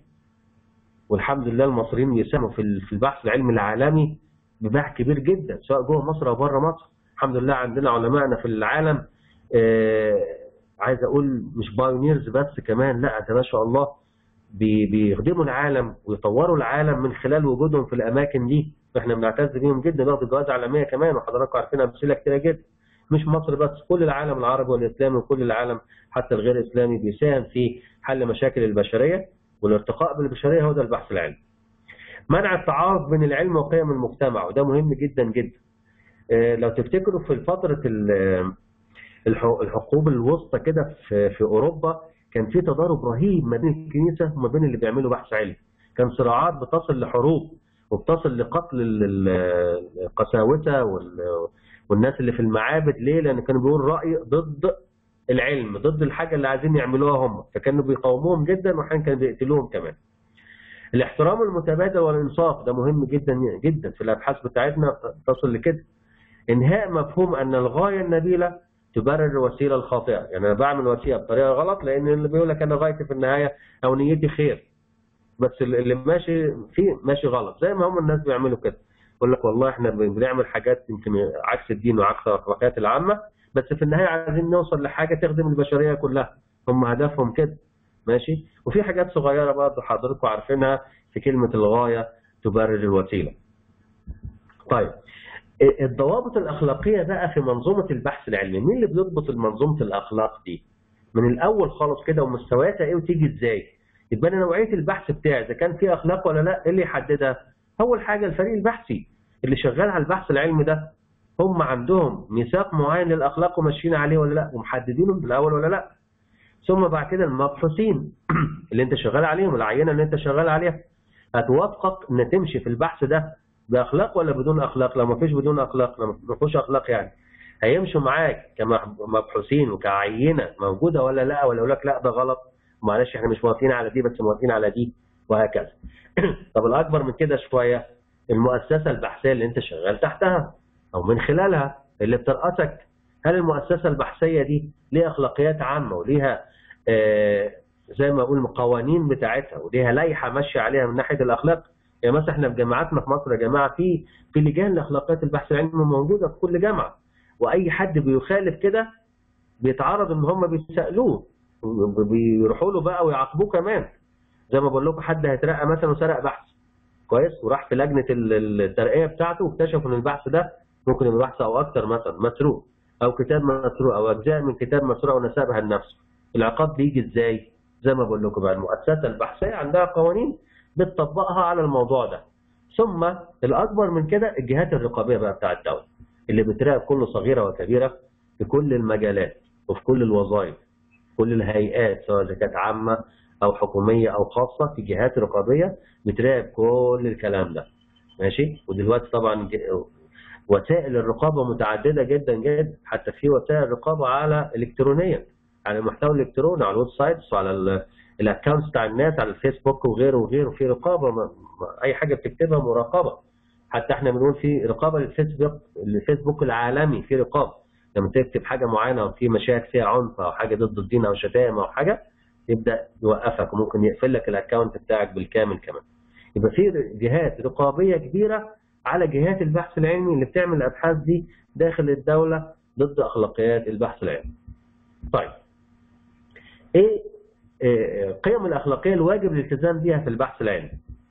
والحمد لله المصريين بيساهموا في في البحث العلمي العالمي بباع كبير جدا سواء جوه مصر او بره مصر الحمد لله عندنا علمائنا في العالم آه عايز اقول مش بايونيرز بس كمان لا ده ما شاء الله بي- بيخدموا العالم ويطوروا العالم من خلال وجودهم في الاماكن دي احنا بنعتز بيهم جدا واخد جوائز عالميه كمان وحضراتكم عارفين امثله كتيره جدا مش مصر بس كل العالم العربي والاسلامي وكل العالم حتى الغير اسلامي بيساهم في حل مشاكل البشريه والارتقاء بالبشريه هو ده البحث العلمي. منع التعارض بين العلم وقيم المجتمع وده مهم جدا جدا. آه، لو تفتكروا في فتره ال- الح- الحقوب الوسطى كده في في اوروبا كان في تضارب رهيب ما بين الكنيسه وما بين اللي بيعملوا بحث علمي. كان صراعات بتصل لحروب وبتصل لقتل ال- ال- القساوسه وال- والناس اللي في المعابد ليه؟ لان كانوا بيقولوا راي ضد العلم ضد الحاجه اللي عايزين يعملوها هم فكانوا بيقاوموهم جدا واحيانا كانوا بيقتلوهم كمان. الاحترام المتبادل والانصاف ده مهم جدا جدا في الابحاث بتاعتنا تصل لكده. انهاء مفهوم ان الغايه النبيله تبرر الوسيله الخاطئه، يعني انا بعمل وسيله بطريقه غلط لان اللي بيقول لك انا غايتي في النهايه او نيتي خير. بس اللي ماشي فيه ماشي غلط زي ما هم الناس بيعملوا كده. يقول لك والله احنا بنعمل حاجات يمكن عكس الدين وعكس الاخلاقيات العامه بس في النهايه عايزين نوصل لحاجه تخدم البشريه كلها هم هدفهم كده ماشي وفي حاجات صغيره برضه حضراتكم عارفينها في كلمه الغايه تبرر الوسيله طيب الضوابط الاخلاقيه بقى في منظومه البحث العلمي مين اللي بيضبط منظومه الاخلاق دي من الاول خالص كده ومستوياتها ايه وتيجي ازاي يبقى انا نوعيه البحث بتاعي اذا كان في اخلاق ولا لا ايه اللي يحددها اول حاجه الفريق البحثي اللي شغال على البحث العلمي ده هم عندهم ميثاق معين للاخلاق وماشيين عليه ولا لا ومحددينه من الاول ولا لا ثم بعد كده المبحوثين اللي انت شغال عليهم العينه اللي انت شغال عليها هتوافقك ان تمشي في البحث ده باخلاق ولا بدون اخلاق لو ما فيش بدون اخلاق لو ما فيش اخلاق يعني هيمشوا معاك كمبحوثين وكعينه موجوده ولا لا ولا يقول لك لا ده غلط معلش احنا مش موافقين على دي بس موافقين على دي وهكذا طب الاكبر من كده شويه المؤسسه البحثيه اللي انت شغال تحتها او من خلالها اللي بترأسك هل المؤسسه البحثيه دي ليها اخلاقيات عامه وليها آه زي ما اقول قوانين بتاعتها وليها لائحه ماشيه عليها من ناحيه الاخلاق يعني مثلا احنا في جامعاتنا في مصر يا جماعه في في لجان لاخلاقيات البحث العلمي موجوده في كل جامعه واي حد بيخالف كده بيتعرض ان هم بيسالوه بيروحوا له بقى ويعاقبوه كمان زي ما بقول لكم حد هيترقى مثلا وسرق بحث كويس وراح في لجنه الترقيه بتاعته واكتشفوا ان البحث ده ممكن يبقى بحث او اكثر مثلا مسروق او كتاب مسروق او اجزاء من كتاب مسروق ونسبها لنفسه العقاب بيجي ازاي زي ما بقول لكم بقى المؤسسه البحثيه عندها قوانين بتطبقها على الموضوع ده ثم الاكبر من كده الجهات الرقابيه بقى بتاع الدوله اللي بتراقب كل صغيره وكبيره في كل المجالات وفي كل الوظائف كل الهيئات سواء اذا كانت عامه او حكوميه او خاصه في جهات رقابيه بتراقب كل الكلام ده ماشي ودلوقتي طبعا وسائل الرقابه متعدده جدا جدا حتى في وسائل رقابه على الكترونيا على المحتوى الالكتروني على الويب سايتس وعلى الاكونتس بتاع الناس على الفيسبوك وغيره وغيره في رقابه ما اي حاجه بتكتبها مراقبه حتى احنا بنقول في رقابه للفيسبوك الفيسبوك العالمي في رقابه لما تكتب حاجه معينه او في مشاهد فيها عنف او حاجه ضد الدين او شتائم او حاجه يبدا يوقفك وممكن يقفل لك الاكونت بتاعك بالكامل كمان يبقى في جهات رقابيه كبيره على جهات البحث العلمي اللي بتعمل الابحاث دي داخل الدوله ضد اخلاقيات البحث العلمي. طيب ايه القيم الاخلاقيه الواجب الالتزام بها في البحث العلمي؟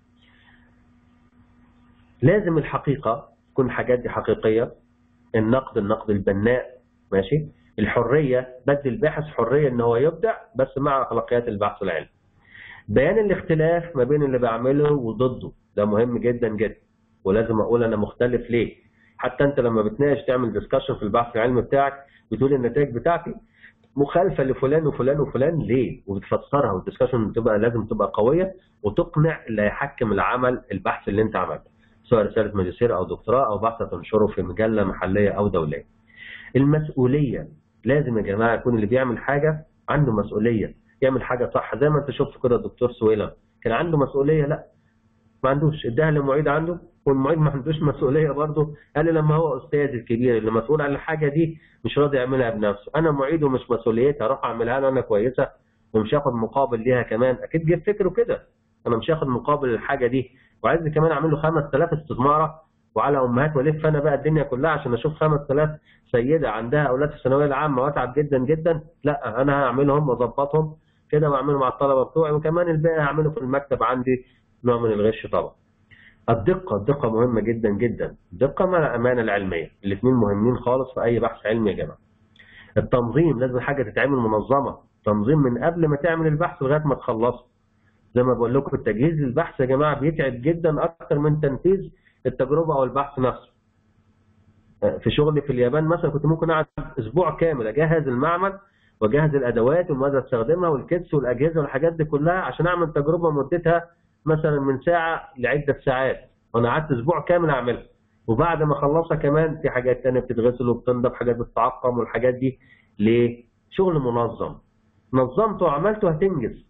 لازم الحقيقه تكون الحاجات دي حقيقيه النقد النقد البناء ماشي الحريه بدي الباحث حريه ان هو يبدع بس مع اخلاقيات البحث العلمي. بيان الاختلاف ما بين اللي بعمله وضده ده مهم جدا جدا ولازم اقول انا مختلف ليه حتى انت لما بتناقش تعمل ديسكشن في البحث العلمي بتاعك بتقول النتائج بتاعتي مخالفه لفلان وفلان وفلان ليه وبتفسرها والديسكشن بتبقى لازم تبقى قويه وتقنع اللي هيحكم العمل البحث اللي انت عملته سواء رساله ماجستير او دكتوراه او بحث تنشره في مجله محليه او دوليه المسؤوليه لازم يا جماعه يكون اللي بيعمل حاجه عنده مسؤوليه يعمل حاجه صح زي ما انت شفت كده الدكتور سويلم كان عنده مسؤوليه لا ما عندوش اداها للمعيد عنده والمعيد ما عندوش مسؤوليه برضه قال لي لما هو استاذ الكبير اللي مسؤول عن الحاجه دي مش راضي يعملها بنفسه انا معيد ومش مسؤوليتي اروح اعملها له انا كويسه ومش هاخد مقابل ليها كمان اكيد جه فكره كده انا مش هاخد مقابل الحاجه دي وعايز كمان اعمل له 5000 استثماره وعلى امهات والف انا بقى الدنيا كلها عشان اشوف 5000 سيده عندها اولاد في الثانويه العامه واتعب جدا جدا لا انا هعملهم واظبطهم كده واعملهم مع الطلبه بتوعي وكمان الباقي هعمله في المكتب عندي نوع من الغش طبعا الدقة الدقة مهمة جدا جدا الدقة مع الأمانة العلمية الاثنين مهمين خالص في أي بحث علمي يا جماعة التنظيم لازم حاجة تتعمل منظمة تنظيم من قبل ما تعمل البحث لغاية ما تخلصه زي ما بقول لكم التجهيز للبحث يا جماعة بيتعب جدا أكتر من تنفيذ التجربة أو البحث نفسه في شغلي في اليابان مثلا كنت ممكن أقعد أسبوع كامل أجهز المعمل وأجهز الأدوات وماذا استخدمها والكتس والأجهزة والحاجات دي كلها عشان أعمل تجربة مدتها مثلا من ساعة لعدة ساعات وأنا قعدت أسبوع كامل أعملها وبعد ما أخلصها كمان في حاجات تانية بتتغسل وبتنضف حاجات بتتعقم والحاجات دي ليه؟ شغل منظم نظمته وعملته هتنجز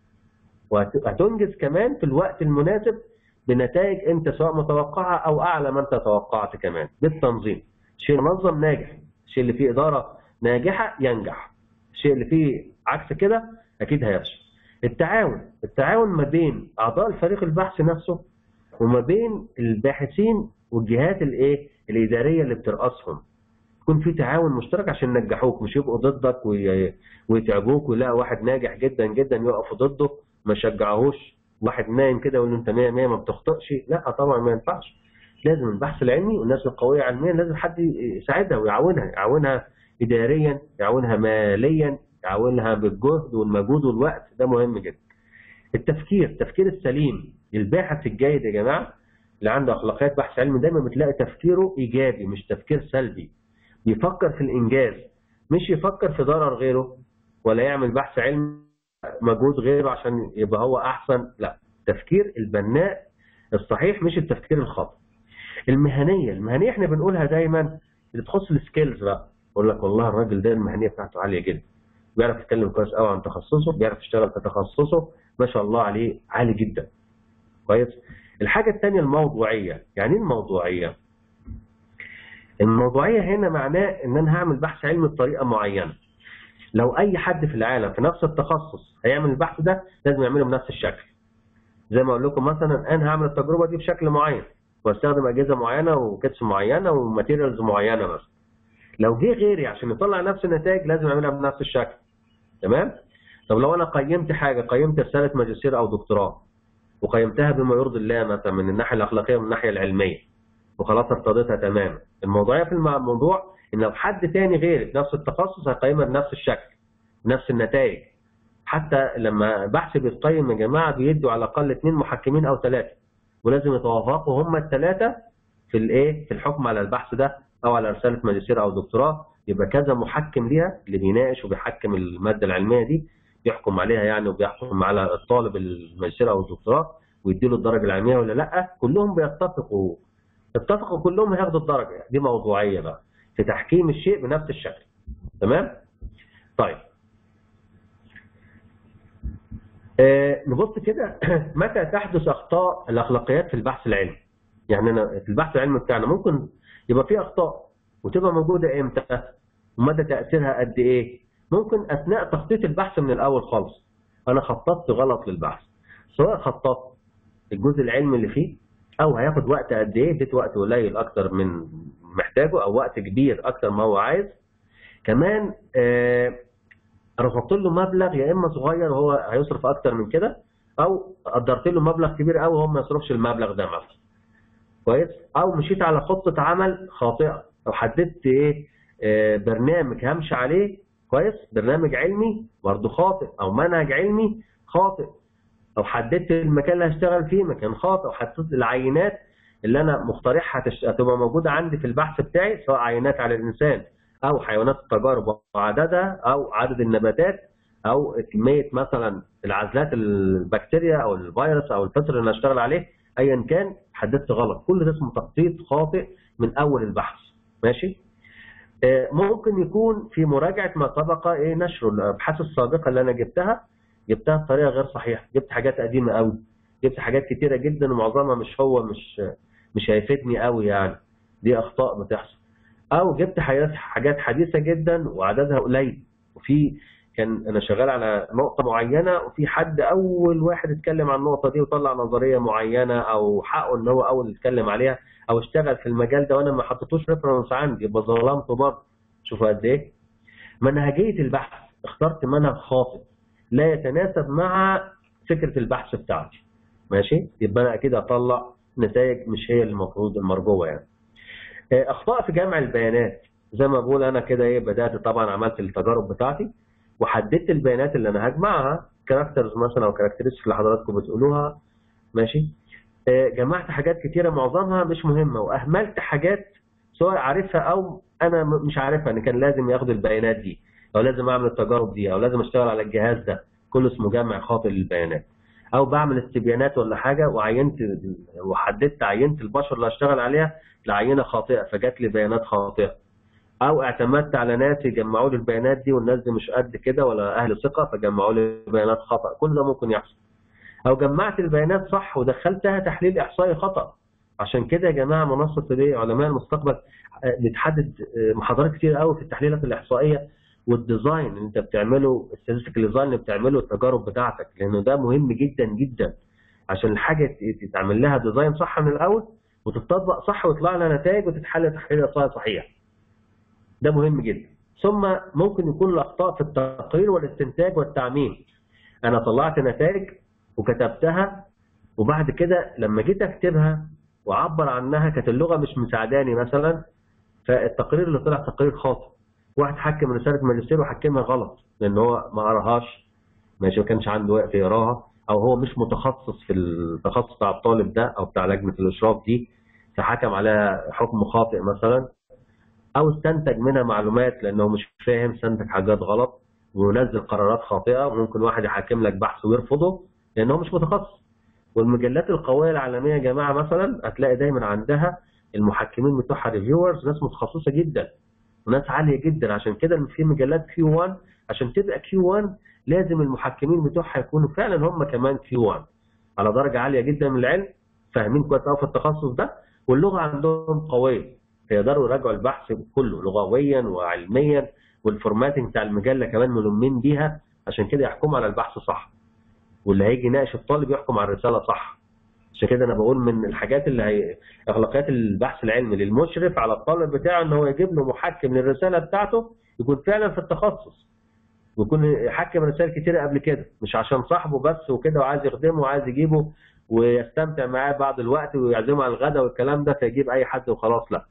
وهتنجز كمان في الوقت المناسب بنتائج انت سواء متوقعه او اعلى ما انت توقعت كمان بالتنظيم شيء منظم ناجح الشيء اللي فيه اداره ناجحه ينجح الشيء اللي فيه عكس كده اكيد هيفشل التعاون التعاون ما بين اعضاء الفريق البحث نفسه وما بين الباحثين والجهات الايه الاداريه اللي بترأسهم يكون في تعاون مشترك عشان ينجحوك مش يبقوا ضدك وي- ويتعبوك ويلاقوا واحد ناجح جدا جدا يقفوا ضده ما يشجعوهوش واحد نايم كده يقول له انت 100 100 ما بتخطئش لا طبعا ما ينفعش لازم البحث العلمي والناس القويه علميا لازم حد يساعدها ويعاونها يعاونها اداريا يعاونها ماليا يعاونها بالجهد والمجهود والوقت ده مهم جدا التفكير التفكير السليم الباحث الجيد يا جماعه اللي عنده اخلاقيات بحث علمي دايما بتلاقي تفكيره ايجابي مش تفكير سلبي بيفكر في الانجاز مش يفكر في ضرر غيره ولا يعمل بحث علمي مجهود غيره عشان يبقى هو احسن لا التفكير البناء الصحيح مش التفكير الخاطئ المهنيه المهنيه احنا بنقولها دايما اللي تخص السكيلز بقى يقول لك والله الراجل ده المهنيه بتاعته عاليه جدا بيعرف يتكلم كويس قوي عن تخصصه بيعرف يشتغل في تخصصه ما شاء الله عليه عالي جدا كويس الحاجه الثانيه الموضوعيه يعني ايه الموضوعيه الموضوعيه هنا معناه ان انا هعمل بحث علمي بطريقه معينه لو اي حد في العالم في نفس التخصص هيعمل البحث ده لازم يعمله بنفس الشكل زي ما اقول لكم مثلا انا هعمل التجربه دي بشكل معين واستخدم اجهزه معينه وكتس معينه وماتيريالز معينه مثلا لو جه غيري عشان يطلع نفس النتائج لازم يعملها بنفس الشكل تمام طب لو انا قيمت حاجه قيمت رساله ماجستير او دكتوراه وقيمتها بما يرضي الله مثلا من الناحيه الاخلاقيه ومن الناحيه العلميه وخلاص ارتضيتها تماما الموضوعيه في الموضوع ان لو حد تاني غيري في نفس التخصص هيقيمها بنفس الشكل بنفس النتائج حتى لما بحث بيتقيم يا جماعه بيدوا على الاقل اثنين محكمين او ثلاثه ولازم يتوافقوا هم الثلاثه في الايه في الحكم على البحث ده او على رساله ماجستير او دكتوراه يبقى كذا محكم ليها اللي بيناقش وبيحكم الماده العلميه دي يحكم عليها يعني وبيحكم على الطالب الماجستير او الدكتوراه ويديله الدرجه العلميه ولا لا كلهم بيتفقوا اتفقوا كلهم هياخدوا الدرجه دي موضوعيه بقى في تحكيم الشيء بنفس الشكل تمام طيب آه نبص كده متى تحدث اخطاء الاخلاقيات في البحث العلمي يعني انا في البحث العلمي بتاعنا ممكن يبقى فيه اخطاء وتبقى موجوده امتى ومدى تاثيرها قد ايه ممكن اثناء تخطيط البحث من الاول خالص انا خططت غلط للبحث سواء خططت الجزء العلمي اللي فيه او هياخد وقت قد ايه اديت وقت قليل اكتر من محتاجه او وقت كبير اكتر ما هو عايز كمان آه رفضت له مبلغ يا اما صغير وهو هيصرف اكتر من كده او قدرت له مبلغ كبير قوي وهو ما يصرفش المبلغ ده مثلا كويس او مشيت على خطه عمل خاطئه او حددت ايه آه برنامج همشي عليه كويس برنامج علمي برضه خاطئ او منهج علمي خاطئ او حددت المكان اللي هشتغل فيه مكان خاطئ او حددت العينات اللي انا مقترحها هتبقى موجوده عندي في البحث بتاعي سواء عينات على الانسان او حيوانات التجارب وعددها او عدد النباتات او كميه مثلا العزلات البكتيريا او الفيروس او الفطر اللي انا هشتغل عليه ايا كان حددت غلط كل ده اسمه تخطيط خاطئ من اول البحث ماشي ممكن يكون في مراجعه ما سبق ايه نشر الابحاث السابقه اللي انا جبتها جبتها بطريقه غير صحيحه جبت حاجات قديمه قوي جبت حاجات كتيره جدا ومعظمها مش هو مش مش هيفيدني قوي يعني دي اخطاء بتحصل او جبت حاجات حاجات حديثه جدا وعددها قليل وفي كان انا شغال على نقطه معينه وفي حد اول واحد اتكلم عن النقطه دي وطلع نظريه معينه او حقه ان هو اول يتكلم عليها او اشتغل في المجال ده وانا ما حطيتوش ريفرنس عندي يبقى ظلمته برضه شوفوا قد ايه منهجيه البحث اخترت منهج خاطئ لا يتناسب مع فكره البحث بتاعتي ماشي يبقى انا اكيد اطلع نتائج مش هي المفروض المرجوه يعني آه، اخطاء في جمع البيانات زي ما بقول انا كده ايه بدات طبعا عملت التجارب بتاعتي وحددت البيانات اللي انا هجمعها كاركترز مثلا او كاركترستكس اللي حضراتكم بتقولوها ماشي آه، جمعت حاجات كتيره معظمها مش مهمه واهملت حاجات سواء عارفها او انا م- مش عارفها ان كان لازم ياخد البيانات دي او لازم اعمل التجارب دي او لازم اشتغل على الجهاز ده كله اسمه جمع خاطئ للبيانات او بعمل استبيانات ولا حاجه وعينت وحددت عينت البشر اللي هشتغل عليها لعينه خاطئه فجات لي بيانات خاطئه او اعتمدت على ناس يجمعوا لي البيانات دي والناس دي مش قد كده ولا اهل ثقه فجمعوا لي بيانات خطا كل ده ممكن يحصل او جمعت البيانات صح ودخلتها تحليل احصائي خطا عشان كده يا جماعه منصه الايه علماء المستقبل آه، بتحدد آه، محاضرات كتير قوي في التحليلات الاحصائيه والديزاين اللي انت بتعمله الستاتستيكال ديزاين اللي بتعمله التجارب بتاعتك لانه ده مهم جدا جدا عشان الحاجه ت- تتعمل لها ديزاين صح من الاول وتطبق صح ويطلع لها نتائج وتتحل تحليل احصائي صحيح ده مهم جدا ثم ممكن يكون الاخطاء في التقرير والاستنتاج والتعميم انا طلعت نتائج وكتبتها وبعد كده لما جيت اكتبها واعبر عنها كانت اللغه مش مساعداني مثلا فالتقرير اللي طلع تقرير خاطئ واحد حكم رساله ماجستير وحكمها غلط لان هو ما قراهاش ماشي ما كانش عنده وقت يقراها او هو مش متخصص في التخصص بتاع الطالب ده او بتاع لجنه الاشراف دي فحكم عليها حكم خاطئ مثلا او استنتج منها معلومات لانه مش فاهم استنتج حاجات غلط ونزل قرارات خاطئه وممكن واحد يحكم لك بحث ويرفضه لانه مش متخصص والمجلات القويه العالميه يا جماعه مثلا هتلاقي دايما عندها المحكمين بتوعها ريفيورز ناس متخصصه جدا وناس عاليه جدا عشان كده في مجلات كيو 1 عشان تبقى كيو 1 لازم المحكمين بتوعها يكونوا فعلا هم كمان كيو 1 على درجه عاليه جدا من العلم فاهمين كويس قوي في التخصص ده واللغه عندهم قويه فيقدروا يراجعوا البحث كله لغويا وعلميا والفورماتنج بتاع المجله كمان ملمين بيها عشان كده يحكموا على البحث صح واللي هيجي يناقش الطالب يحكم على الرساله صح عشان كده انا بقول من الحاجات اللي هي اخلاقيات البحث العلمي للمشرف على الطالب بتاعه ان هو يجيب له محكم للرساله بتاعته يكون فعلا في التخصص ويكون حكم رسائل كتيره قبل كده مش عشان صاحبه بس وكده وعايز يخدمه وعايز يجيبه ويستمتع معاه بعض الوقت ويعزمه على الغداء والكلام ده فيجيب اي حد وخلاص لا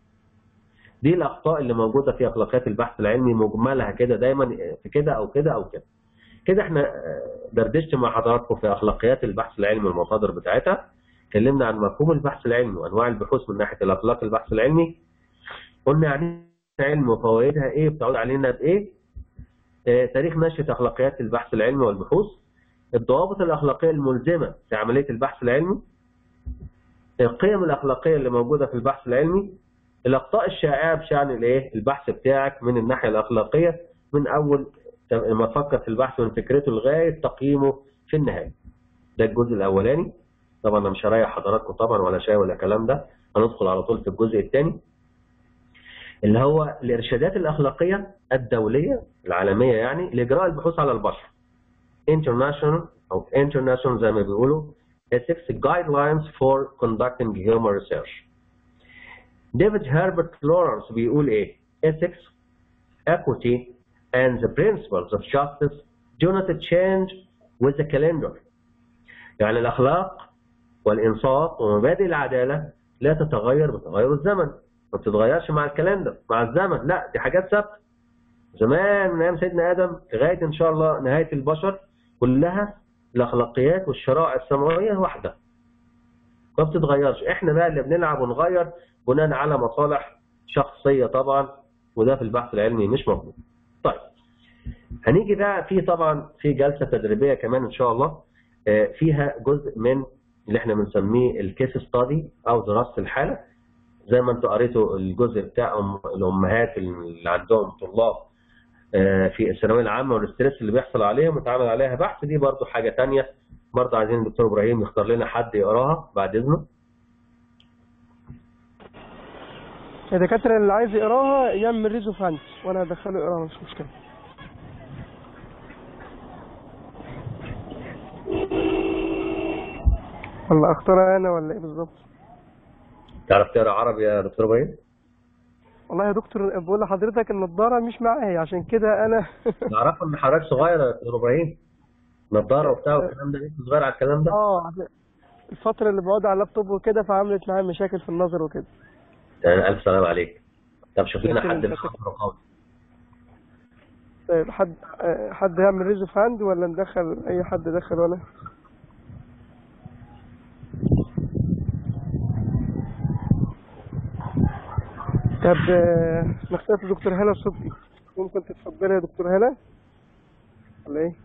دي الاخطاء اللي موجوده في اخلاقيات البحث العلمي مجملها كده دايما في كده او كده او كده كده احنا دردشت مع حضراتكم في اخلاقيات البحث العلمي والمصادر بتاعتها اتكلمنا عن مفهوم البحث العلمي وانواع البحوث من ناحيه الاخلاق البحث العلمي قلنا يعني علم وفوائدها ايه بتعود علينا بايه اه تاريخ نشأة اخلاقيات البحث العلمي والبحوث الضوابط الاخلاقيه الملزمه في عمليه البحث العلمي القيم الاخلاقيه اللي موجوده في البحث العلمي الاخطاء الشائعه بشان الايه البحث بتاعك من الناحيه الاخلاقيه من اول لما تفكر في البحث من فكرته لغايه تقييمه في النهايه ده الجزء الاولاني طبعا انا مش هريح حضراتكم طبعا ولا شاي ولا كلام ده هندخل على طول في الجزء الثاني اللي هو الارشادات الاخلاقيه الدوليه العالميه يعني لاجراء البحوث على البشر international او international زي ما بيقولوا ethics guidelines for conducting human research ديفيد هربرت لورنس بيقول ايه ethics equity and the principles of justice do not change with the calendar يعني الأخلاق والإنصاف ومبادئ العدالة لا تتغير بتغير الزمن ما بتتغيرش مع الكالندر مع الزمن لا دي حاجات ثابتة زمان من أيام سيدنا آدم لغاية إن شاء الله نهاية البشر كلها الأخلاقيات والشرائع السماوية واحدة ما بتتغيرش احنا بقى اللي بنلعب ونغير بناء على مصالح شخصية طبعا وده في البحث العلمي مش موجود طيب هنيجي بقى في طبعا في جلسه تدريبيه كمان ان شاء الله فيها جزء من اللي احنا بنسميه الكيس ستادي او دراسه الحاله زي ما انتوا قريتوا الجزء بتاع الامهات اللي عندهم طلاب في الثانويه العامه والاسترس اللي بيحصل عليهم واتعمل عليها بحث دي برضو حاجه ثانيه برضو عايزين الدكتور ابراهيم يختار لنا حد يقراها بعد اذنه الدكاتره اللي عايز يقراها يعمل ريزو فانت وانا ادخله يقراها مش مشكله ولا اختارها انا ولا ايه بالظبط تعرف تقرا عربي يا دكتور ابراهيم؟ والله يا دكتور بقول لحضرتك النضاره مش معايا عشان كده انا نعرف ان حضرتك صغير يا دكتور ابراهيم نضاره وبتاع والكلام ده لسه صغير على الكلام ده اه عشان الفتره اللي بقعد على اللابتوب وكده فعملت معايا مشاكل في النظر وكده يعني الف سلام عليك طب شوف لنا شكراً حد من لك. خبره قوي طيب حد آه، حد هيعمل ريز اوف هاند ولا ندخل اي حد دخل ولا طب آه، نختار دكتور هلا صبحي ممكن تتفضلي يا دكتور هلا ولا ايه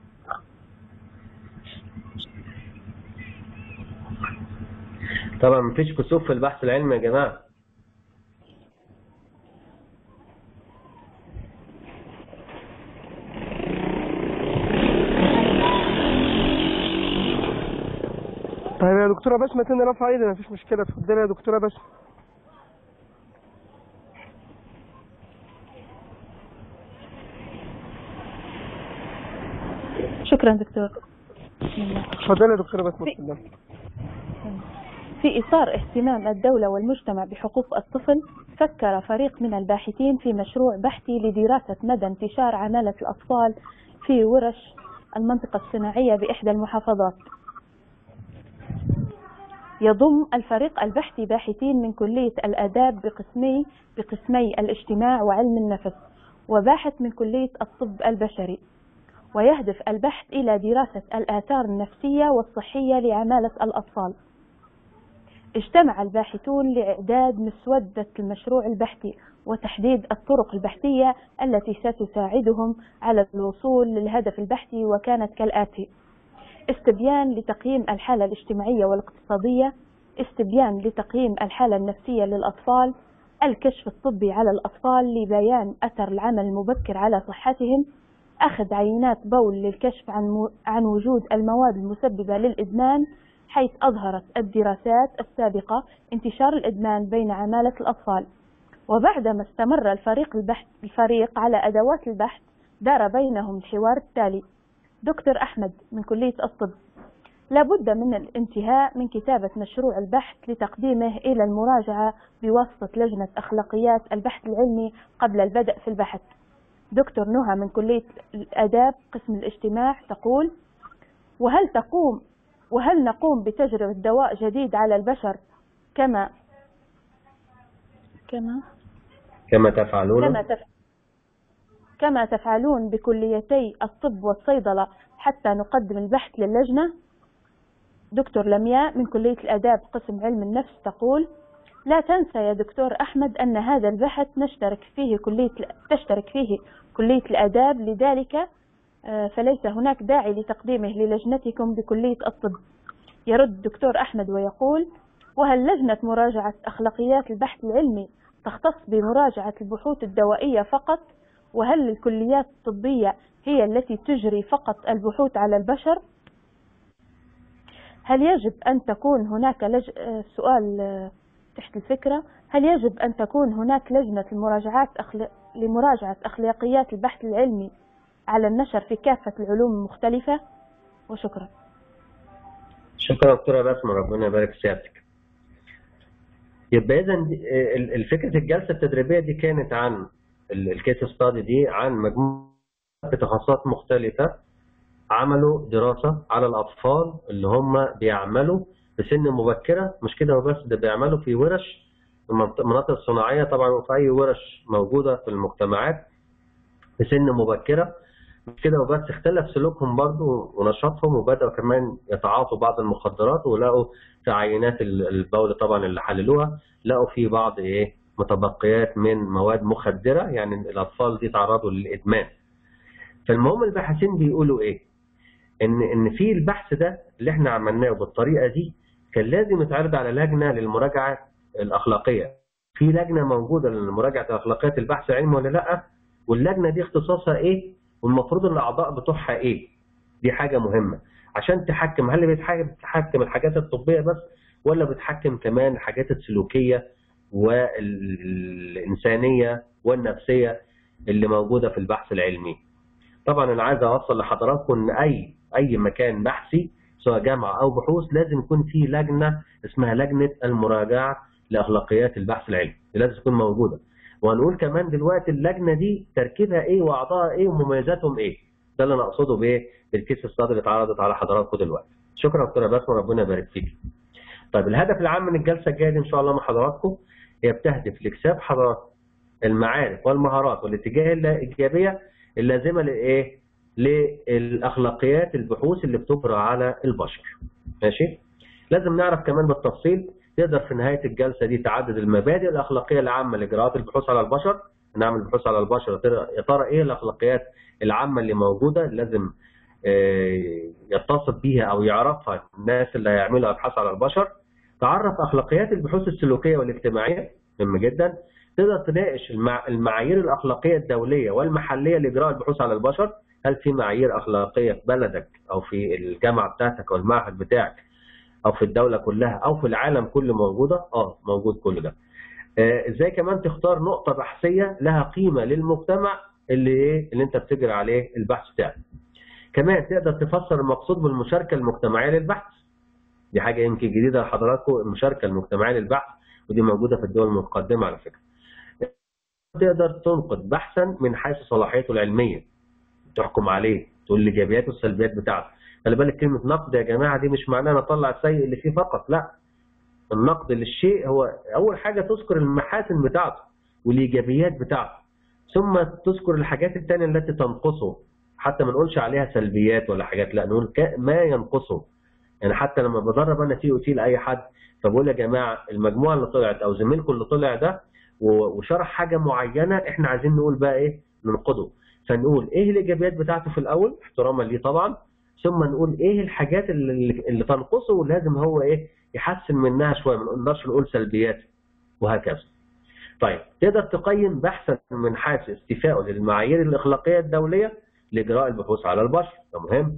طبعا مفيش كسوف في البحث العلمي يا جماعه طيب يا دكتوره بسمة انا رافعه ايدي مفيش مشكله اتفضلي يا دكتوره بسمة شكرا دكتور بسم الله اتفضلي يا دكتوره بسمة في- اتفضلي في إطار اهتمام الدولة والمجتمع بحقوق الطفل فكر فريق من الباحثين في مشروع بحثي لدراسة مدى انتشار عمالة الأطفال في ورش المنطقة الصناعية بإحدى المحافظات يضم الفريق البحثي باحثين من كلية الآداب بقسمي بقسمي الاجتماع وعلم النفس وباحث من كلية الطب البشري ويهدف البحث إلى دراسة الآثار النفسية والصحية لعمالة الأطفال اجتمع الباحثون لإعداد مسودة المشروع البحثي وتحديد الطرق البحثية التي ستساعدهم على الوصول للهدف البحثي وكانت كالآتي استبيان لتقييم الحالة الاجتماعية والاقتصادية استبيان لتقييم الحالة النفسية للأطفال الكشف الطبي على الأطفال لبيان أثر العمل المبكر على صحتهم أخذ عينات بول للكشف عن, مو- عن وجود المواد المسببة للإدمان حيث أظهرت الدراسات السابقة انتشار الإدمان بين عمالة الأطفال وبعدما استمر الفريق البحث الفريق على أدوات البحث دار بينهم الحوار التالي دكتور أحمد من كلية الطب لابد من الانتهاء من كتابة مشروع البحث لتقديمه إلى المراجعة بواسطة لجنة أخلاقيات البحث العلمي قبل البدء في البحث دكتور نهى من كلية الآداب قسم الاجتماع تقول وهل تقوم وهل نقوم بتجربة دواء جديد على البشر كما كما كما تفعلون كما تف... كما تفعلون بكليتي الطب والصيدلة حتى نقدم البحث للجنة دكتور لمياء من كلية الآداب قسم علم النفس تقول لا تنسى يا دكتور أحمد أن هذا البحث نشترك فيه كلية تشترك فيه كلية الآداب لذلك آه، فليس هناك داعي لتقديمه للجنتكم بكلية الطب يرد الدكتور أحمد ويقول وهل لجنة مراجعة أخلاقيات البحث العلمي تختص بمراجعة البحوث الدوائية فقط وهل الكليات الطبية هي التي تجري فقط البحوث على البشر هل يجب أن تكون هناك لج... آه، سؤال آه، تحت الفكرة هل يجب أن تكون هناك لجنة المراجعات أخل... لمراجعة أخلاقيات البحث العلمي على النشر في كافة العلوم المختلفة وشكرا شكرا دكتورة بسمة ربنا يبارك في سيادتك. يبقى إذا الفكرة الجلسة التدريبية دي كانت عن الكيس ستادي دي عن مجموعة بتخصصات مختلفة عملوا دراسة على الأطفال اللي هم بيعملوا في سن مبكرة مش كده وبس ده بيعملوا في ورش في المنط- المناطق الصناعية طبعا وفي أي ورش موجودة في المجتمعات في سن مبكرة مش كده وبس اختلف سلوكهم برضو ونشاطهم وبدأوا كمان يتعاطوا بعض المخدرات ولقوا في عينات ال- البول طبعا اللي حللوها لقوا في بعض ايه متبقيات من مواد مخدرة يعني الأطفال دي تعرضوا للإدمان فالمهم الباحثين بيقولوا ايه ان ان في البحث ده اللي احنا عملناه بالطريقة دي كان لازم يتعرض على لجنة للمراجعة الأخلاقية في لجنة موجودة لمراجعة أخلاقيات البحث العلمي ولا لأ واللجنة دي اختصاصها ايه والمفروض الأعضاء بتوعها ايه دي حاجة مهمة عشان تحكم هل بتحكم بتحكم الحاجات الطبية بس ولا بتحكم كمان الحاجات السلوكية والإنسانية والنفسية اللي موجودة في البحث العلمي طبعا أنا عايز أوصل لحضراتكم إن أي أي مكان بحثي سواء جامعه او بحوث لازم يكون في لجنه اسمها لجنه المراجعه لاخلاقيات البحث العلمي دي لازم تكون موجوده وهنقول كمان دلوقتي اللجنه دي تركيبها ايه واعضائها ايه ومميزاتهم ايه ده اللي انا اقصده بايه بالكيس ستادي اللي اتعرضت على حضراتكم دلوقتي شكرا دكتوره بسمه ربنا يبارك فيك طيب الهدف العام من الجلسه الجايه دي ان شاء الله مع حضراتكم هي بتهدف لاكساب حضراتكم المعارف والمهارات والاتجاه الايجابيه اللازمه لايه؟ للاخلاقيات البحوث اللي بتجرى على البشر. ماشي؟ لازم نعرف كمان بالتفصيل تقدر في نهايه الجلسه دي تعدد المبادئ الاخلاقيه العامه لاجراءات البحوث على البشر، نعمل بحوث على البشر يا ترى ايه الاخلاقيات العامه اللي موجوده لازم يتصف بيها او يعرفها الناس اللي هيعملوا ابحاث على البشر. تعرف اخلاقيات البحوث السلوكيه والاجتماعيه مهم جدا تقدر تناقش المعايير الاخلاقيه الدوليه والمحليه لاجراء البحوث على البشر هل في معايير اخلاقيه في بلدك او في الجامعه بتاعتك او المعهد بتاعك او في الدوله كلها او في العالم كله موجوده اه موجود كل ده ازاي كمان تختار نقطه بحثيه لها قيمه للمجتمع اللي ايه اللي انت بتجري عليه البحث بتاعك كمان تقدر تفسر المقصود بالمشاركه المجتمعيه للبحث دي حاجه يمكن جديده لحضراتكم المشاركه المجتمعيه للبحث ودي موجوده في الدول المتقدمه على فكره تقدر تنقد بحثا من حيث صلاحيته العلميه تحكم عليه تقول الايجابيات والسلبيات بتاعته خلي بالك كلمه نقد يا جماعه دي مش معناها انا اطلع السيء اللي فيه فقط لا النقد للشيء هو اول حاجه تذكر المحاسن بتاعته والايجابيات بتاعته ثم تذكر الحاجات الثانيه التي تنقصه حتى ما نقولش عليها سلبيات ولا حاجات لا نقول ما ينقصه يعني حتى لما بدرب انا تي او تي لاي حد فبقول يا جماعه المجموعه اللي طلعت او زميلكم اللي طلع ده وشرح حاجه معينه احنا عايزين نقول بقى ايه ننقده فنقول ايه الايجابيات بتاعته في الاول احتراما ليه طبعا ثم نقول ايه الحاجات اللي, اللي تنقصه ولازم هو ايه يحسن منها شويه ما نقدرش نقول سلبيات وهكذا طيب تقدر تقيم بحثا من حيث استيفائه للمعايير الاخلاقيه الدوليه لاجراء البحوث على البشر ده مهم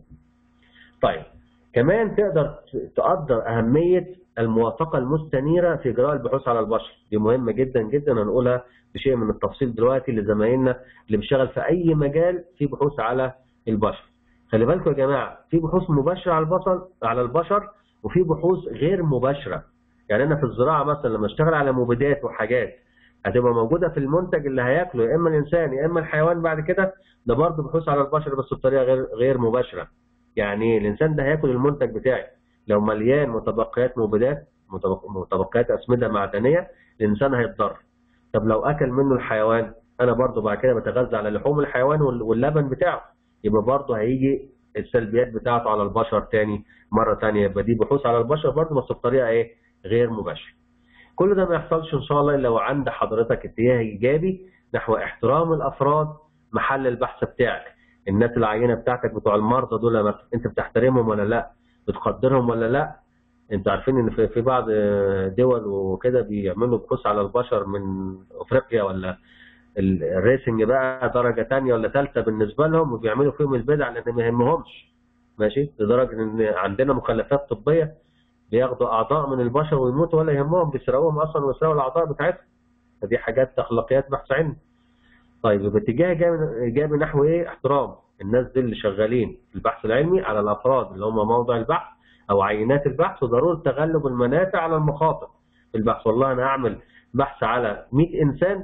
طيب كمان تقدر تقدر اهميه الموافقه المستنيره في اجراء البحوث على البشر دي مهمه جدا جدا هنقولها بشيء من التفصيل دلوقتي لزمايلنا اللي بيشتغل في اي مجال في بحوث على البشر خلي بالكم يا جماعه في بحوث مباشره على البشر على البشر وفي بحوث غير مباشره يعني انا في الزراعه مثلا لما اشتغل على مبيدات وحاجات هتبقى موجوده في المنتج اللي هياكله يا اما الانسان يا اما الحيوان بعد كده ده برضه بحوث على البشر بس بطريقه غير غير مباشره يعني الانسان ده هياكل المنتج بتاعي لو مليان متبقيات مبيدات متبقيات اسمده معدنيه الانسان هيتضر طب لو اكل منه الحيوان انا برضه بعد كده بتغذى على لحوم الحيوان واللبن بتاعه يبقى برضه هيجي السلبيات بتاعته على البشر تاني مره تانيه يبقى دي بحوث على البشر برضه بس بطريقه ايه غير مباشره كل ده ما يحصلش ان شاء الله الا لو عند حضرتك اتجاه ايجابي نحو احترام الافراد محل البحث بتاعك الناس العينه بتاعتك بتوع المرضى دول مثلا انت بتحترمهم ولا لا بتقدرهم ولا لا انتوا عارفين ان في بعض دول وكده بيعملوا بحوث على البشر من افريقيا ولا الريسنج بقى درجه ثانيه ولا ثالثه بالنسبه لهم وبيعملوا فيهم البدع لان ما يهمهمش ماشي لدرجه ان عندنا مخلفات طبيه بياخدوا اعضاء من البشر ويموتوا ولا يهمهم بيسرقوهم اصلا ويسرقوا الاعضاء بتاعتهم فدي حاجات اخلاقيات بحث علمي طيب يبقى اتجاه ايجابي نحو ايه احترام الناس دي اللي شغالين في البحث العلمي على الافراد اللي هم موضع البحث او عينات البحث وضروره تغلب المنافع على المخاطر في البحث والله انا هعمل بحث على 100 انسان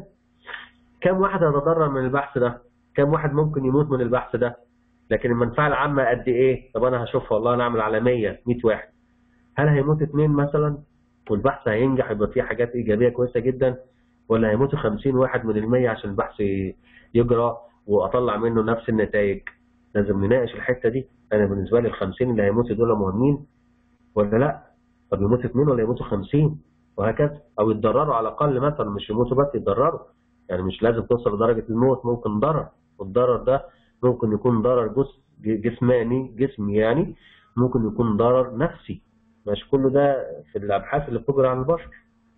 كم واحد هيتضرر من البحث ده كم واحد ممكن يموت من البحث ده لكن المنفعه العامه قد ايه طب انا هشوف والله انا اعمل على 100 100 واحد هل هيموت اثنين مثلا والبحث هينجح يبقى فيه حاجات ايجابيه كويسه جدا ولا هيموتوا 50 واحد من المية عشان البحث يجرى واطلع منه نفس النتائج لازم نناقش الحته دي انا بالنسبه لي ال 50 اللي هيموتوا دول مهمين ولا لا طب يموتوا اثنين ولا يموتوا 50 وهكذا او يتضرروا على الاقل مثلا مش يموتوا بس يتضرروا يعني مش لازم توصل لدرجه الموت ممكن ضرر والضرر ده ممكن يكون ضرر جس جسماني جسمي يعني ممكن يكون ضرر نفسي مش كله ده في الابحاث اللي بتجرى عن البشر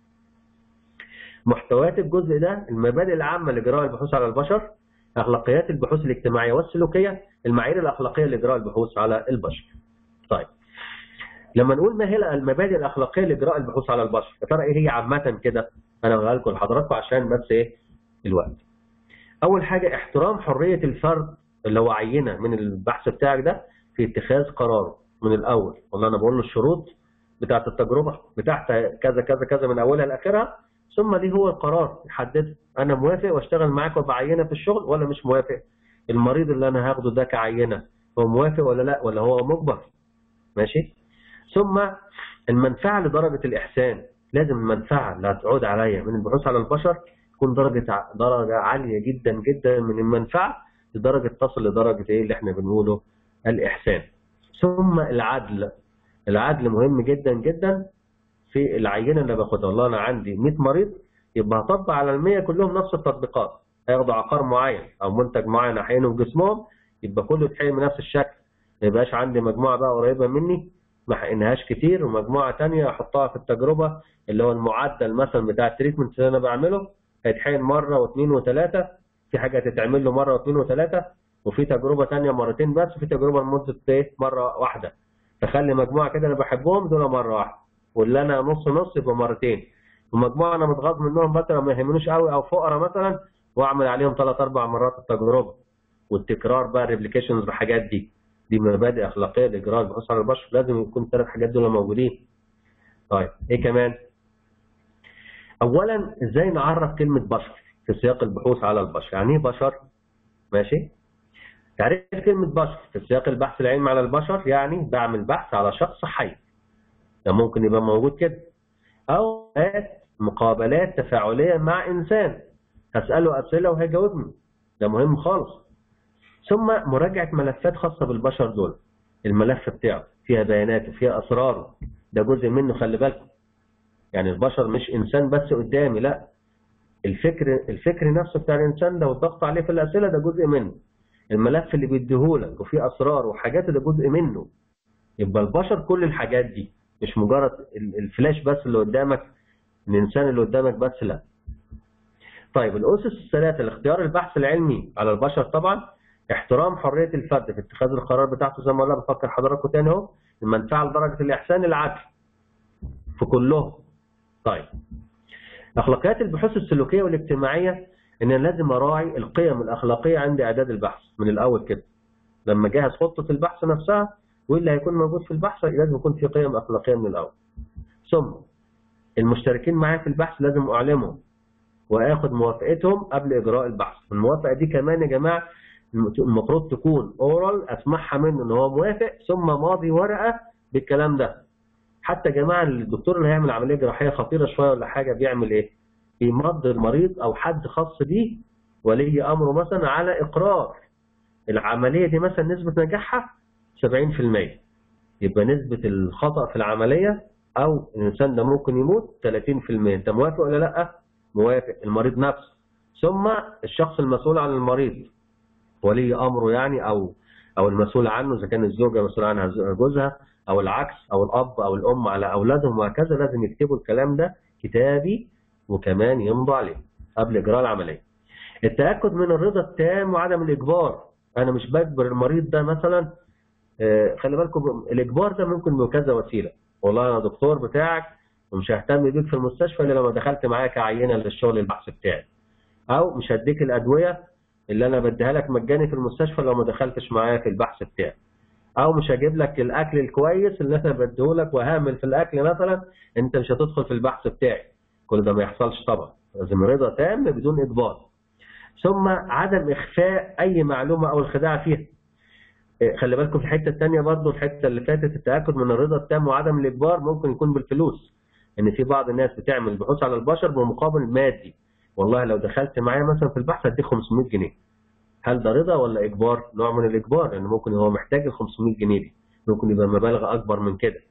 محتويات الجزء ده المبادئ العامه لاجراء البحوث على البشر اخلاقيات البحوث الاجتماعيه والسلوكيه المعايير الاخلاقيه لاجراء البحوث على البشر طيب لما نقول ما هي المبادئ الاخلاقيه لاجراء البحوث على البشر يا ترى ايه هي عامه كده انا بقولها لكم لحضراتكم عشان بس ايه الوقت اول حاجه احترام حريه الفرد اللي هو عينه من البحث بتاعك ده في اتخاذ قراره من الاول والله انا بقول له الشروط بتاعت التجربه بتاعت كذا كذا كذا من اولها لاخرها ثم دي هو القرار يحدد انا موافق واشتغل معاك وبعينه في الشغل ولا مش موافق المريض اللي انا هاخده ده كعينه هو موافق ولا لا ولا هو مجبر ماشي ثم المنفعه لدرجه الاحسان لازم المنفعه اللي هتعود عليا من البحوث على البشر تكون درجه ع- درجه عاليه جدا جدا من المنفعه لدرجه تصل لدرجه ايه اللي احنا بنقوله الاحسان ثم العدل العدل مهم جدا جدا في العينه اللي باخدها والله انا عندي 100 مريض يبقى هطبق على ال 100 كلهم نفس التطبيقات هياخدوا عقار معين او منتج معين احقنه في جسمهم يبقى كله يتحقن بنفس الشكل ما يبقاش عندي مجموعه بقى قريبه مني ما حقنهاش كتير ومجموعه ثانيه احطها في التجربه اللي هو المعدل مثلا بتاع التريتمنت اللي انا بعمله هيتحقن مره واثنين وثلاثه في حاجه هتتعمل له مره واثنين وثلاثه وفي تجربه ثانيه مرتين بس وفي تجربه لمده ايه مره واحده فخلي مجموعه كده انا بحبهم دول مره واحده واللي انا نص نص يبقى مرتين ومجموعه انا متغاظ منهم مثلا ما يهمنوش قوي او فقراء مثلا واعمل عليهم ثلاث اربع مرات التجربه والتكرار بقى الريبليكيشنز والحاجات دي دي مبادئ اخلاقيه لاجراء البحوث على البشر لازم يكون الثلاث حاجات دول موجودين طيب ايه كمان اولا ازاي نعرف كلمه بشر في سياق البحوث على البشر يعني ايه بشر ماشي تعريف كلمه بشر في سياق البحث العلمي على البشر يعني بعمل بحث على شخص حي ده ممكن يبقى موجود كده او مقابلات تفاعليه مع انسان هساله اسئله وهيجاوبني ده مهم خالص ثم مراجعه ملفات خاصه بالبشر دول الملف بتاعه فيها بياناته فيها اسراره ده جزء منه خلي بالكم يعني البشر مش انسان بس قدامي لا الفكر الفكر نفسه بتاع الانسان ده والضغط عليه في الاسئله ده جزء منه الملف اللي بيديهولك وفيه اسرار وحاجات ده جزء منه يبقى البشر كل الحاجات دي مش مجرد ال- الفلاش بس اللي قدامك الانسان اللي قدامك بس لا طيب الاسس الثلاثه لاختيار البحث العلمي على البشر طبعا احترام حريه الفرد في اتخاذ القرار بتاعته زي ما قلنا بفكر حضراتكم تاني اهو المنفعه لدرجه الاحسان العدل في كلهم طيب اخلاقيات البحوث السلوكيه والاجتماعيه ان أنا لازم اراعي القيم الاخلاقيه عند اعداد البحث من الاول كده لما اجهز خطه البحث نفسها وايه اللي هيكون موجود في البحث لازم يكون في قيم اخلاقيه من الاول ثم المشتركين معايا في البحث لازم اعلمهم واخد موافقتهم قبل اجراء البحث الموافقه دي كمان يا جماعه المفروض تكون اورال اسمعها منه ان هو موافق ثم ماضي ورقه بالكلام ده حتى يا جماعه الدكتور اللي هيعمل عمليه جراحيه خطيره شويه ولا حاجه بيعمل ايه؟ بيمضي المريض او حد خاص بيه ولي امره مثلا على اقرار العمليه دي مثلا نسبه نجاحها 70% يبقى نسبه الخطا في العمليه او الانسان ده ممكن يموت 30% انت موافق ولا لا؟ موافق المريض نفسه ثم الشخص المسؤول عن المريض ولي امره يعني او او المسؤول عنه اذا كان الزوجه مسؤول عنها جوزها او العكس او الاب او الام على اولادهم وهكذا لازم يكتبوا الكلام ده كتابي وكمان يمضوا عليه قبل اجراء العمليه. التاكد من الرضا التام وعدم الاجبار انا مش بجبر المريض ده مثلا آه، خلي بالكم الاجبار ده ممكن بكذا وسيله والله انا دكتور بتاعك ومش ههتم بيك في المستشفى الا لما دخلت معايا كعينه للشغل البحث بتاعي او مش هديك الادويه اللي انا بديها لك مجاني في المستشفى لو ما دخلتش معايا في البحث بتاعي او مش هجيب لك الاكل الكويس اللي انا بديه لك وهامل في الاكل مثلا انت مش هتدخل في البحث بتاعي كل ده ما يحصلش طبعا لازم رضا تام بدون اجبار ثم عدم اخفاء اي معلومه او الخداع فيها إيه، خلي بالكم في الحته الثانيه برضه الحته اللي فاتت التاكد من الرضا التام وعدم الاجبار ممكن يكون بالفلوس ان في بعض الناس بتعمل بحوث على البشر بمقابل مادي والله لو دخلت معايا مثلا في البحث هديك 500 جنيه هل ده رضا ولا اجبار؟ نوع من الاجبار لان ممكن هو محتاج ال 500 جنيه دي ممكن يبقى مبالغ اكبر من كده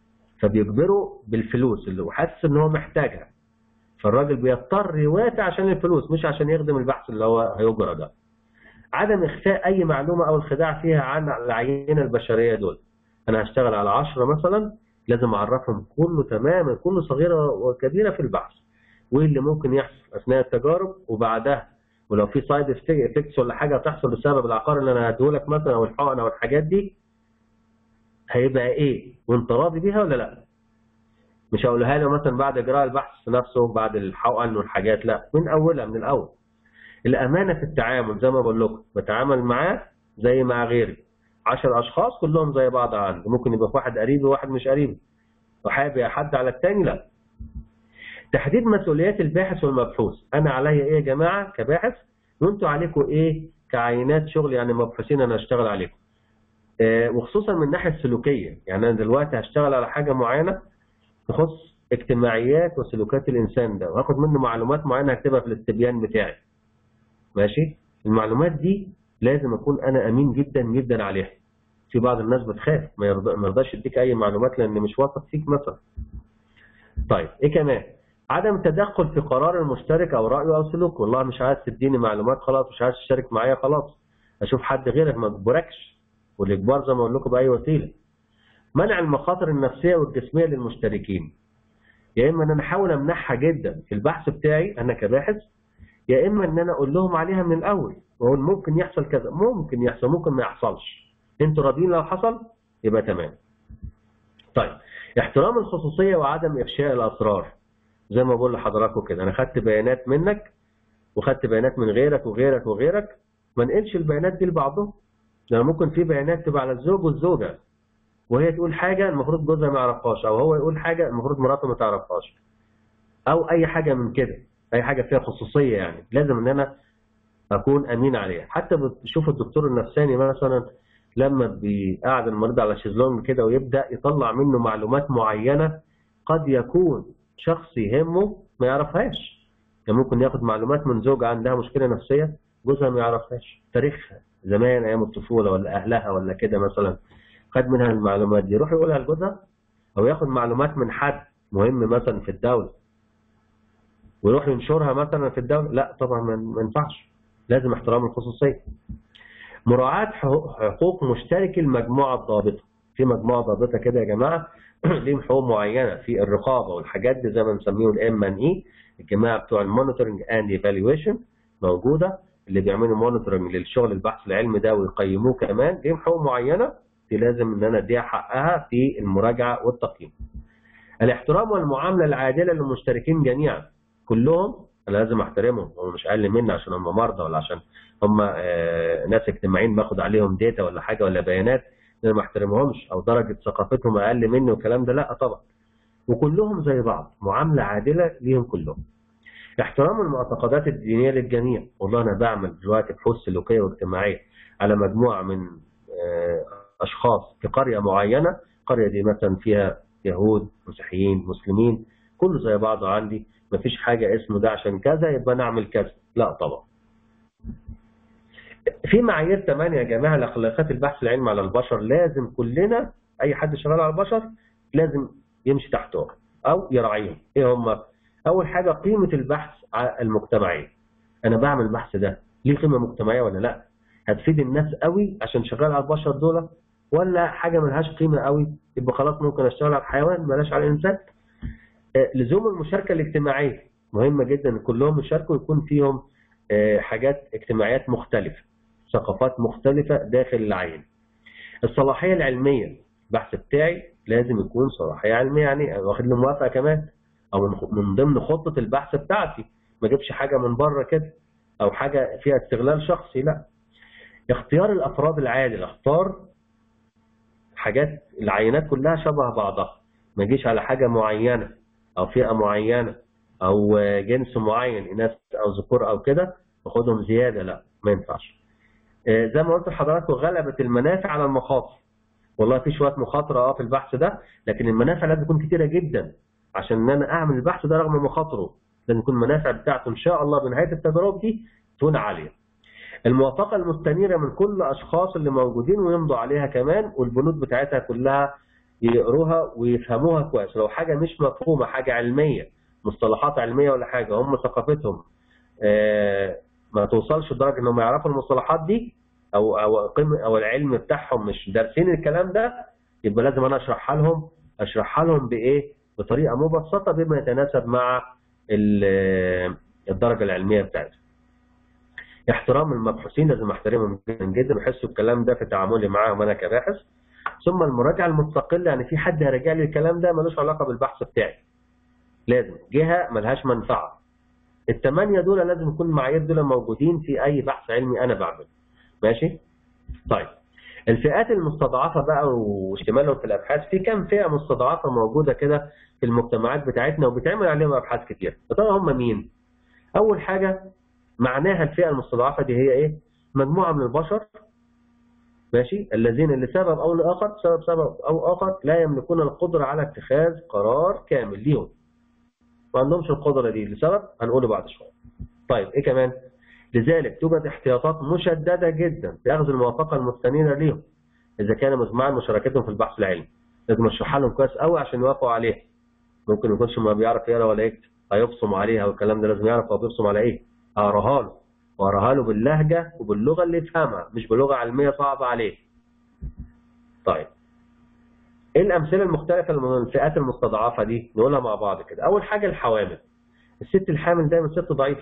فبيجبره بالفلوس اللي هو حاسس ان هو محتاجها فالراجل بيضطر يوافق عشان الفلوس مش عشان يخدم البحث اللي هو هيجرى ده عدم اخفاء اي معلومه او الخداع فيها عن العينه البشريه دول انا هشتغل على 10 مثلا لازم اعرفهم كله تماما كل صغيره وكبيره في البحث وايه اللي ممكن يحصل اثناء التجارب وبعدها ولو في سايد افكتس ولا حاجه تحصل بسبب العقار اللي انا هديهولك مثلا او الحقن او الحاجات دي هيبقى ايه وانت راضي بيها ولا لا مش هقولها له مثلا بعد اجراء البحث نفسه بعد الحقن والحاجات لا من اولها من الاول الامانه في التعامل زي ما بقول لكم بتعامل معاه زي مع غيري 10 اشخاص كلهم زي بعض عندي ممكن يبقى في واحد قريبي وواحد مش قريبي وحابب حد على الثاني لا تحديد مسؤوليات الباحث والمبحوث انا عليا ايه يا جماعه كباحث وانتوا عليكم ايه كعينات شغل يعني مبحوثين انا هشتغل عليكم آه، وخصوصا من الناحيه السلوكيه يعني انا دلوقتي هشتغل على حاجه معينه تخص اجتماعيات وسلوكات الانسان ده وهاخد منه معلومات معينه هكتبها في الاستبيان بتاعي ماشي المعلومات دي لازم اكون انا امين جدا جدا عليها في بعض الناس بتخاف ما يرضى- ما يرضاش يديك اي معلومات لان مش واثق فيك مثلا طيب ايه كمان عدم التدخل في قرار المشترك او رايه او سلوكه والله مش عايز تديني معلومات خلاص مش عايز تشارك معايا خلاص اشوف حد غيرك ما اجبركش والاجبار زي ما اقول لكم باي وسيله منع المخاطر النفسيه والجسميه للمشتركين يا اما ان انا احاول امنعها جدا في البحث بتاعي انا كباحث يا اما ان انا اقول لهم عليها من الاول واقول ممكن يحصل كذا ممكن يحصل ممكن ما يحصلش انتوا راضيين لو حصل يبقى تمام طيب احترام الخصوصيه وعدم افشاء الاسرار زي ما بقول لحضراتكم كده انا خدت بيانات منك وخدت بيانات من غيرك وغيرك وغيرك ما نقلش البيانات دي لبعضهم لان ممكن في بيانات تبقى على الزوج والزوجه وهي تقول حاجه المفروض جوزها ما يعرفهاش او هو يقول حاجه المفروض مراته ما تعرفهاش او اي حاجه من كده اي حاجه فيها خصوصيه يعني لازم ان انا اكون امين عليها حتى بتشوف الدكتور النفساني مثلا لما بيقعد المريض على شيزلونج كده ويبدا يطلع منه معلومات معينه قد يكون شخص يهمه ما يعرفهاش يعني ممكن ياخد معلومات من زوجة عندها مشكله نفسيه جوزها ما يعرفهاش تاريخها زمان ايام الطفوله ولا اهلها ولا كده مثلا خد منها المعلومات دي يروح يقولها لجوزها او ياخد معلومات من حد مهم مثلا في الدوله ويروح ينشرها مثلا في الدوله لا طبعا ما ما ينفعش لازم احترام الخصوصيه مراعاة حقوق- حقوق مشترك المجموعة الضابطة في مجموعة ضابطة كده يا جماعة ليهم حقوق معينة في الرقابة والحاجات دي زي ما نسميهم الام ان اي الجماعة بتوع المونيتورنج اند ايفالويشن موجودة اللي بيعملوا مونيتورنج للشغل البحث العلمي ده ويقيموه كمان ليهم حقوق معينة دي لازم ان انا اديها حقها في المراجعة والتقييم الاحترام والمعاملة العادلة للمشتركين جميعا كلهم انا لازم احترمهم هم مش اقل مني عشان هم مرضى ولا عشان هم آه، ناس اجتماعيين باخد عليهم داتا ولا حاجه ولا بيانات انا ما احترمهمش او درجه ثقافتهم اقل مني والكلام ده لا طبعا وكلهم زي بعض معامله عادله ليهم كلهم احترام المعتقدات الدينيه للجميع والله انا بعمل دلوقتي بحوث سلوكيه واجتماعيه على مجموعه من آه، اشخاص في قريه معينه القريه دي مثلا فيها يهود مسيحيين مسلمين كله زي بعضه عندي مفيش حاجه اسمه ده عشان كذا يبقى نعمل كذا لا طبعا في معايير ثمانية يا جماعة لأخلاقيات البحث العلمي على البشر لازم كلنا أي حد شغال على البشر لازم يمشي تحتهم أو يراعيهم إيه هم؟ أول حاجة قيمة البحث على المجتمعية أنا بعمل البحث ده ليه قيمة مجتمعية ولا لا؟ هتفيد الناس قوي عشان شغال على البشر دول ولا حاجة ملهاش قيمة قوي يبقى خلاص ممكن أشتغل على الحيوان بلاش على الإنسان آه، لزوم المشاركة الاجتماعية مهمة جدا إن كلهم يشاركوا ويكون فيهم آه، حاجات اجتماعيات مختلفة ثقافات مختلفة داخل العين الصلاحية العلمية البحث بتاعي لازم يكون صلاحية علمية يعني واخد له موافقة كمان أو من من ضمن خطة البحث بتاعتي ما اجيبش حاجة من بره كده أو حاجة فيها استغلال شخصي لا اختيار الأفراد العادل اختار حاجات العينات كلها شبه بعضها ما اجيش على حاجة معينة أو فئة معينة أو جنس معين إناث أو ذكور أو كده واخدهم زيادة لا ما ينفعش آه، زي ما قلت لحضراتكم غلبت المنافع على المخاطر والله في شويه مخاطره اه في البحث ده لكن المنافع لازم تكون كتيره جدا عشان ان انا اعمل البحث ده رغم مخاطره لازم يكون المنافع بتاعته ان شاء الله بنهايه التجارب دي تكون عاليه الموافقه المستنيره من كل الاشخاص اللي موجودين ويمضوا عليها كمان والبنود بتاعتها كلها يقروها ويفهموها كويس لو حاجه مش مفهومه حاجه علميه مصطلحات علميه ولا حاجه هم ثقافتهم آه، ما توصلش لدرجه انهم يعرفوا المصطلحات دي او او قيم او العلم بتاعهم مش دارسين الكلام ده يبقى لازم انا اشرحها لهم اشرحها لهم بايه؟ بطريقه مبسطه بما يتناسب مع ال- الدرجه العلميه بتاعتهم. احترام المبحوثين لازم احترمهم جدا جدا ويحسوا الكلام ده في تعاملي معاهم انا كباحث. ثم المراجعه المستقله يعني في حد هيراجع لي الكلام ده ملوش علاقه بالبحث بتاعي. لازم جهه ملهاش منفعه. الثمانيه دول لازم يكون المعايير دول موجودين في اي بحث علمي انا بعمله. ماشي؟ طيب الفئات المستضعفه بقى واشتمالهم في الابحاث في كام فئه مستضعفه موجوده كده في المجتمعات بتاعتنا وبيتعمل عليهم ابحاث كتير يا ترى هم مين اول حاجه معناها الفئه المستضعفه دي هي ايه مجموعه من البشر ماشي الذين لسبب او لاخر سبب سبب او اخر لا يملكون القدره على اتخاذ قرار كامل ليهم ما عندهمش القدره دي لسبب هنقوله بعد شويه طيب ايه كمان لذلك توجد احتياطات مشدده جدا في اخذ الموافقه المستنيره ليهم اذا كان مجمعا مشاركتهم في البحث العلمي لازم اشرحها لهم كويس قوي عشان يوافقوا عليها ممكن ما يكونش ما بيعرف يقرا ولا يكتب هيبصم عليها والكلام ده لازم يعرف هو بيبصم على ايه اقراها له واقراها له باللهجه وباللغه اللي يفهمها مش بلغه علميه صعبه عليه طيب ايه الامثله المختلفه من الفئات المستضعفه دي نقولها مع بعض كده اول حاجه الحوامل الست الحامل دايما ست ضعيفه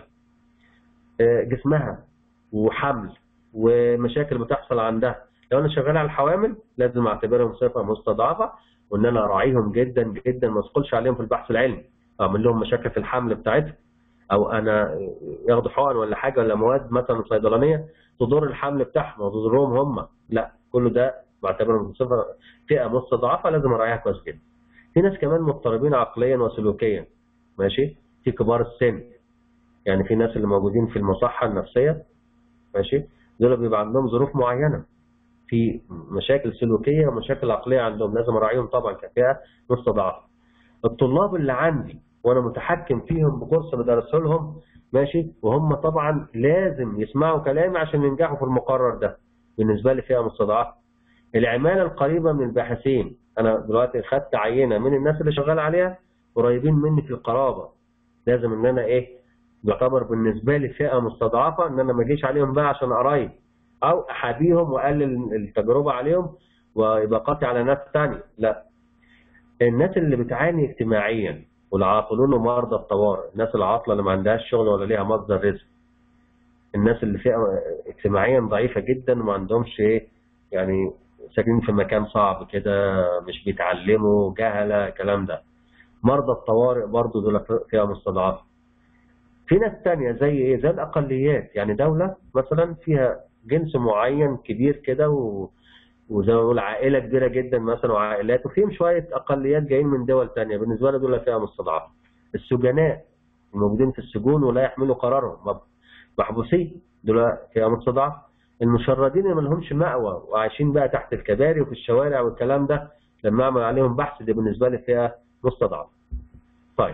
جسمها وحمل ومشاكل بتحصل عندها لو انا شغال على الحوامل لازم اعتبرهم صفه مستضعفه وان انا اراعيهم جدا جدا ما ادخلش عليهم في البحث العلمي اعمل لهم مشاكل في الحمل بتاعتهم او انا ياخدوا حقن ولا حاجه ولا مواد مثلا صيدلانيه تضر الحمل بتاعهم او تضرهم هم لا كل ده بعتبرهم صفه فئه مستضعفه لازم اراعيها كويس جدا في ناس كمان مضطربين عقليا وسلوكيا ماشي في كبار السن يعني في ناس اللي موجودين في المصحه النفسيه ماشي دول بيبقى عندهم ظروف معينه في مشاكل سلوكيه ومشاكل عقليه عندهم لازم اراعيهم طبعا كفئه مستضعفه الطلاب اللي عندي وانا متحكم فيهم بكورس بدرسه لهم ماشي وهم طبعا لازم يسمعوا كلامي عشان ينجحوا في المقرر ده بالنسبه لي فئه مستضعفه العماله القريبه من الباحثين انا دلوقتي خدت عينه من الناس اللي شغال عليها قريبين مني في القرابه لازم ان انا ايه يعتبر بالنسبه لي فئه مستضعفه ان انا ما اجيش عليهم بقى عشان قرايب او احابيهم واقلل التجربه عليهم ويبقى قاطع على ناس ثانيه لا الناس اللي بتعاني اجتماعيا والعاطلون ومرضى الطوارئ الناس العاطله اللي ما عندهاش شغل ولا ليها مصدر رزق الناس اللي فئه اجتماعيا ضعيفه جدا وما عندهمش ايه يعني ساكنين في مكان صعب كده مش بيتعلموا جهله الكلام ده مرضى الطوارئ برضو دول فئه مستضعفه في ناس تانية زي ايه زي الاقليات يعني دولة مثلا فيها جنس معين كبير كده و... وزي ما بقول عائلة كبيرة جدا مثلا وعائلات وفيهم شوية اقليات جايين من دول تانية بالنسبة لي دول فئة مستضعفة السجناء الموجودين في السجون ولا يحملوا قرارهم محبوسين دول فئة مستضعفة المشردين اللي ما لهمش مأوى وعايشين بقى تحت الكباري وفي الشوارع والكلام ده لما اعمل عليهم بحث دي بالنسبة لي فئة مستضعفة طيب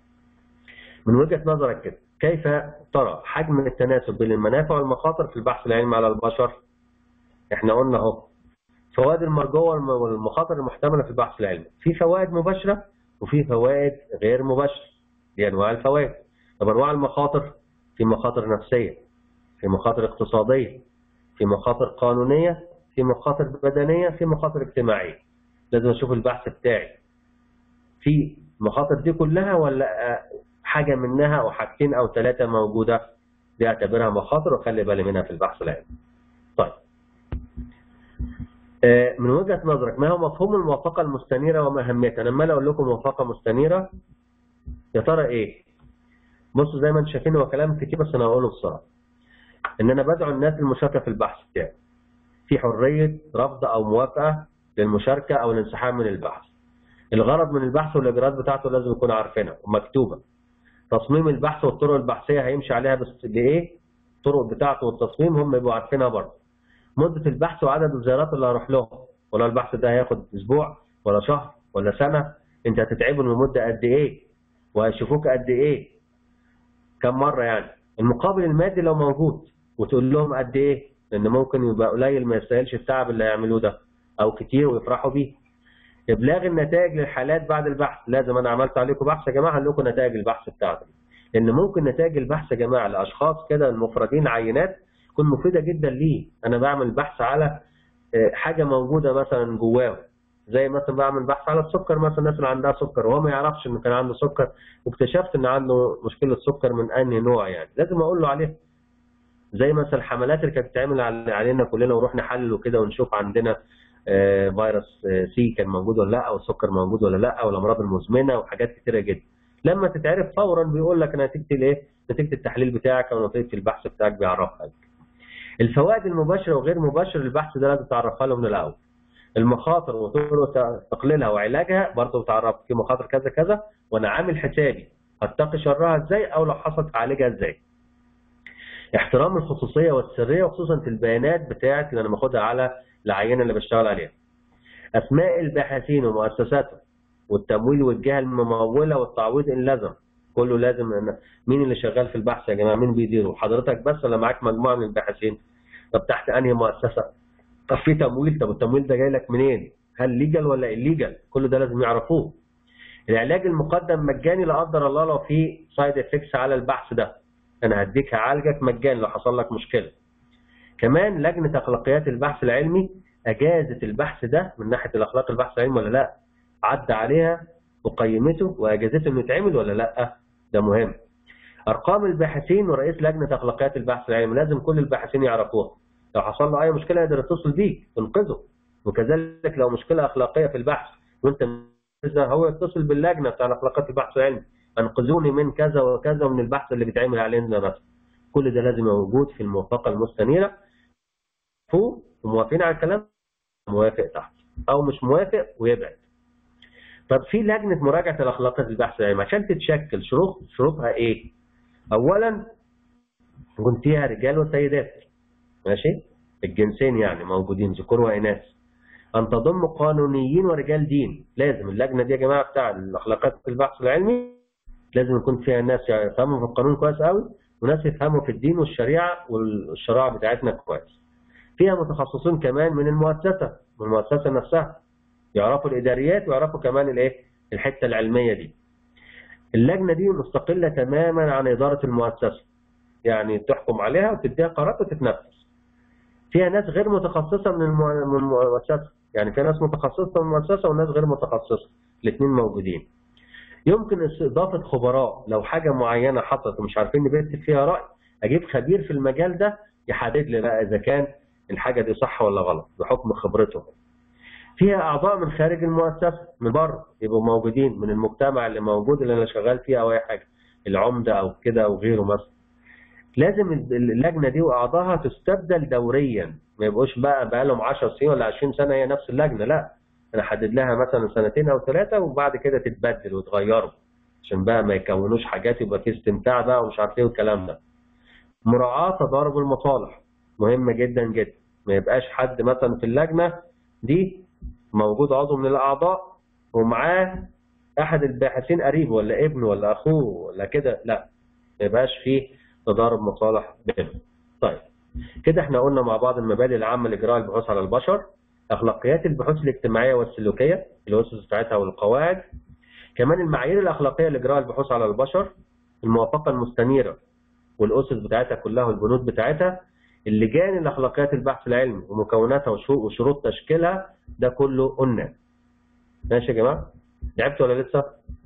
من وجهة نظرك كده كيف ترى حجم التناسب بين المنافع والمخاطر في البحث العلمي على البشر احنا قلنا اهو فوائد المرجوة والمخاطر المحتملة في البحث العلمي في فوائد مباشرة وفي فوائد غير مباشرة دي انواع الفوائد طب انواع المخاطر في مخاطر نفسية في مخاطر اقتصادية في مخاطر قانونية في مخاطر بدنية في مخاطر اجتماعية لازم اشوف البحث بتاعي في المخاطر دي كلها ولا حاجة منها أو حاجتين أو ثلاثة موجودة دي أعتبرها مخاطر وخلي بالي منها في البحث العلمي. طيب. من وجهة نظرك ما هو مفهوم الموافقة المستنيرة وما أهميتها؟ أنا لما أقول لكم موافقة مستنيرة يا ترى إيه؟ بصوا زي ما أنتم شايفين هو كلام كتير بس أنا هقوله بسرعة. إن أنا بدعو الناس للمشاركة في البحث بتاعي. في حرية رفض أو موافقة للمشاركة أو الانسحاب من البحث. الغرض من البحث والإجراءات بتاعته لازم نكون عارفينها ومكتوبة. تصميم البحث والطرق البحثيه هيمشي عليها بس بايه؟ الطرق بتاعته والتصميم هم يبقوا عارفينها برضه. مده البحث وعدد الزيارات اللي هروح لهم ولا البحث ده هياخد اسبوع ولا شهر ولا سنه انت هتتعبهم لمده قد ايه؟ وهيشوفوك قد ايه؟ كم مره يعني؟ المقابل المادي لو موجود وتقول لهم قد ايه؟ لان ممكن يبقى قليل ما يستاهلش التعب اللي هيعملوه ده او كتير ويفرحوا بيه. ابلاغ النتائج للحالات بعد البحث لازم انا عملت عليكم بحث يا جماعه هقول لكم نتائج البحث بتاعتي لان ممكن نتائج البحث يا جماعه لاشخاص كده المفردين عينات تكون مفيده جدا ليه انا بعمل بحث على حاجه موجوده مثلا جواه زي مثلا بعمل بحث على السكر مثلا الناس اللي عندها سكر وهو ما يعرفش ان كان عنده سكر واكتشفت ان عنده مشكله سكر من انهي نوع يعني لازم اقول له عليها زي مثلا الحملات اللي كانت بتتعمل علينا كلنا ونروح نحلل وكده ونشوف عندنا فيروس سي كان موجود ولا لا او السكر موجود ولا لا او الامراض المزمنه وحاجات كتيره جدا لما تتعرف فورا بيقول لك نتيجه الايه نتيجه التحليل بتاعك او نتيجه البحث بتاعك بيعرفها الفوائد المباشره وغير مباشره للبحث ده لازم تعرفها له من الاول المخاطر وطرق تقليلها وعلاجها برضه تعرف في مخاطر كذا كذا وانا عامل حسابي هتقي شرها ازاي او لو حصلت اعالجها ازاي احترام الخصوصيه والسريه وخصوصا في البيانات بتاعت اللي انا باخدها على العينه اللي بشتغل عليها اسماء الباحثين ومؤسساتهم والتمويل والجهه المموله والتعويض ان لزم كله لازم أن مين اللي شغال في البحث يا جماعه مين بيديره حضرتك بس ولا معاك مجموعه من الباحثين طب تحت انهي مؤسسه طب في تمويل طب التمويل ده جاي لك منين هل ليجل ولا الليجل كل ده لازم يعرفوه العلاج المقدم مجاني لا قدر الله لو في سايد افكتس على البحث ده انا هديك هعالجك مجاني لو حصل لك مشكله كمان لجنه اخلاقيات البحث العلمي اجازت البحث ده من ناحيه الاخلاق البحث العلمي ولا لا عدى عليها وقيمته واجازته انه يتعمل ولا لا ده مهم ارقام الباحثين ورئيس لجنه اخلاقيات البحث العلمي لازم كل الباحثين يعرفوها لو حصل له اي مشكله يقدر يتصل بيك تنقذه وكذلك لو مشكله اخلاقيه في البحث وانت هو يتصل باللجنه بتاع اخلاقيات البحث العلمي انقذوني من كذا وكذا ومن البحث اللي بيتعمل علينا مثلا كل ده لازم يبقى موجود في الموافقه المستنيره فوق وموافقين على الكلام موافق تحت او مش موافق ويبعد طب في لجنه مراجعه الاخلاقيات البحث العلمي عشان تتشكل شروط شروطها ايه؟ اولا يكون فيها رجال وسيدات ماشي؟ الجنسين يعني موجودين ذكور واناث ان تضم قانونيين ورجال دين لازم اللجنه دي يا جماعه بتاع الاخلاقيات في البحث العلمي لازم يكون فيها ناس يفهموا في القانون كويس قوي وناس يفهموا في الدين والشريعه والشرائع بتاعتنا كويس فيها متخصصين كمان من المؤسسه من المؤسسه نفسها يعرفوا الاداريات ويعرفوا كمان الايه الحته العلميه دي اللجنه دي مستقله تماما عن اداره المؤسسه يعني تحكم عليها وتديها قرارات وتتنفذ فيها ناس غير متخصصه من من المؤسسه يعني في ناس متخصصه من المؤسسه وناس غير متخصصه الاثنين موجودين يمكن اضافه خبراء لو حاجه معينه حصلت ومش عارفين نبت فيها راي اجيب خبير في المجال ده يحدد لي بقى اذا كان الحاجه دي صح ولا غلط بحكم خبرته فيها اعضاء من خارج المؤسسه من بره يبقوا موجودين من المجتمع اللي موجود اللي انا شغال فيه او اي حاجه العمده او كده او غيره مثلا لازم اللجنه دي واعضائها تستبدل دوريا ما يبقوش بقى بقى لهم 10 سنين ولا 20 سنه هي نفس اللجنه لا انا احدد لها مثلا سنتين او ثلاثه وبعد كده تتبدل وتغيروا عشان بقى ما يكونوش حاجات يبقى في استمتاع بقى ومش عارف ايه والكلام ده مراعاه تضارب المصالح مهمه جدا جدا ما يبقاش حد مثلا في اللجنه دي موجود عضو من الاعضاء ومعاه احد الباحثين قريب ولا ابنه ولا اخوه ولا كده لا ما يبقاش فيه تضارب مصالح بينهم طيب كده احنا قلنا مع بعض المبادئ العامه لاجراء البحوث على البشر اخلاقيات البحوث الاجتماعيه والسلوكيه الاسس بتاعتها والقواعد كمان المعايير الاخلاقيه لاجراء البحوث على البشر الموافقه المستنيره والاسس بتاعتها كلها والبنود بتاعتها اللجان الاخلاقيات البحث العلمي ومكوناتها وشروط تشكيلها ده كله قلنا ماشي يا جماعه لعبت ولا لسه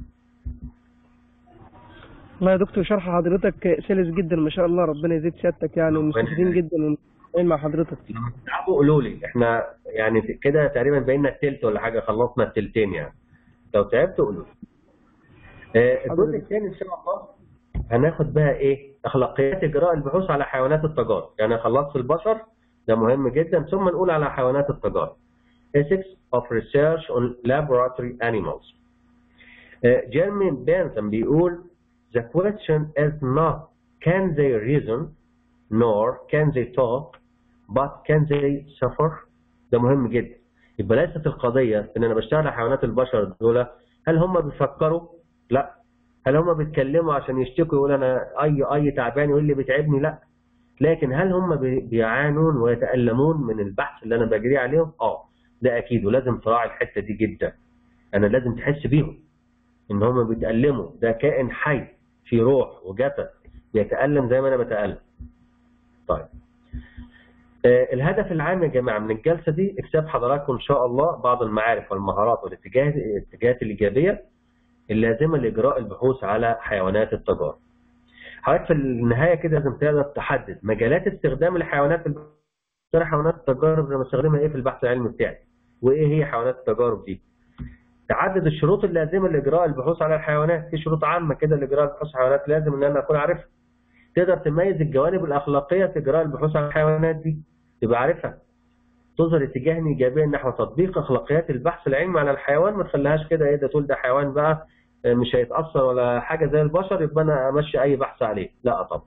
والله يا دكتور شرح حضرتك سلس جدا ما شاء الله ربنا يزيد سيادتك يعني ومستفيدين جدا ومستفيدين مع حضرتك لما تتعبوا قولوا لي احنا يعني كده تقريبا بقينا التلت ولا حاجه خلصنا التلتين يعني لو تعبتوا قولوا لي آه، الجزء الثاني ان شاء الله هناخد بقى ايه اخلاقيات اجراء البحوث على حيوانات التجارب يعني خلصت البشر ده مهم جدا ثم نقول على حيوانات التجارب ethics of research on laboratory animals جيرمي بنثم بيقول the question is not can they reason nor can they talk but can they suffer ده مهم جدا يبقى ليست القضية ان انا بشتغل على حيوانات البشر دول هل هم بيفكروا؟ لا هل هم بيتكلموا عشان يشتكوا يقول انا اي اي تعبان يقول لي بيتعبني لا لكن هل هم بيعانون ويتألمون من البحث اللي انا بجري عليهم اه ده اكيد ولازم تراعي الحته دي جدا انا لازم تحس بيهم ان هم بيتألموا ده كائن حي في روح وجسد بيتألم زي ما انا بتألم طيب آه الهدف العام يا جماعه من الجلسه دي اكتساب حضراتكم ان شاء الله بعض المعارف والمهارات والاتجاهات الاتجاهات الايجابيه اللازمه لاجراء البحوث على حيوانات التجارب. حضرتك في النهايه كده لازم تقدر تحدد مجالات استخدام الحيوانات في ترى حيوانات التجارب لما استخدمها ايه في البحث العلمي بتاعي؟ وايه هي حيوانات التجارب دي؟ تعدد الشروط اللازمه لاجراء البحوث على الحيوانات، في شروط عامه كده لاجراء البحوث على الحيوانات لازم ان انا اكون عارفها. تقدر تميز الجوانب الاخلاقيه في اجراء البحوث عن الحيوانات دي تبقى عارفها تظهر اتجاها ايجابيا نحو تطبيق اخلاقيات البحث العلمي على الحيوان ما تخليهاش كده ايه ده تقول ده حيوان بقى مش هيتاثر ولا حاجه زي البشر يبقى انا امشي اي بحث عليه لا طبعا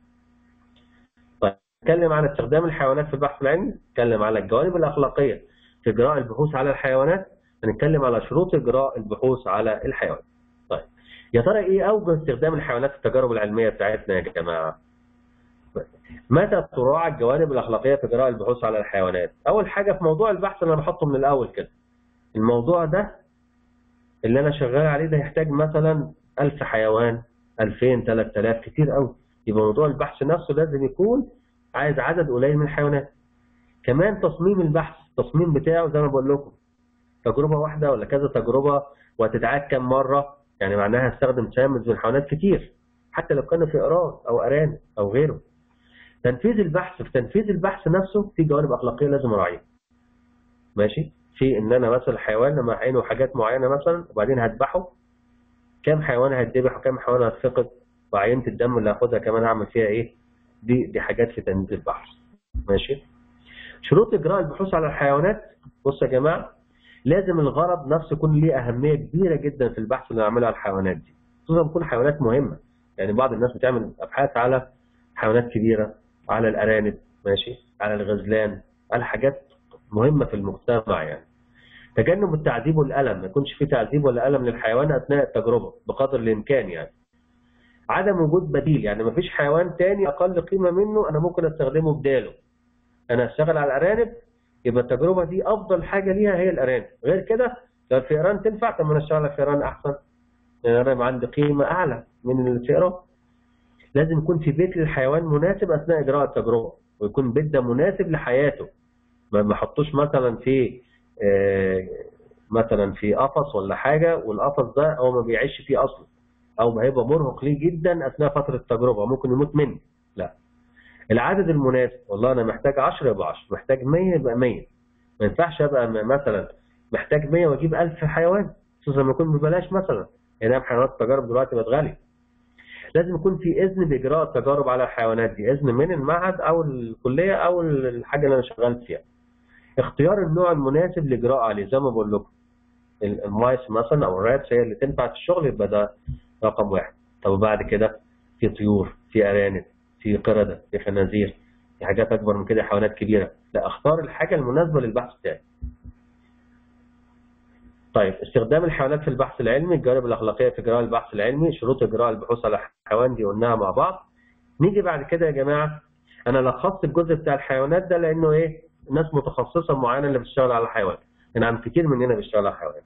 طيب نتكلم عن استخدام الحيوانات في البحث العلمي نتكلم على الجوانب الاخلاقيه في اجراء البحوث على الحيوانات هنتكلم على شروط اجراء البحوث على الحيوان طيب يا ترى ايه اوجه استخدام الحيوانات في التجارب العلميه بتاعتنا يا جماعه متى تراعى الجوانب الاخلاقيه في اجراء البحوث على الحيوانات اول حاجه في موضوع البحث اللي انا بحطه من الاول كده الموضوع ده اللي انا شغال عليه ده يحتاج مثلا 1000 حيوان 2000 3000 كتير قوي يبقى موضوع البحث نفسه لازم يكون عايز عدد قليل من الحيوانات كمان تصميم البحث التصميم بتاعه زي ما بقول لكم تجربه واحده ولا كذا تجربه وهتتعاد كم مره يعني معناها استخدم سامز من حيوانات كتير حتى لو كانوا فئران او ارانب او غيره تنفيذ البحث في تنفيذ البحث نفسه في جوانب اخلاقيه لازم اراعيها ماشي في ان انا مثلا حيوان لما اعينه حاجات معينه مثلا وبعدين هذبحه كم حيوان هيتذبح وكم حيوان هتفقد وعينه الدم اللي هاخدها كمان هعمل فيها ايه دي دي حاجات في تنفيذ البحث ماشي شروط اجراء البحوث على الحيوانات بصوا يا جماعه لازم الغرض نفسه يكون ليه اهميه كبيره جدا في البحث اللي هنعمله على الحيوانات دي خصوصا تكون حيوانات مهمه يعني بعض الناس بتعمل ابحاث على حيوانات كبيره على الارانب ماشي على الغزلان على حاجات مهمه في المجتمع يعني تجنب التعذيب والالم ما يكونش في تعذيب ولا الم للحيوان اثناء التجربه بقدر الامكان يعني عدم وجود بديل يعني ما فيش حيوان تاني اقل قيمه منه انا ممكن استخدمه بداله انا اشتغل على الارانب يبقى التجربه دي افضل حاجه ليها هي الارانب غير كده لو الفئران تنفع طب ما انا اشتغل على الفئران احسن لان الارانب عندي قيمه اعلى من الفئران لازم يكون في بيت للحيوان مناسب اثناء اجراء التجربه ويكون بيت ده مناسب لحياته ما احطوش مثلا في مثلا في قفص ولا حاجه والقفص ده هو ما بيعيش فيه اصلا او هيبقى مرهق ليه جدا اثناء فتره التجربه ممكن يموت منه لا العدد المناسب والله انا محتاج 10 يبقى 10 محتاج 100 يبقى 100 ما ينفعش ابقى مثلا محتاج 100 واجيب 1000 حيوان خصوصا لما يكون ببلاش مثلا يعني حيوانات التجارب دلوقتي بقت غاليه لازم يكون في اذن باجراء التجارب على الحيوانات دي اذن من المعهد او الكليه او الحاجه اللي انا شغال فيها اختيار النوع المناسب لاجراء عليه زي ما بقول لكم المايس مثلا او الراتس هي اللي تنفع في الشغل يبقى ده رقم واحد طب وبعد كده في طيور في ارانب في قرده في خنازير في حاجات اكبر من كده حيوانات كبيره لا اختار الحاجه المناسبه للبحث بتاعي طيب استخدام الحيوانات في البحث العلمي الجوانب الاخلاقيه في اجراء البحث العلمي شروط اجراء البحوث على الحيوان دي قلناها مع بعض نيجي بعد كده يا جماعه انا لخصت الجزء بتاع الحيوانات ده لانه ايه ناس متخصصه معينه اللي بتشتغل على الحيوان نعم كتير مننا بيشتغل على الحيوان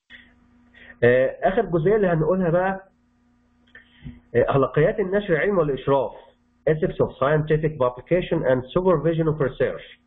اخر جزئيه اللي هنقولها بقى اخلاقيات النشر العلمي والاشراف ethics of scientific publication and supervision of research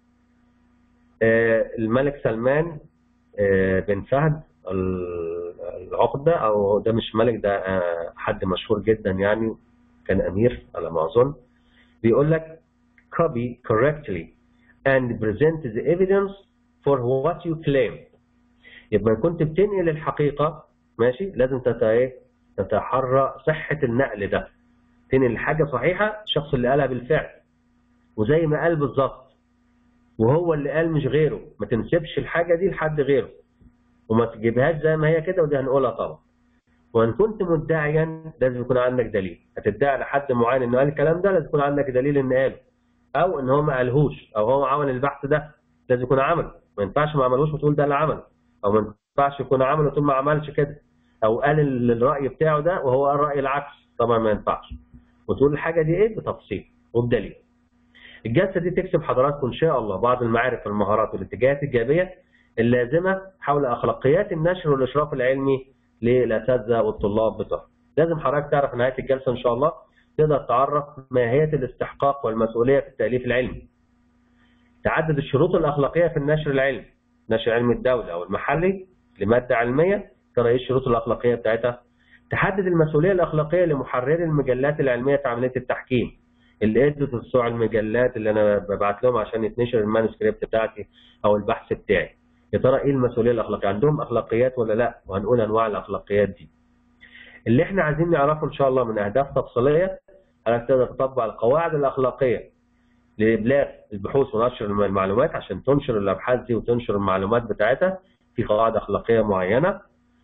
الملك سلمان بن فهد العقدة أو ده مش ملك ده حد مشهور جدا يعني كان أمير على ما أظن بيقول لك copy correctly and present the evidence for what you claim يبقى كنت بتنقل الحقيقة ماشي لازم تتحرى صحة النقل ده تنقل الحاجة صحيحة الشخص اللي قالها بالفعل وزي ما قال بالظبط وهو اللي قال مش غيره ما تنسبش الحاجة دي لحد غيره وما تجيبهاش زي ما هي كده ودي هنقولها طبعا وان كنت مدعيا لازم يكون عندك دليل هتدعي لحد معين انه قال الكلام ده لازم يكون عندك دليل ان قاله او ان هو ما قالهوش او هو عمل البحث ده لازم يكون عمله ما ينفعش ما عملوش وتقول ده اللي عمله او ما ينفعش يكون عمله وتقول ما عملش كده او قال الراي بتاعه ده وهو قال الراي العكس طبعا ما ينفعش وتقول الحاجه دي ايه بتفصيل وبدليل الجلسه دي تكسب حضراتكم ان شاء الله بعض المعارف والمهارات والاتجاهات الايجابيه اللازمه حول اخلاقيات النشر والاشراف العلمي للاساتذه والطلاب بتوعهم. لازم حضرتك تعرف نهايه الجلسه ان شاء الله تقدر تعرف ماهيه الاستحقاق والمسؤوليه في التاليف العلمي. تعدد الشروط الاخلاقيه في النشر العلمي، نشر علمي الدولي او المحلي لماده علميه ترى ايه الشروط الاخلاقيه بتاعتها؟ تحدد المسؤوليه الاخلاقيه لمحرري المجلات العلميه في عمليه التحكيم. اللي ادوا بتوع المجلات اللي انا ببعت لهم عشان يتنشر المانuscript بتاعتي او البحث بتاعي. يا ترى ايه المسؤوليه الاخلاقيه عندهم اخلاقيات ولا لا وهنقول انواع الاخلاقيات دي اللي احنا عايزين نعرفه ان شاء الله من اهداف تفصيليه حضرتك تقدر تطبق القواعد الاخلاقيه لابلاغ البحوث ونشر المعلومات عشان تنشر الابحاث دي وتنشر المعلومات بتاعتها في قواعد اخلاقيه معينه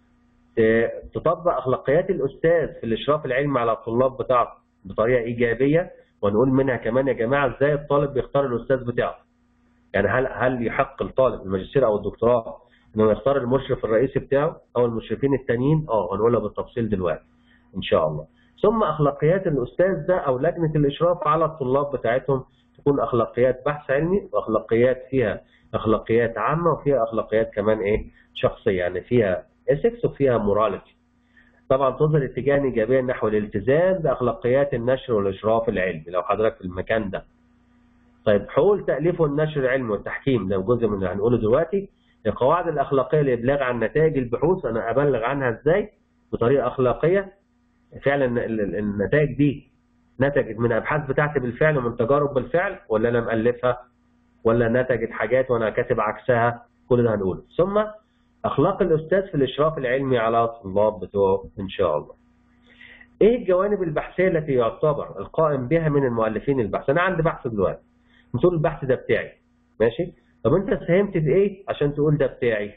ت- تطبق اخلاقيات الاستاذ في الاشراف العلمي على الطلاب بتاعته بطريقه ايجابيه ونقول منها كمان يا جماعه ازاي الطالب بيختار الاستاذ بتاعه يعني هل هل يحق الطالب الماجستير او الدكتوراه انه يختار المشرف الرئيسي بتاعه او المشرفين التانيين اه هنقولها بالتفصيل دلوقتي ان شاء الله ثم اخلاقيات الاستاذ ده او لجنه الاشراف على الطلاب بتاعتهم تكون اخلاقيات بحث علمي واخلاقيات فيها اخلاقيات عامه وفيها اخلاقيات كمان ايه شخصيه يعني فيها اسكس وفيها موراليتي طبعا تظهر اتجاها ايجابيا نحو الالتزام باخلاقيات النشر والاشراف العلمي لو حضرتك في المكان ده طيب حقوق التاليف والنشر العلمي والتحكيم ده جزء من اللي هنقوله دلوقتي القواعد الاخلاقيه للابلاغ عن نتائج البحوث انا ابلغ عنها ازاي بطريقه اخلاقيه فعلا ال- ال- النتائج دي نتجت من ابحاث بتاعتي بالفعل ومن تجارب بالفعل ولا انا مالفها ولا نتجت حاجات وانا كاتب عكسها كل ده هنقوله ثم اخلاق الاستاذ في الاشراف العلمي على الطلاب بتوعه ان شاء الله ايه الجوانب البحثيه التي يعتبر القائم بها من المؤلفين البحث انا عندي بحث دلوقتي بتقول البحث ده بتاعي ماشي طب انت ساهمت في ايه عشان تقول ده بتاعي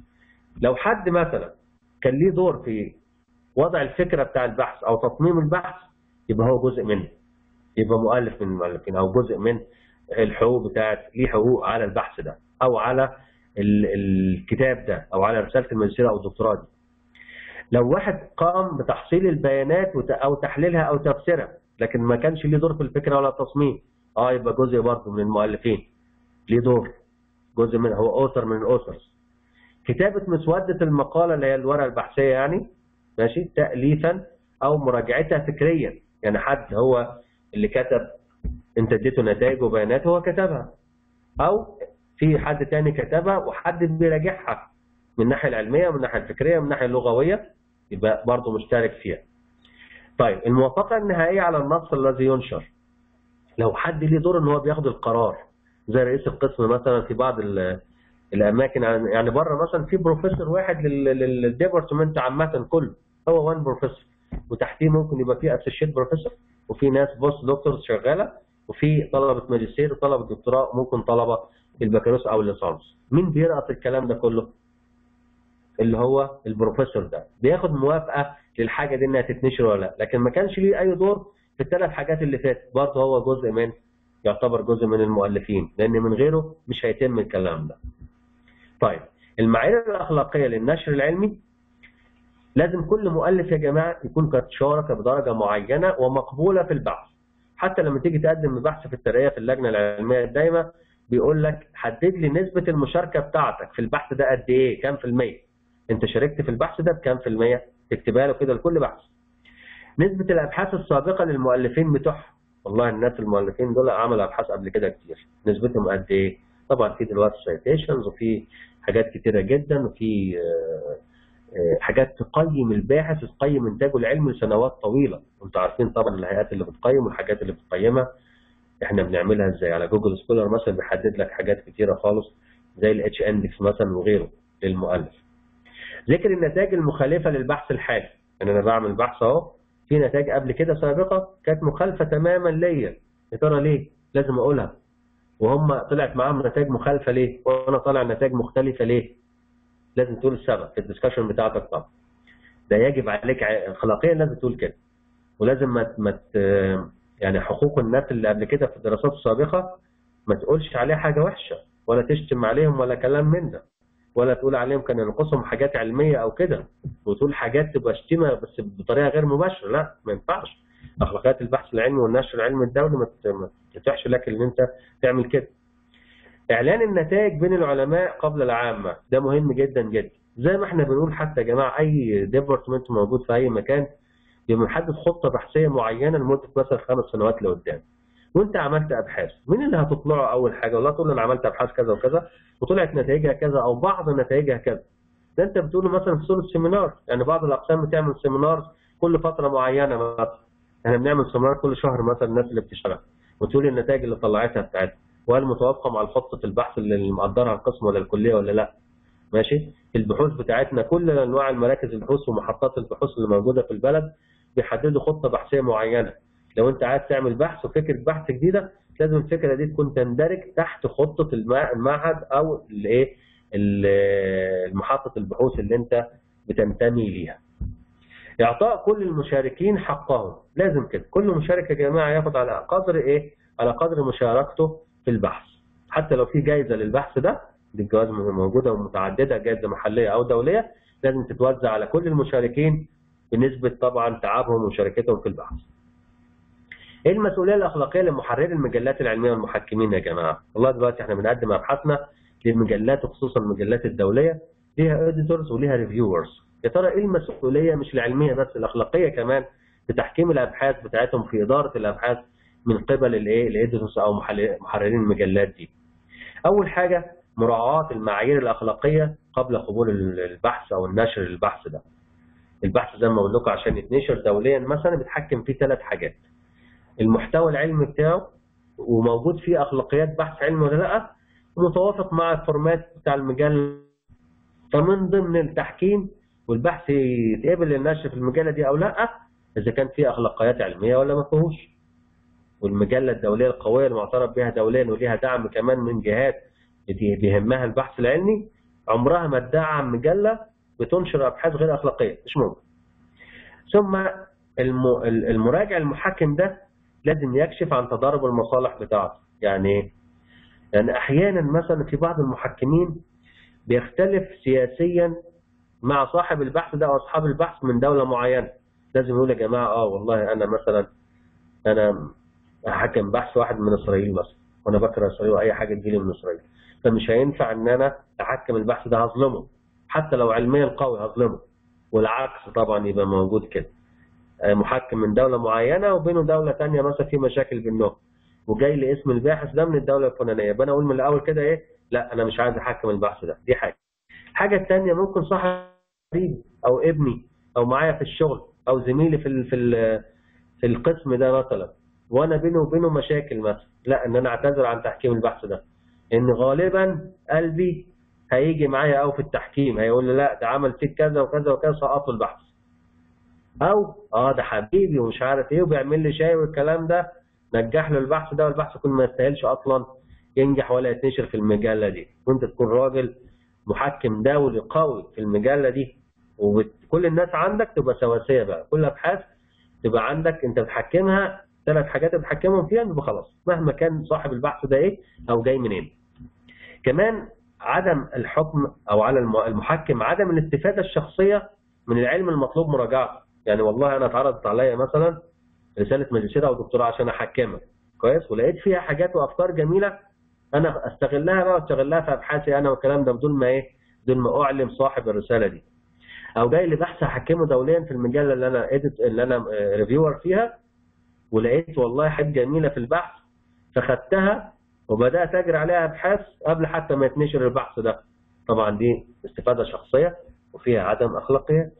لو حد مثلا كان ليه دور في وضع الفكره بتاع البحث او تصميم البحث يبقى هو جزء منه يبقى مؤلف من المؤلفين او جزء من الحقوق بتاعت ليه حقوق على البحث ده او على ال- الكتاب ده او على رساله الماجستير او الدكتوراه دي لو واحد قام بتحصيل البيانات وت- او تحليلها او تفسيرها لكن ما كانش ليه دور في الفكره ولا التصميم اه يبقى جزء برضه من المؤلفين ليه دور جزء من هو اوثر من الاوثرز كتابه مسوده المقاله اللي هي الورقه البحثيه يعني ماشي تاليفا او مراجعتها فكريا يعني حد هو اللي كتب انت اديته نتائج وبيانات هو كتبها او في حد تاني كتبها وحد بيراجعها من الناحيه العلميه ومن الناحيه الفكريه ومن الناحيه اللغويه يبقى برضه مشترك فيها. طيب الموافقه النهائيه على النص الذي ينشر لو حد ليه دور ان هو بياخد القرار زي رئيس القسم مثلا في بعض ال- الاماكن يعني بره مثلا في بروفيسور واحد لل- للديبارتمنت عامه كله هو وان بروفيسور وتحتيه ممكن يبقى في اسوشيت بروفيسور وفي ناس بوست دكتور شغاله وفي طلبه ماجستير وطلبه دكتوراه وممكن طلبه البكالوريوس او الليسانس مين بيرأس الكلام ده كله اللي هو البروفيسور ده بياخد موافقه للحاجه دي انها تتنشر ولا لا لكن ما كانش ليه اي دور في الثلاث حاجات اللي فاتت برضه هو جزء من يعتبر جزء من المؤلفين لان من غيره مش هيتم الكلام ده طيب المعايير الاخلاقيه للنشر العلمي لازم كل مؤلف يا جماعه يكون قد شارك بدرجه معينه ومقبوله في البحث حتى لما تيجي تقدم بحث في الترقيه في اللجنه العلميه الدايمه بيقول لك حدد لي نسبه المشاركه بتاعتك في البحث ده قد ايه كام في الميه انت شاركت في البحث ده بكام في الميه تكتبها له كده لكل بحث نسبه الابحاث السابقه للمؤلفين بتوعهم والله الناس المؤلفين دول عملوا ابحاث قبل كده كتير نسبتهم قد ايه طبعا في دلوقتي سايتيشنز وفي حاجات كتيره جدا وفي آه، آه، حاجات تقيم الباحث وتقيم انتاجه العلمي لسنوات طويله وانتم عارفين طبعا الهيئات اللي بتقيم والحاجات اللي بتقيمها احنا بنعملها ازاي على جوجل سكولر مثلا بيحدد لك حاجات كتيره خالص زي الاتش اندكس مثلا وغيره للمؤلف ذكر النتائج المخالفه للبحث الحالي ان انا بعمل بحث اهو في نتائج قبل كده سابقه كانت مخالفه تماما ليا يا ترى ليه لازم اقولها وهم طلعت معاهم نتائج مخالفه ليه وانا طالع نتائج مختلفه ليه لازم تقول السبب في الدسكشن بتاعتك طبعا ده يجب عليك ع- اخلاقيا لازم تقول كده ولازم ما ت- ما ت- يعني حقوق الناس اللي قبل كده في الدراسات السابقه ما تقولش عليها حاجه وحشه ولا تشتم عليهم ولا كلام من ده ولا تقول عليهم كان ينقصهم حاجات علميه او كده وتقول حاجات تبقى شتيمه بس بطريقه غير مباشره لا ما ينفعش اخلاقيات البحث العلمي والنشر العلمي الدولي ما ت- ما تتيحش لك ان انت تعمل كده اعلان النتائج بين العلماء قبل العامه ده مهم جدا جدا زي ما احنا بنقول حتى يا جماعه اي ديبارتمنت موجود في اي مكان يبقى محدد خطه بحثيه معينه لمده مثلا خمس سنوات لقدام وانت عملت ابحاث مين اللي هتطلعه اول حاجه والله تقول له انا عملت ابحاث كذا وكذا وطلعت نتائجها كذا او بعض نتائجها كذا ده انت بتقوله مثلا في صوره سيمينار يعني بعض الاقسام بتعمل سيمينار كل فتره معينه مثلا احنا بنعمل سيمينار كل شهر مثلا الناس اللي بتشتغل وتقول النتائج اللي طلعتها بتاعتها وهل متوافقه مع خطه البحث اللي مقدرها القسم ولا الكليه ولا لا ماشي البحوث بتاعتنا كل انواع المراكز البحوث ومحطات البحوث اللي موجوده في البلد بيحددوا خطه بحثيه معينه لو انت عايز تعمل بحث وفكره بحث جديده لازم الفكره دي تكون تندرج تحت خطه المع- المعهد او الايه ال- محطه البحوث اللي انت بتنتمي ليها. اعطاء كل المشاركين حقهم لازم كده كل مشارك يا جماعه ياخد على قدر ايه على قدر مشاركته في البحث حتى لو في جائزه للبحث ده دي الجوائز موجوده ومتعدده جائزه محليه او دوليه لازم تتوزع على كل المشاركين بنسبه طبعا تعبهم ومشاركتهم في البحث. ايه المسؤوليه الاخلاقيه لمحرري المجلات العلميه والمحكمين يا جماعه؟ والله دلوقتي احنا بنقدم ابحاثنا للمجلات وخصوصا المجلات الدوليه ليها اديتورز وليها ريفيورز. يا ترى ايه المسؤوليه مش العلميه بس الاخلاقيه كمان في تحكيم الابحاث بتاعتهم في اداره الابحاث من قبل الايه الاديتورز او محل- محررين المجلات دي. اول حاجه مراعاه المعايير الاخلاقيه قبل قبول البحث او النشر للبحث ده. البحث زي ما بقول لكم عشان يتنشر دوليا مثلا بيتحكم فيه ثلاث حاجات. المحتوى العلمي بتاعه وموجود فيه اخلاقيات بحث علمي ولا لا ومتوافق مع الفورمات بتاع المجله فمن ضمن التحكيم والبحث يتقبل للنشر في المجله دي او لا اذا كان فيه اخلاقيات علميه ولا ما فيهوش والمجله الدوليه القويه المعترف بها دوليا وليها دعم كمان من جهات بت- بيهمها البحث العلمي عمرها ما تدعم مجله بتنشر ابحاث غير اخلاقيه مش ممكن ثم الم- المراجع المحكم ده لازم يكشف عن تضارب المصالح بتاعته يعني ايه؟ يعني احيانا مثلا في بعض المحكمين بيختلف سياسيا مع صاحب البحث ده او اصحاب البحث من دوله معينه لازم يقول يا جماعه اه والله انا مثلا انا هحكم بحث واحد من اسرائيل مثلا وانا بكره اسرائيل واي حاجه تجيلي من اسرائيل فمش هينفع ان انا احكم البحث ده هظلمه حتى لو علميا قوي هظلمه والعكس طبعا يبقى موجود كده محكم من دولة معينة وبينه دولة تانية مثلا في مشاكل بينهم وجاي لي اسم الباحث ده من الدولة الفلانية يبقى انا اقول من الاول كده ايه لا انا مش عايز احكم البحث ده دي حاجة الحاجة التانية ممكن صاحب قريب او ابني او معايا في الشغل او زميلي في ال في ال في القسم ده مثلا وانا بينه وبينه مشاكل مثلا لا ان انا اعتذر عن تحكيم البحث ده ان غالبا قلبي هيجي معايا او في التحكيم هيقول لي لا ده عمل فيك كذا وكذا وكذا سقطوا البحث او اه ده حبيبي ومش عارف ايه وبيعمل لي شاي والكلام ده نجح له البحث ده والبحث يكون ما يستاهلش اصلا ينجح ولا يتنشر في المجله دي وانت تكون راجل محكم دولي قوي في المجله دي وكل الناس عندك تبقى سواسيه بقى كل ابحاث تبقى عندك انت بتحكمها ثلاث حاجات بتحكمهم فيها يبقى خلاص مهما كان صاحب البحث ده ايه او جاي منين كمان عدم الحكم او على المحكم عدم الاستفاده الشخصيه من العلم المطلوب مراجعته يعني والله انا اتعرضت عليا مثلا رساله ماجستير او دكتوراه عشان احكمها كويس ولقيت فيها حاجات وافكار جميله انا استغلها بقى واستغلها في ابحاثي انا والكلام ده بدون ما ايه بدون ما اعلم صاحب الرساله دي او جاي لي بحث احكمه دوليا في المجله اللي انا اديت اللي انا ريفيور فيها ولقيت والله حاجه جميله في البحث فخدتها وبدات اجري عليها ابحاث قبل حتى ما يتنشر البحث ده طبعا دي استفاده شخصيه وفيها عدم اخلاقيات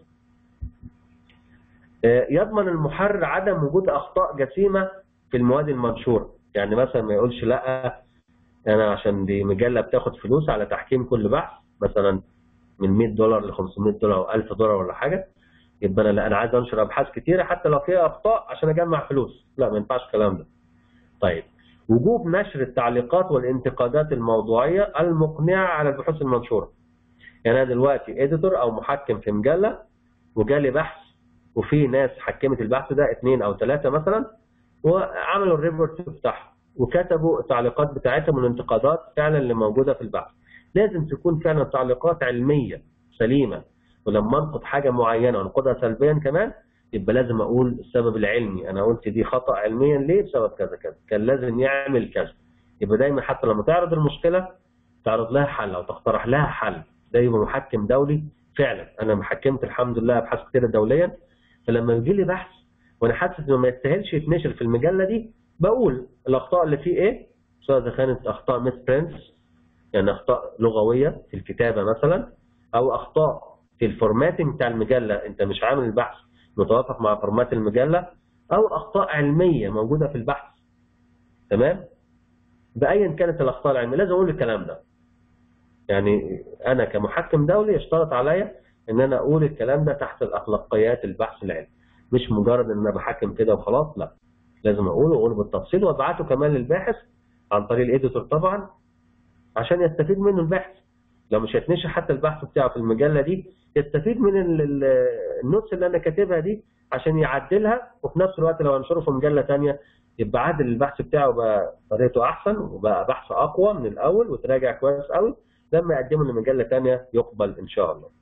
يضمن المحرر عدم وجود اخطاء جسيمه في المواد المنشوره يعني مثلا ما يقولش لا انا عشان دي مجله بتاخد فلوس على تحكيم كل بحث مثلا من 100 دولار ل 500 دولار او 1000 دولار ولا حاجه يبقى انا لا انا عايز انشر ابحاث كتيره حتى لو فيها اخطاء عشان اجمع فلوس لا ما ينفعش الكلام ده طيب وجوب نشر التعليقات والانتقادات الموضوعيه المقنعه على البحوث المنشوره يعني انا دلوقتي اديتور او محكم في مجله وجالي بحث وفي ناس حكمت البحث ده اثنين او ثلاثه مثلا وعملوا الريبورت بتاعهم وكتبوا التعليقات بتاعتهم والانتقادات فعلا اللي موجوده في البحث لازم تكون فعلا تعليقات علميه سليمه ولما انقد حاجه معينه وانقدها سلبيا كمان يبقى لازم اقول السبب العلمي انا قلت دي خطا علميا ليه بسبب كذا كذا كان لازم يعمل كذا يبقى دايما حتى لما تعرض المشكله تعرض لها حل او تقترح لها حل ده يبقى محكم دولي فعلا انا محكمت الحمد لله ابحاث كتيره دوليا فلما يجي لي بحث وانا حاسس انه ما يستاهلش يتنشر في المجله دي بقول الاخطاء اللي فيه ايه سواء اذا كانت اخطاء ميس برنس يعني اخطاء لغويه في الكتابه مثلا او اخطاء في الفورماتنج بتاع المجله انت مش عامل البحث متوافق مع فورمات المجله او اخطاء علميه موجوده في البحث تمام بايا كانت الاخطاء العلميه لازم اقول الكلام ده يعني انا كمحكم دولي يشترط عليا ان انا اقول الكلام ده تحت الاخلاقيات البحث العلمي مش مجرد ان انا بحكم كده وخلاص لا لازم اقوله واقوله بالتفصيل وابعته كمان للباحث عن طريق الايديتور طبعا عشان يستفيد منه الباحث لو مش هيتنشر حتى البحث بتاعه في المجله دي يستفيد من ال- ال- النوتس اللي انا كاتبها دي عشان يعدلها وفي نفس الوقت لو انشره في مجله ثانيه يبقى عادل البحث بتاعه بقى طريقته احسن وبقى بحث اقوى من الاول وتراجع كويس قوي لما يقدمه لمجله ثانيه يقبل ان شاء الله.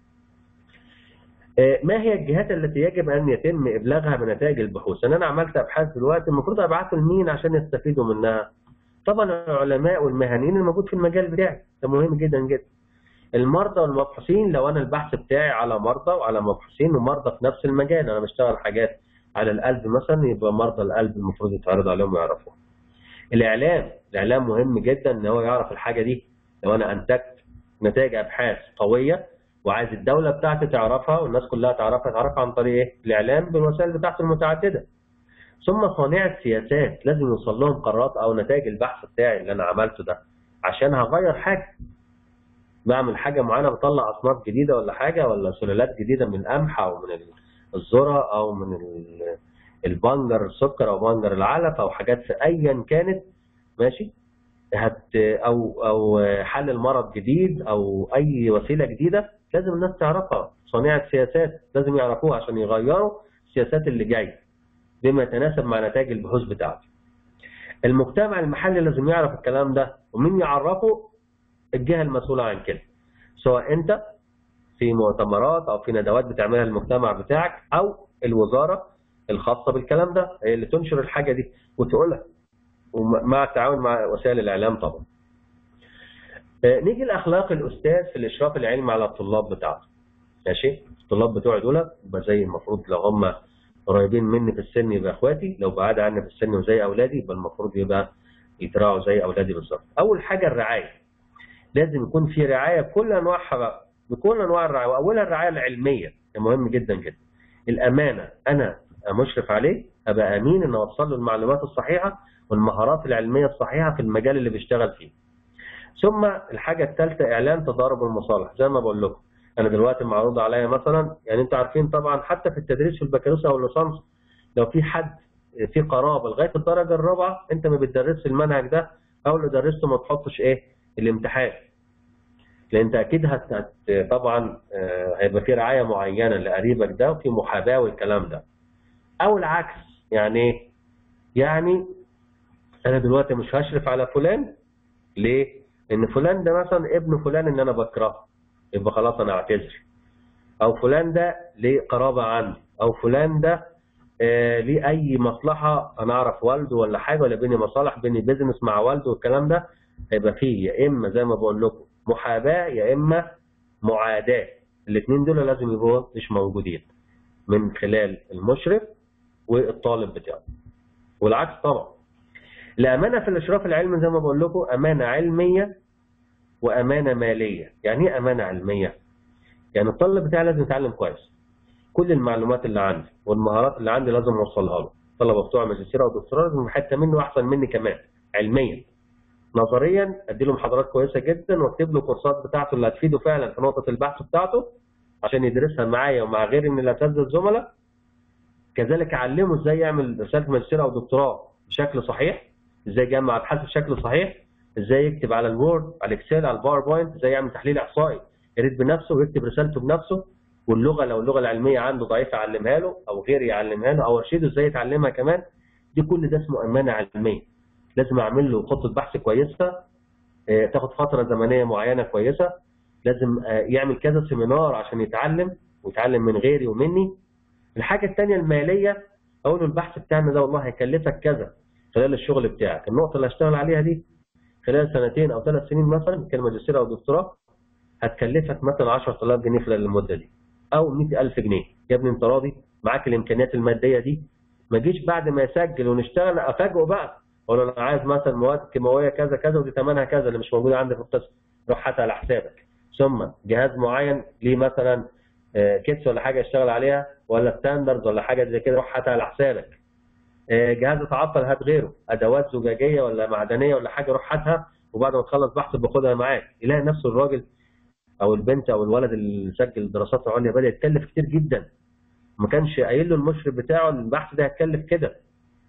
آه، ما هي الجهات التي يجب ان يتم ابلاغها بنتائج البحوث؟ ان انا عملت ابحاث دلوقتي المفروض ابعته لمين عشان يستفيدوا منها؟ طبعا العلماء والمهنيين الموجود في المجال بتاعي ده مهم جدا جدا. المرضى والمبحوثين لو انا البحث بتاعي على مرضى وعلى مبحوثين ومرضى في نفس المجال انا بشتغل حاجات على القلب مثلا يبقى مرضى القلب المفروض يتعرض عليهم ويعرفوا. الاعلام الاعلام مهم جدا ان هو يعرف الحاجه دي لو انا انتجت نتائج ابحاث قويه وعايز الدوله بتاعتي تعرفها والناس كلها تعرفها تعرفها عن طريق ايه؟ الاعلام بالوسائل بتاعته المتعدده. ثم صانع السياسات لازم يوصل لهم قرارات او نتائج البحث بتاعي اللي انا عملته ده عشان هغير حاجه. بعمل حاجه معينه بطلع اصناف جديده ولا حاجه ولا سلالات جديده من القمح او من الذره او من ال- البنجر السكر او بنجر العلف او حاجات في ايا كانت ماشي هت او او حل المرض جديد او اي وسيله جديده لازم الناس تعرفها صانع السياسات لازم يعرفوها عشان يغيروا السياسات اللي جايه بما يتناسب مع نتائج البحوث بتاعته المجتمع المحلي لازم يعرف الكلام ده ومين يعرفه الجهه المسؤوله عن كده سواء انت في مؤتمرات او في ندوات بتعملها المجتمع بتاعك او الوزاره الخاصه بالكلام ده هي اللي تنشر الحاجه دي وتقولها ومع التعاون مع وسائل الاعلام طبعا. آه، نيجي لاخلاق الاستاذ في الاشراف العلمي على الطلاب بتاعته. ماشي؟ الطلاب بتوعي دول يبقى زي المفروض لو هم قريبين مني في السن يبقى اخواتي، لو بعاد عني في السن وزي اولادي يبقى المفروض يبقى يتراعوا زي اولادي بالظبط. اول حاجه الرعايه. لازم يكون في رعايه بكل انواعها بقى بكل انواع الرعايه واولها الرعايه العلميه ده مهم جدا جدا. الامانه انا مشرف عليه ابقى امين ان اوصل له المعلومات الصحيحه والمهارات العلميه الصحيحه في المجال اللي بيشتغل فيه. ثم الحاجه الثالثه اعلان تضارب المصالح زي ما بقول لكم انا دلوقتي معروض عليا مثلا يعني انتوا عارفين طبعا حتى في التدريس في البكالوريوس او الليسانس لو في حد في قرابه لغايه الدرجه الرابعه انت ما بتدرسش المنهج ده او اللي درسته ما تحطش ايه الامتحان لان انت اكيد هت هت- طبعا آه، هيبقى في رعايه معينه لقريبك ده وفي محاباه والكلام ده او العكس يعني ايه؟ يعني انا دلوقتي مش هشرف على فلان ليه؟ ان فلان ده مثلا ابن فلان ان انا بكرهه يبقى خلاص انا اعتذر او فلان ده ليه قرابه عندي او فلان ده آه ليه اي مصلحه انا اعرف والده ولا حاجه ولا بيني مصالح بيني بيزنس مع والده والكلام ده هيبقى فيه يا اما زي ما بقول لكم محاباه يا اما معاداه الاثنين دول لازم يبقوا مش موجودين من خلال المشرف والطالب بتاعه والعكس طبعا الامانه في الاشراف العلمي زي ما بقول لكم امانه علميه وامانه ماليه يعني ايه امانه علميه يعني الطالب بتاعي لازم يتعلم كويس كل المعلومات اللي عندي والمهارات اللي عندي لازم اوصلها له الطلبه بتوع ماجستير او دكتوراه لازم حتى منه احسن مني كمان علميا نظريا ادي له محاضرات كويسه جدا واكتب له كورسات بتاعته اللي هتفيده فعلا في نقطه البحث بتاعته عشان يدرسها معايا ومع غيري من الاساتذه الزملاء كذلك اعلمه ازاي يعمل رساله ماجستير او دكتوراه بشكل صحيح ازاي يجمع ابحاث بشكل صحيح ازاي يكتب على الوورد على الاكسل على الباوربوينت ازاي يعمل تحليل احصائي يريد بنفسه ويكتب رسالته بنفسه واللغه لو اللغه العلميه عنده ضعيفه اعلمها له او غيري يعلمها له او ارشده ازاي يتعلمها كمان دي كل ده اسمه امانه علميه لازم اعمل له خطه بحث كويسه آه، تاخد فتره زمنيه معينه كويسه لازم آه، يعمل كذا سيمينار عشان يتعلم ويتعلم من غيري ومني الحاجه الثانيه الماليه اقول له البحث بتاعنا ده والله هيكلفك كذا خلال الشغل بتاعك النقطه اللي هشتغل عليها دي خلال سنتين او ثلاث سنين مثلا كان ماجستير او دكتوراه هتكلفك مثلا 10000 جنيه خلال المده دي او 100000 جنيه يا ابني انت راضي معاك الامكانيات الماديه دي ما جيش بعد ما يسجل ونشتغل افاجئه بقى اقول له انا عايز مثلا مواد كيماويه كذا كذا ودي ثمنها كذا اللي مش موجوده عندي في القسم روح هاتها على حسابك ثم جهاز معين ليه مثلا آه، كيتس ولا حاجه يشتغل عليها ولا ستاندرز ولا حاجه زي كده روح هاتها على حسابك آه، جهاز اتعطل هات غيره ادوات زجاجيه ولا معدنيه ولا حاجه روح هاتها وبعد ما تخلص بحث باخدها معاك يلاقي نفسه الراجل او البنت او الولد اللي سجل دراسات عليا بدا يتكلف كتير جدا ما كانش قايل له المشرف بتاعه إن البحث ده هيتكلف كده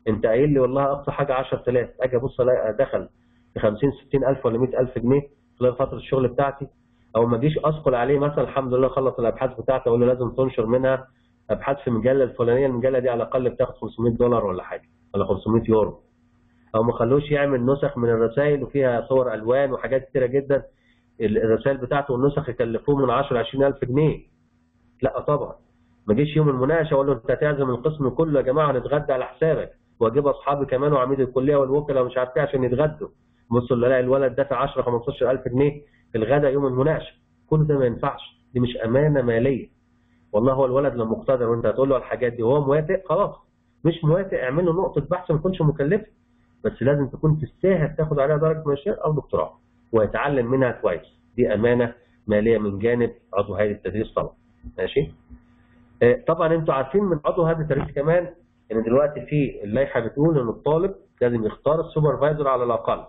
انت قايل لي والله اقصى حاجه 10000 اجي ابص الاقي دخل في 50 60000 ولا 100000 جنيه خلال فتره الشغل بتاعتي او ما اجيش اثقل عليه مثلا الحمد لله خلص الابحاث بتاعته اقول له لازم تنشر منها ابحاث في المجله الفلانيه المجله دي على الاقل بتاخد 500 دولار ولا حاجه ولا 500 يورو او ما خلوش يعمل نسخ من الرسائل وفيها صور الوان وحاجات كتيره جدا الرسائل بتاعته والنسخ يكلفوه من 10 ل 20000 جنيه لا طبعا ما جيش يوم المناقشه اقول له انت هتعزم القسم كله يا جماعه هنتغدى على حسابك واجيب اصحابي كمان وعميد الكليه والوكلاء ومش عارف ايه عشان يتغدوا بصوا الاقي الولد دافع 10 15000 جنيه في الغداء يوم المناقشه كل ده ما ينفعش دي مش امانه ماليه والله هو الولد لو مقتدر وانت هتقول له على الحاجات دي وهو موافق خلاص مش موافق اعمل له نقطه بحث ما تكونش مكلفه بس لازم تكون تستاهل تاخد عليها درجه ماجستير او دكتوراه ويتعلم منها كويس دي امانه ماليه من جانب عضو هيئه التدريس طبعا ماشي آه، طبعا انتوا عارفين من عضو هيئه التدريس كمان ان دلوقتي في اللائحه بتقول ان الطالب لازم يختار السوبرفايزر على الاقل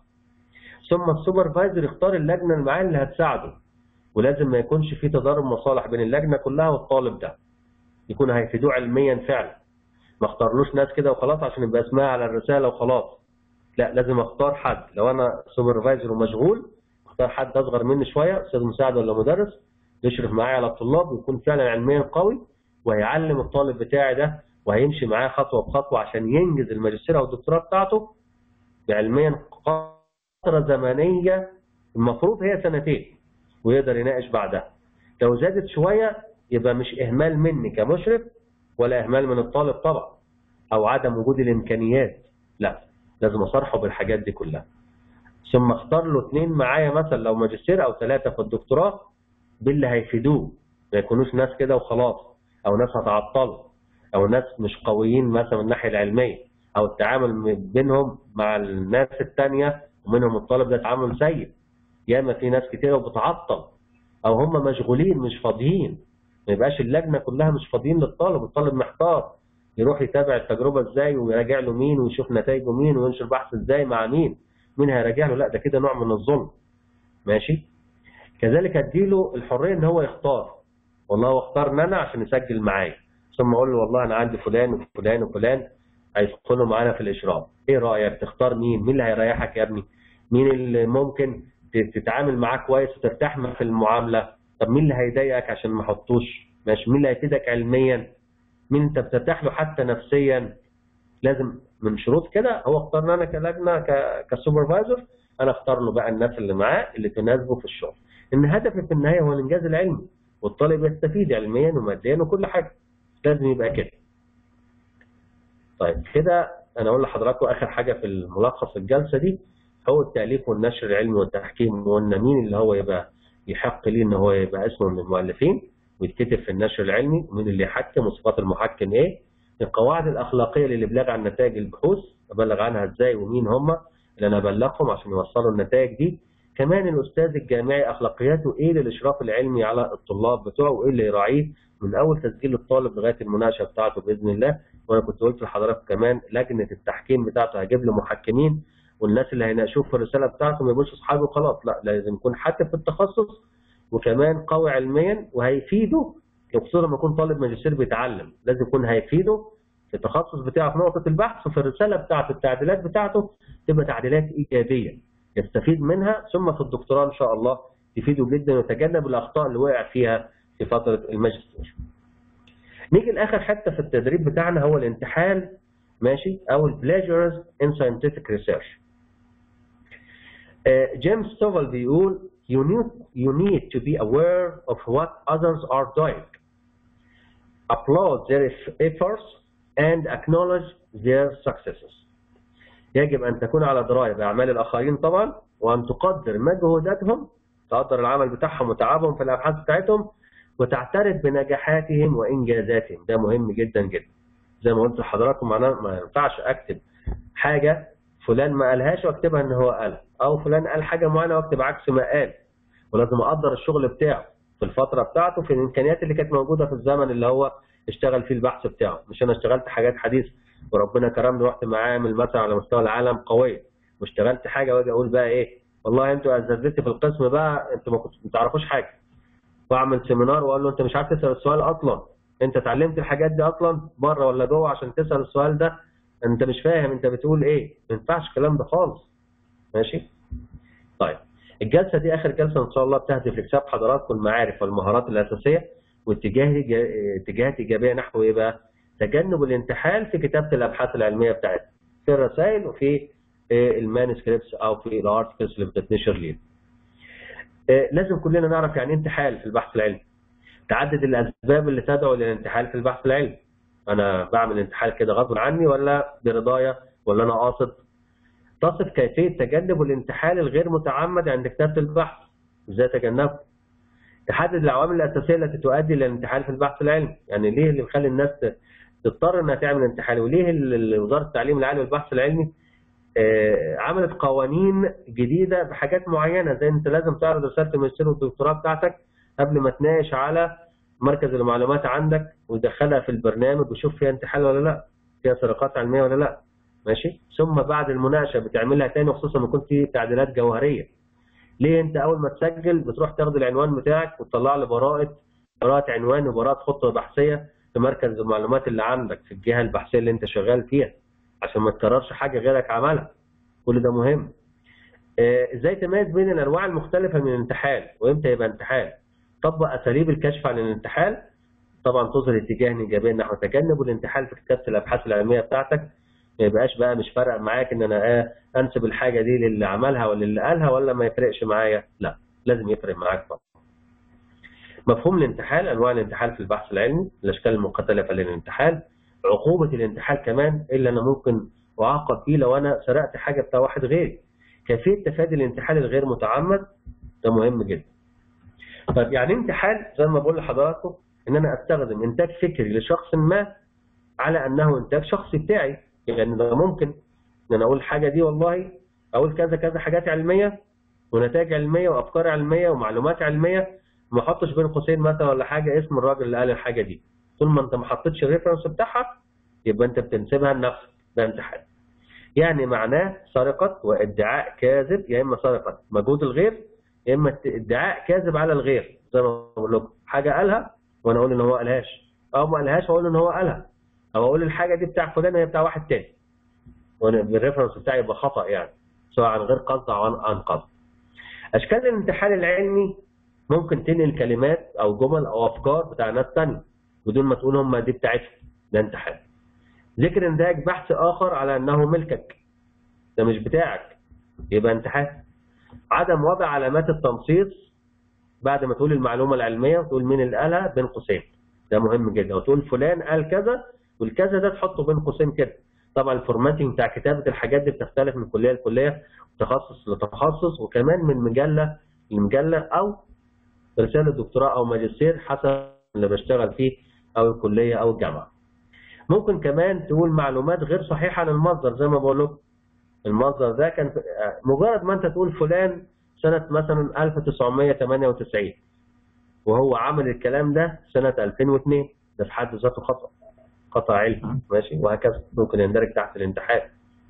ثم السوبرفايزر يختار اللجنه اللي معاه اللي هتساعده ولازم ما يكونش في تضارب مصالح بين اللجنه كلها والطالب ده يكون هيفيدوه علميا فعلا ما اختارلوش ناس كده وخلاص عشان يبقى اسمها على الرساله وخلاص لا لازم اختار حد لو انا سوبرفايزر ومشغول اختار حد اصغر مني شويه استاذ مساعد ولا مدرس يشرف معايا على الطلاب ويكون فعلا علميا قوي وهيعلم الطالب بتاعي ده وهيمشي معاه خطوه بخطوه عشان ينجز الماجستير او الدكتوراه بتاعته بعلميا فتره زمنيه المفروض هي سنتين ويقدر يناقش بعدها لو زادت شويه يبقى مش اهمال مني كمشرف ولا اهمال من الطالب طبعا او عدم وجود الامكانيات لا لازم اصارحه بالحاجات دي كلها ثم اختار له اثنين معايا مثلا لو ماجستير او ثلاثه في الدكتوراه باللي هيفيدوه ما يكونوش ناس كده وخلاص او ناس هتعطله او ناس مش قويين مثلا من الناحيه العلميه او التعامل بينهم مع الناس الثانيه ومنهم الطالب ده تعامل سيء ياما في ناس كتير وبتعطل او هم مشغولين مش فاضيين ما يبقاش اللجنه كلها مش فاضيين للطالب الطالب محتار يروح يتابع التجربه ازاي ويراجع له مين ويشوف نتائجه مين وينشر بحث ازاي مع مين مين هيراجع له لا ده كده نوع من الظلم ماشي كذلك اديله الحريه ان هو يختار والله هو اختارني انا عشان يسجل معايا ثم اقول له والله انا عندي فلان وفلان وفلان هيدخلوا معانا في الاشراف ايه رايك تختار مين مين اللي هيريحك يا ابني مين اللي ممكن تتعامل معاه كويس وترتاح معاه في المعامله طب مين اللي هيضايقك عشان ما احطوش ماشي مين اللي هيفيدك علميا مين انت بترتاح له حتى نفسيا لازم من شروط كده هو اختارنا انا كلجنه كسوبرفايزر انا اختار له بقى الناس اللي معاه اللي تناسبه في الشغل ان هدفي في النهايه هو الانجاز العلمي والطالب يستفيد علميا وماديا وكل حاجه لازم يبقى كده طيب كده انا اقول لحضراتكم اخر حاجه في الملخص الجلسه دي هو التاليف والنشر العلمي والتحكيم وقلنا مين اللي هو يبقى يحق ليه ان هو يبقى اسمه من المؤلفين ويتكتب في النشر العلمي ومين اللي يحكم وصفات المحكم ايه القواعد الاخلاقيه للابلاغ عن نتائج البحوث ابلغ عنها ازاي ومين هم اللي انا ابلغهم عشان يوصلوا النتائج دي كمان الاستاذ الجامعي اخلاقياته ايه للاشراف العلمي على الطلاب بتوعه وايه اللي يراعيه من اول تسجيل الطالب لغايه المناقشه بتاعته باذن الله وانا كنت قلت لحضرتك كمان لجنه التحكيم بتاعته هجيب له محكمين والناس اللي هيناقشوه في الرساله بتاعته ما يبقوش اصحابه وخلاص لا لازم يكون حتى في التخصص وكمان قوي علميا وهيفيده خصوصا لما يكون طالب ماجستير بيتعلم لازم يكون هيفيده في التخصص بتاعه في نقطه البحث وفي الرساله بتاعته التعديلات بتاعته تبقى تعديلات ايجابيه يستفيد منها ثم في الدكتوراه ان شاء الله تفيده جدا ويتجنب الاخطاء اللي وقع فيها في فتره الماجستير. نيجي لاخر حته في التدريب بتاعنا هو الانتحال ماشي او البلاجرز ان ساينتفك ريسيرش. جيمس ستوفل بيقول you need you need to be aware of what others are doing. Applaud their efforts and acknowledge their successes. يجب أن تكون على دراية بأعمال الآخرين طبعا وأن تقدر مجهوداتهم تقدر العمل بتاعهم وتعبهم في الأبحاث بتاعتهم وتعترف بنجاحاتهم وإنجازاتهم ده مهم جدا جدا زي ما قلت لحضراتكم معناه ما ينفعش أكتب حاجة فلان ما قالهاش واكتبها ان هو قالها او فلان قال حاجه معينه واكتب عكس ما قال ولازم اقدر الشغل بتاعه في الفتره بتاعته في الامكانيات اللي كانت موجوده في الزمن اللي هو اشتغل فيه البحث بتاعه مش انا اشتغلت حاجات حديثه وربنا كرمني رحت معامل مثلا على مستوى العالم قويه واشتغلت حاجه واجي اقول بقى ايه والله انتوا اساتذتي في القسم بقى انتوا ما كنتوا ما تعرفوش حاجه واعمل سيمينار واقول له انت مش عارف تسال السؤال اصلا انت اتعلمت الحاجات دي اصلا بره ولا جوه عشان تسال السؤال ده انت مش فاهم انت بتقول ايه ما ينفعش الكلام ده خالص ماشي طيب الجلسه دي اخر جلسه ان شاء الله بتهدف لاكتساب حضراتكم المعارف والمهارات الاساسيه واتجاه اتجاهات ايجابيه نحو ايه بقى تجنب الانتحال في كتابه الابحاث العلميه بتاعتنا في الرسائل وفي المانسكريبتس او في الارتكلز اللي بتتنشر لينا لازم كلنا نعرف يعني ايه انتحال في البحث العلمي تعدد الاسباب اللي تدعو للانتحال في البحث العلمي انا بعمل انتحال كده غصب عني ولا برضايا ولا انا قاصد تصف كيفيه تجنب الانتحال الغير متعمد عند كتابه البحث ازاي اتجنبه تحدد العوامل الاساسيه التي تؤدي للانتحال في البحث العلمي يعني ليه اللي بيخلي الناس تضطر انها تعمل انتحال وليه وزاره التعليم العالي والبحث العلمي عملت قوانين جديده بحاجات معينه زي انت لازم تعرض رساله الماجستير والدكتوراه بتاعتك قبل ما تناقش على مركز المعلومات عندك ويدخلها في البرنامج ويشوف فيها انتحال ولا لا فيها سرقات علميه ولا لا ماشي ثم بعد المناقشه بتعملها تاني وخصوصا لما يكون في تعديلات جوهريه ليه انت اول ما تسجل بتروح تاخد العنوان بتاعك وتطلع لي براءه براءه عنوان وبراءه خطه بحثيه في مركز المعلومات اللي عندك في الجهه البحثيه اللي انت شغال فيها عشان ما تكررش حاجه غيرك عملها كل ده مهم ازاي تميز بين الانواع المختلفه من الانتحال وامتى يبقى انتحال طبق اساليب الكشف عن الانتحال طبعا تظهر اتجاه ايجابي نحو تجنب الانتحال في كتابه الابحاث العلميه بتاعتك ما يبقاش بقى مش فارق معاك ان انا انسب الحاجه دي للي عملها ولا اللي قالها ولا ما يفرقش معايا لا لازم يفرق معاك طبعا مفهوم الانتحال انواع الانتحال في البحث العلمي الاشكال المختلفه للانتحال عقوبه الانتحال كمان اللي انا ممكن اعاقب فيه لو انا سرقت حاجه بتاع واحد غيري كيفيه تفادي الانتحال الغير متعمد ده مهم جدا طيب يعني انتحال زي ما بقول لحضراتكم ان انا استخدم انتاج فكري لشخص ما على انه انتاج شخصي بتاعي يعني ده ممكن ان انا اقول حاجه دي والله اقول كذا كذا حاجات علميه ونتائج علميه وافكار علميه ومعلومات علميه ما احطش بين قوسين مثلا ولا حاجه اسم الراجل اللي قال الحاجه دي طول ما انت ما حطيتش الريفرنس بتاعها يبقى انت بتنسبها لنفسك ده انتحال يعني معناه سرقه وادعاء كاذب يا اما سرقه مجهود الغير يا اما ادعاء كاذب على الغير زي ما بقول لكم حاجه قالها وانا اقول ان هو قالهاش او ما قالهاش واقول ان هو قالها او اقول الحاجه دي بتاع فلان هي بتاع واحد تاني وانا بالريفرنس بتاعي يبقى خطا يعني سواء عن غير قصد او عن قصد اشكال الانتحال العلمي ممكن تنقل كلمات او جمل او افكار بتاع ناس ثانيه بدون ما تقول هم دي بتاعتهم ده انتحال ذكر انتاج بحث اخر على انه ملكك ده مش بتاعك يبقى انتحال عدم وضع علامات التنصيص بعد ما تقول المعلومه العلميه وتقول مين اللي قالها بين قوسين ده مهم جدا وتقول فلان قال كذا والكذا ده تحطه بين قوسين كده طبعا الفورماتنج بتاع كتابه الحاجات دي بتختلف من كليه لكليه وتخصص لتخصص وكمان من مجله لمجله او رساله دكتوراه او ماجستير حسب اللي بشتغل فيه او الكليه او الجامعه. ممكن كمان تقول معلومات غير صحيحه عن المصدر زي ما بقول لكم. المصدر ده كان مجرد ما انت تقول فلان سنه مثلا 1998 وهو عمل الكلام ده سنه 2002 ده في حد ذاته خطا خطا علمي ماشي وهكذا ممكن يندرج تحت الانتحال.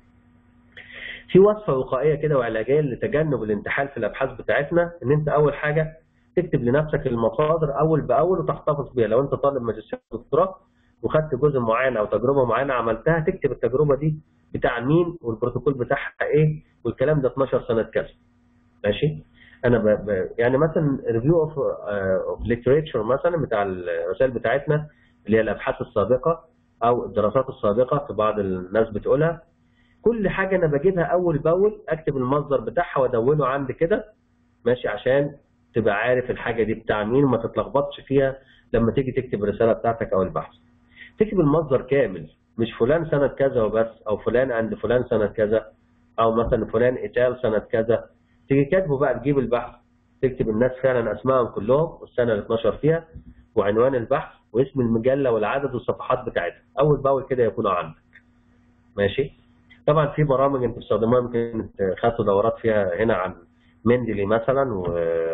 في وصفه وقائيه كده وعلاجيه لتجنب الانتحال في الابحاث بتاعتنا ان انت اول حاجه تكتب لنفسك المصادر اول باول وتحتفظ بيها لو انت طالب ماجستير دكتوراه وخدت جزء معين او تجربه معينه عملتها تكتب التجربه دي بتاع مين والبروتوكول بتاعها ايه والكلام ده 12 سنه كذا ماشي انا ب... ب... يعني مثلا ريفيو اوف اوف ليتريتشر مثلا بتاع الرسائل بتاعتنا اللي هي الابحاث السابقه او الدراسات السابقه في بعض الناس بتقولها كل حاجه انا بجيبها اول باول اكتب المصدر بتاعها وادونه عندي كده ماشي عشان تبقى عارف الحاجه دي بتاع مين وما تتلخبطش فيها لما تيجي تكتب الرساله بتاعتك او البحث. تكتب المصدر كامل مش فلان سنه كذا وبس او فلان عند فلان سنه كذا او مثلا فلان ايتال سنه كذا تيجي كاتبه بقى تجيب البحث تكتب الناس فعلا اسمائهم كلهم والسنه اللي اتنشر فيها وعنوان البحث واسم المجله والعدد والصفحات بتاعتها اول باول كده يكونوا عندك. ماشي؟ طبعا في برامج انت بتستخدموها يمكن خدتوا دورات فيها هنا عن مندلي مثلا و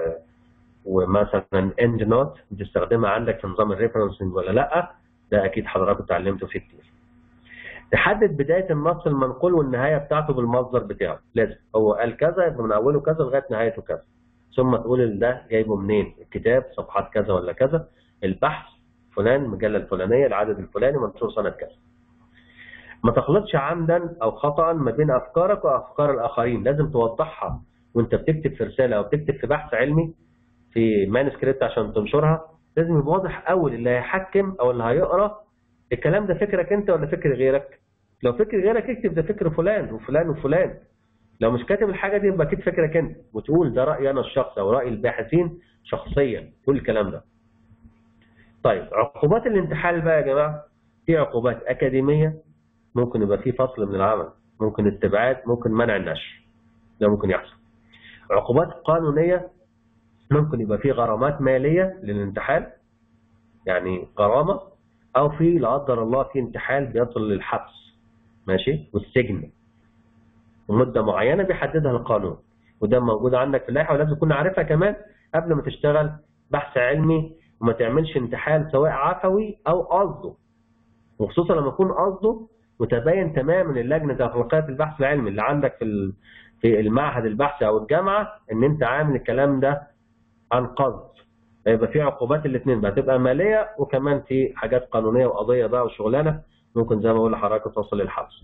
ومثلا اند نوت بتستخدمها عندك في نظام الريفرنسنج ولا لا ده اكيد حضراتكم اتعلمتوا فيه كتير تحدد بدايه النص المنقول والنهايه بتاعته بالمصدر بتاعه لازم هو قال كذا يبقى من اوله كذا لغايه نهايته كذا ثم تقول ده جايبه منين الكتاب صفحات كذا ولا كذا البحث فلان المجله الفلانيه العدد الفلاني منشور سنه كذا ما تخلطش عمدا او خطا ما بين افكارك وافكار الاخرين لازم توضحها وانت بتكتب في رساله او بتكتب في بحث علمي في مانسكريبت عشان تنشرها لازم يبقى واضح قوي اللي هيحكم او اللي هيقرا الكلام ده فكرك انت ولا فكر غيرك لو فكر غيرك اكتب ده فكر فلان وفلان وفلان لو مش كاتب الحاجه دي يبقى اكيد فكرك انت وتقول ده رايي انا الشخصي او راي الباحثين شخصيا كل الكلام ده طيب عقوبات الانتحال بقى يا جماعه في عقوبات اكاديميه ممكن يبقى في فصل من العمل ممكن استبعاد ممكن منع النشر ده ممكن يحصل عقوبات قانونيه ممكن يبقى في غرامات ماليه للانتحال يعني غرامه او في لا قدر الله في انتحال بيصل للحبس ماشي والسجن ومده معينه بيحددها القانون وده موجود عندك في اللائحه ولازم تكون عارفها كمان قبل ما تشتغل بحث علمي وما تعملش انتحال سواء عفوي او قصده وخصوصا لما يكون قصده متبين تماما لجنه اخلاقيات البحث العلمي اللي عندك في ال- في المعهد البحثي او الجامعه ان انت عامل الكلام ده عن قصد يبقى في عقوبات الاثنين بقى تبقى ماليه وكمان في حاجات قانونيه وقضيه بقى وشغلانه ممكن زي ما بقول لحضرتك توصل للحبس.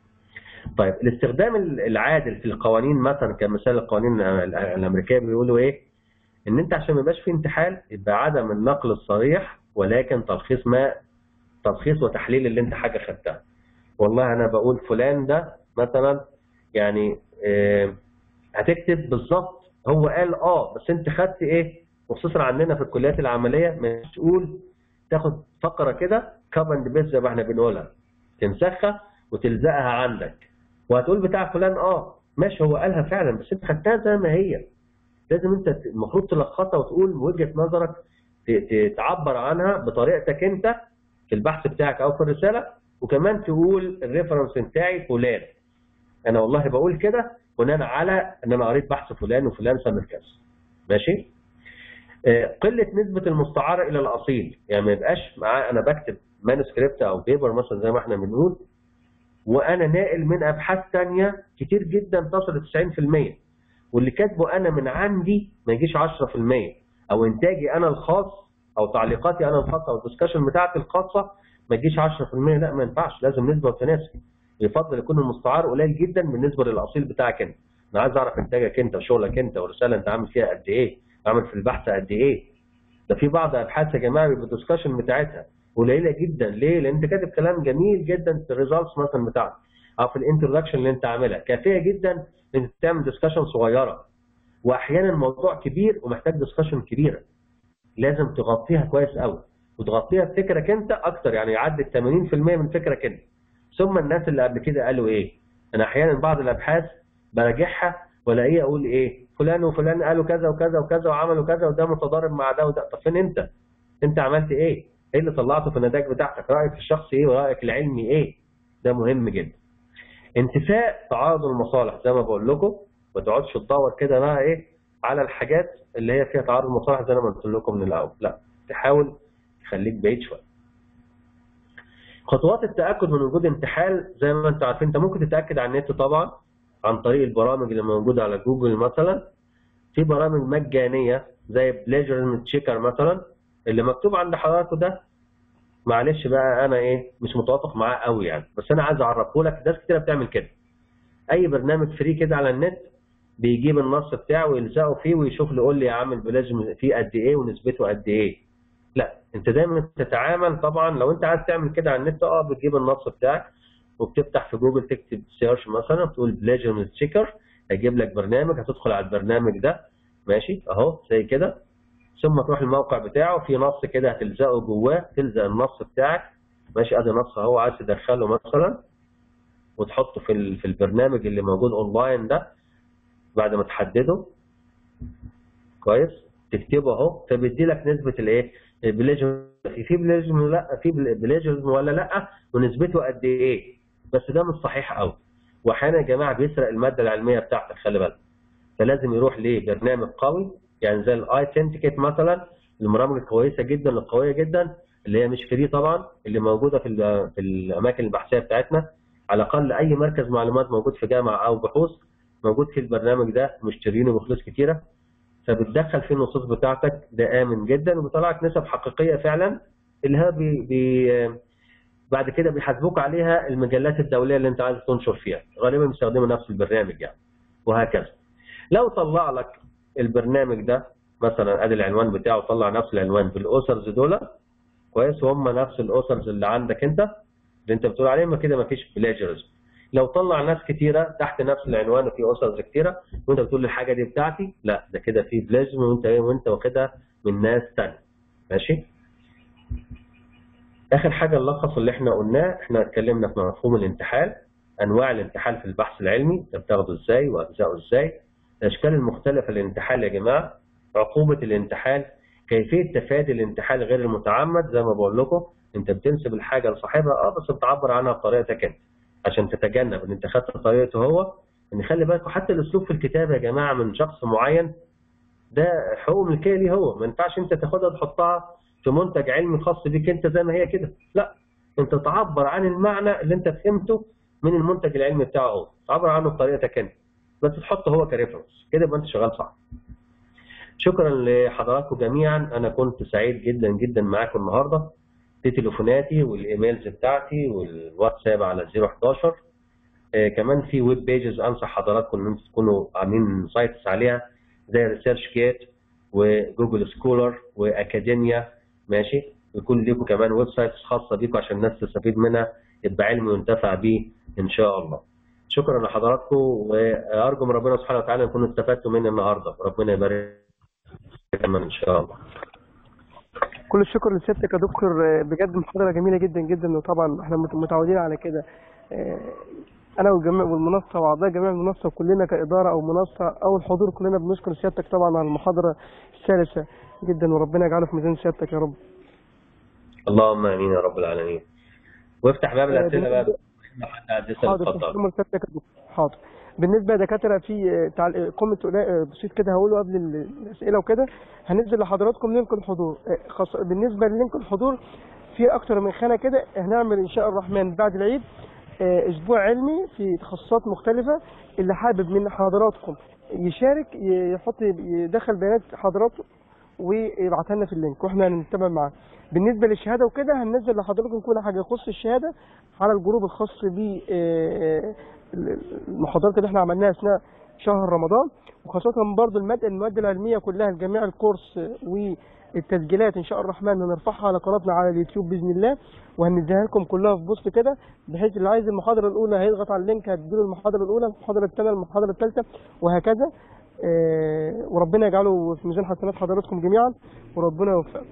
طيب الاستخدام العادل في القوانين مثلا كمثال القوانين الامريكيه بيقولوا ايه؟ ان انت عشان ما يبقاش في انتحال يبقى عدم النقل الصريح ولكن تلخيص ما تلخيص وتحليل اللي انت حاجه خدتها. والله انا بقول فلان ده مثلا يعني آه، هتكتب بالظبط هو قال اه بس انت خدت ايه وخصوصا عندنا في الكليات العمليه مش تقول تاخد فقره كده كاب اند بيست زي ما احنا بنقولها تنسخها وتلزقها عندك وهتقول بتاع فلان اه ماشي هو قالها فعلا بس انت خدتها زي ما هي لازم انت المفروض تلخصها وتقول وجهه نظرك ت- ت- تعبر عنها بطريقتك انت في البحث بتاعك او في الرساله وكمان تقول الريفرنس بتاعي فلان انا والله بقول كده بناء على ان انا قريت بحث فلان وفلان سنه كذا ماشي آه، قله نسبه المستعاره الى الاصيل يعني ما يبقاش معاه انا بكتب مانuscript او بيبر مثلا زي ما احنا بنقول وانا ناقل من ابحاث ثانيه كتير جدا تصل ل 90% واللي كاتبه انا من عندي ما يجيش 10% او انتاجي انا الخاص او تعليقاتي انا الخاصه او الدسكشن بتاعتي الخاصه ما تجيش 10% لا ما ينفعش لازم نسبه وتناسب يفضل يكون المستعار قليل جدا بالنسبه للاصيل بتاعك انت انا عايز اعرف انتاجك انت وشغلك انت والرساله انت عامل فيها قد ايه عامل في البحث قد ايه ده في بعض ابحاث يا جماعه بيبقى الدسكشن بتاعتها قليله جدا ليه لان انت كاتب كلام جميل جدا في الريزلتس مثلا بتاعتك او في الانترودكشن اللي انت عاملها كافيه جدا انك تعمل دسكشن صغيره واحيانا الموضوع كبير ومحتاج دسكشن كبيره لازم تغطيها كويس قوي وتغطيها بفكرك انت اكتر يعني يعدي 80% من فكرك انت ثم الناس اللي قبل كده قالوا ايه انا احيانا بعض الابحاث براجعها والاقيه اقول ايه فلان وفلان قالوا كذا وكذا وكذا وعملوا كذا وده متضارب مع ده وده طب فين انت انت عملت ايه ايه اللي طلعته في النتائج بتاعتك رايك في الشخص ايه ورايك العلمي ايه ده مهم جدا انتفاء تعارض المصالح زي ما بقول لكم ما تقعدش تدور كده بقى ايه على الحاجات اللي هي فيها تعارض مصالح زي ما قلت لكم من الاول لا تحاول تخليك بعيد شويه خطوات التاكد من وجود انتحال زي ما انتم عارفين انت ممكن تتاكد على النت طبعا عن طريق البرامج اللي موجوده على جوجل مثلا في برامج مجانيه زي بليجرزم تشيكر مثلا اللي مكتوب عند حضراتكم ده معلش بقى انا ايه مش متوافق معاه قوي يعني بس انا عايز اعرفه لك ناس كتير بتعمل كده اي برنامج فري كده على النت بيجيب النص بتاعه ويلزقه فيه ويشوف لي يقول لي يا عم البليجرزم فيه قد ايه ونسبته قد ايه لا انت دايما تتعامل طبعا لو انت عايز تعمل كده على النت اه بتجيب النص بتاعك وبتفتح في جوجل تكتب سيرش مثلا تقول بلاجرم تشيكر هيجيب لك برنامج هتدخل على البرنامج ده ماشي اهو زي كده ثم تروح الموقع بتاعه في نص كده هتلزقه جواه تلزق النص بتاعك ماشي ادي نص اهو عايز تدخله مثلا وتحطه في ال- في البرنامج اللي موجود اونلاين ده بعد ما تحدده كويس تكتبه اهو فبيدي لك نسبه الايه البلاجيزم في في بلاجيزم ولا لا في بلاجيزم ولا لا ونسبته قد ايه بس ده مش صحيح قوي واحيانا يا جماعه بيسرق الماده العلميه بتاعتك خلي بالك فلازم يروح لبرنامج قوي يعني زي الايثنتيكيت مثلا البرامج الكويسه جدا القويه جدا اللي هي مش فري طبعا اللي موجوده في ال- في الاماكن البحثيه بتاعتنا على الاقل اي مركز معلومات موجود في جامعه او بحوث موجود في البرنامج ده مشترينه بفلوس كتيره فبتدخل فيه النصوص بتاعتك ده امن جدا وبيطلع لك نسب حقيقيه فعلا اللي هي بي بي بعد كده بيحاسبوك عليها المجلات الدوليه اللي انت عايز تنشر فيها غالبا بيستخدموا نفس البرنامج يعني وهكذا لو طلع لك البرنامج ده مثلا ادي العنوان بتاعه طلع نفس العنوان بالاسرز دول كويس وهم نفس الاسرز اللي عندك انت اللي انت بتقول عليهم كده ما فيش بلاجرزم لو طلع ناس كتيره تحت نفس العنوان وفي اسرز كتيره وانت بتقول الحاجه دي بتاعتي لا ده كده في بلاجرزم وانت ايه وانت واخدها من ناس ثانيه ماشي اخر حاجه نلخص اللي احنا قلناه احنا اتكلمنا في مفهوم الانتحال انواع الانتحال في البحث العلمي انت بتاخده ازاي واجزائه ازاي الاشكال المختلفه للانتحال يا جماعه عقوبه الانتحال كيفيه تفادي الانتحال غير المتعمد زي ما بقول لكم انت بتنسب الحاجه لصاحبها اه بس بتعبر عنها بطريقتك انت عشان تتجنب ان انت خدت طريقته هو ان خلي بالكم حتى الاسلوب في الكتابه يا جماعه من شخص معين ده حقوق ملكيه ليه هو ما ينفعش انت تاخدها تحطها في منتج علمي خاص بيك انت زي ما هي كده لا انت تعبر عن المعنى اللي انت فهمته من المنتج العلمي بتاعه هو تعبر عنه بطريقتك انت بس تحطه هو كريفرنس كده يبقى انت شغال صح شكرا لحضراتكم جميعا انا كنت سعيد جدا جدا معاكم النهارده دي تليفوناتي والايميلز بتاعتي والواتساب على 011 آه كمان في ويب بيجز انصح حضراتكم ان انتم تكونوا عاملين سايتس عليها زي ريسيرش جيت وجوجل سكولر واكاديميا ماشي ويكون ليكم كمان ويب سايتس خاصه بيكم عشان الناس تستفيد منها يبقى علم وينتفع بيه ان شاء الله شكرا لحضراتكم وارجو من ربنا سبحانه وتعالى تكونوا استفدتوا مني النهارده ربنا يبارك كمان ان شاء الله كل الشكر لسيادتك يا دكتور بجد محاضره جميله جدا جدا وطبعا احنا متعودين على كده انا والجميع والمنصه واعضاء جميع المنصه وكلنا كاداره او منصه او الحضور كلنا بنشكر سيادتك طبعا على المحاضره الثالثه جدا وربنا يجعله في ميزان سيادتك يا رب اللهم امين يا رب العالمين وافتح باب الاسئله بقى حاضر حاضر بالنسبه لدكاتره في تعال... كومنت بسيط كده هقوله قبل الاسئله وكده هننزل لحضراتكم لينك الحضور خاص... بالنسبه للينك الحضور في اكتر من خانه كده هنعمل ان شاء الرحمن بعد العيد اسبوع علمي في تخصصات مختلفه اللي حابب من حضراتكم يشارك يحط يدخل بيانات حضراته ويبعتها لنا في اللينك واحنا هنتابع معاه بالنسبه للشهاده وكده هننزل لحضراتكم كل حاجه يخص الشهاده على الجروب الخاص ب المحاضرات اللي احنا عملناها اثناء شهر رمضان وخاصه برضو الماده المواد العلميه كلها لجميع الكورس والتسجيلات ان شاء الرحمن هنرفعها على قناتنا على اليوتيوب باذن الله وهنديها لكم كلها في بوست كده بحيث اللي عايز المحاضره الاولى هيضغط على اللينك هتديله المحاضره الاولى المحاضره الثانيه المحاضره الثالثه وهكذا آه وربنا يجعله في ميزان حسنات حضراتكم جميعا وربنا يوفقكم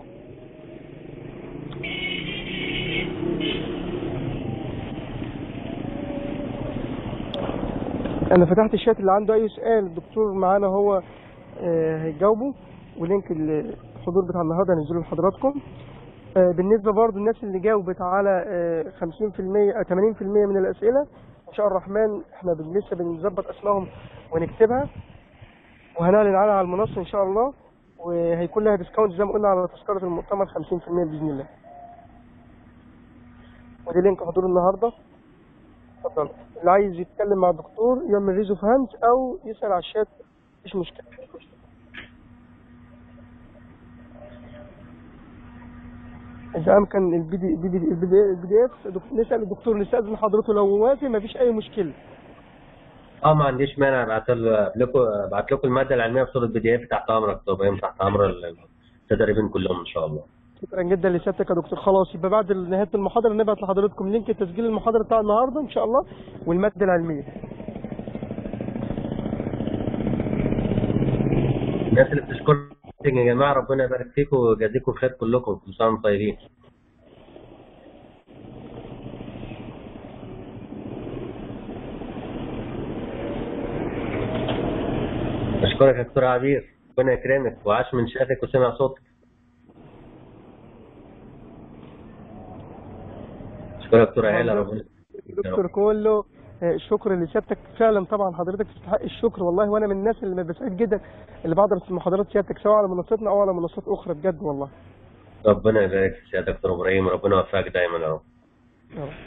انا فتحت الشات اللي عنده اي سؤال الدكتور معانا هو آه هيجاوبه ولينك الحضور بتاع النهارده هنزله لحضراتكم آه بالنسبه برضو الناس اللي جاوبت على 50% 80% من الاسئله ان شاء الرحمن احنا لسه بنظبط اسمائهم ونكتبها وهنعلن عنها على المنصه ان شاء الله وهيكون لها ديسكاونت زي ما قلنا على تذكره المؤتمر 50% باذن الله ودي لينك حضور النهارده اتفضل اللي عايز يتكلم مع الدكتور يعمل ريز اوف هاند او يسال على الشات مفيش مشكله اذا امكن البي دي البي دي البي دي اف نسال الدكتور نستاذن حضرته لو موافق مفيش اي مشكله اه ما عنديش مانع ابعت لكم ابعت لكم الماده العلميه في صوره بي دي اف تحت امرك طبعا تحت امر المتدربين كلهم ان شاء الله شكرا جدا لسيادتك يا دكتور خلاص يبقى بعد نهايه المحاضره نبعت لحضراتكم لينك تسجيل المحاضره بتاع النهارده ان شاء الله والماده العلميه الناس اللي بتشكر يا جماعه ربنا يبارك فيكم ويجازيكم خير كلكم كل سنه وانتم طيبين اشكرك يا دكتور عبير ربنا يكرمك وعاش من شافك وسمع صوتك اشكرك يا دكتور عيله ربنا دكتور كله شكر لسيادتك فعلا طبعا حضرتك تستحق الشكر والله وانا من الناس اللي بسعد جدا اللي بحضر في محاضرات سيادتك سواء على منصتنا او على منصات اخرى بجد والله ربنا يبارك في سيادتك دكتور ابراهيم ربنا يوفقك دايما يا رب يا رب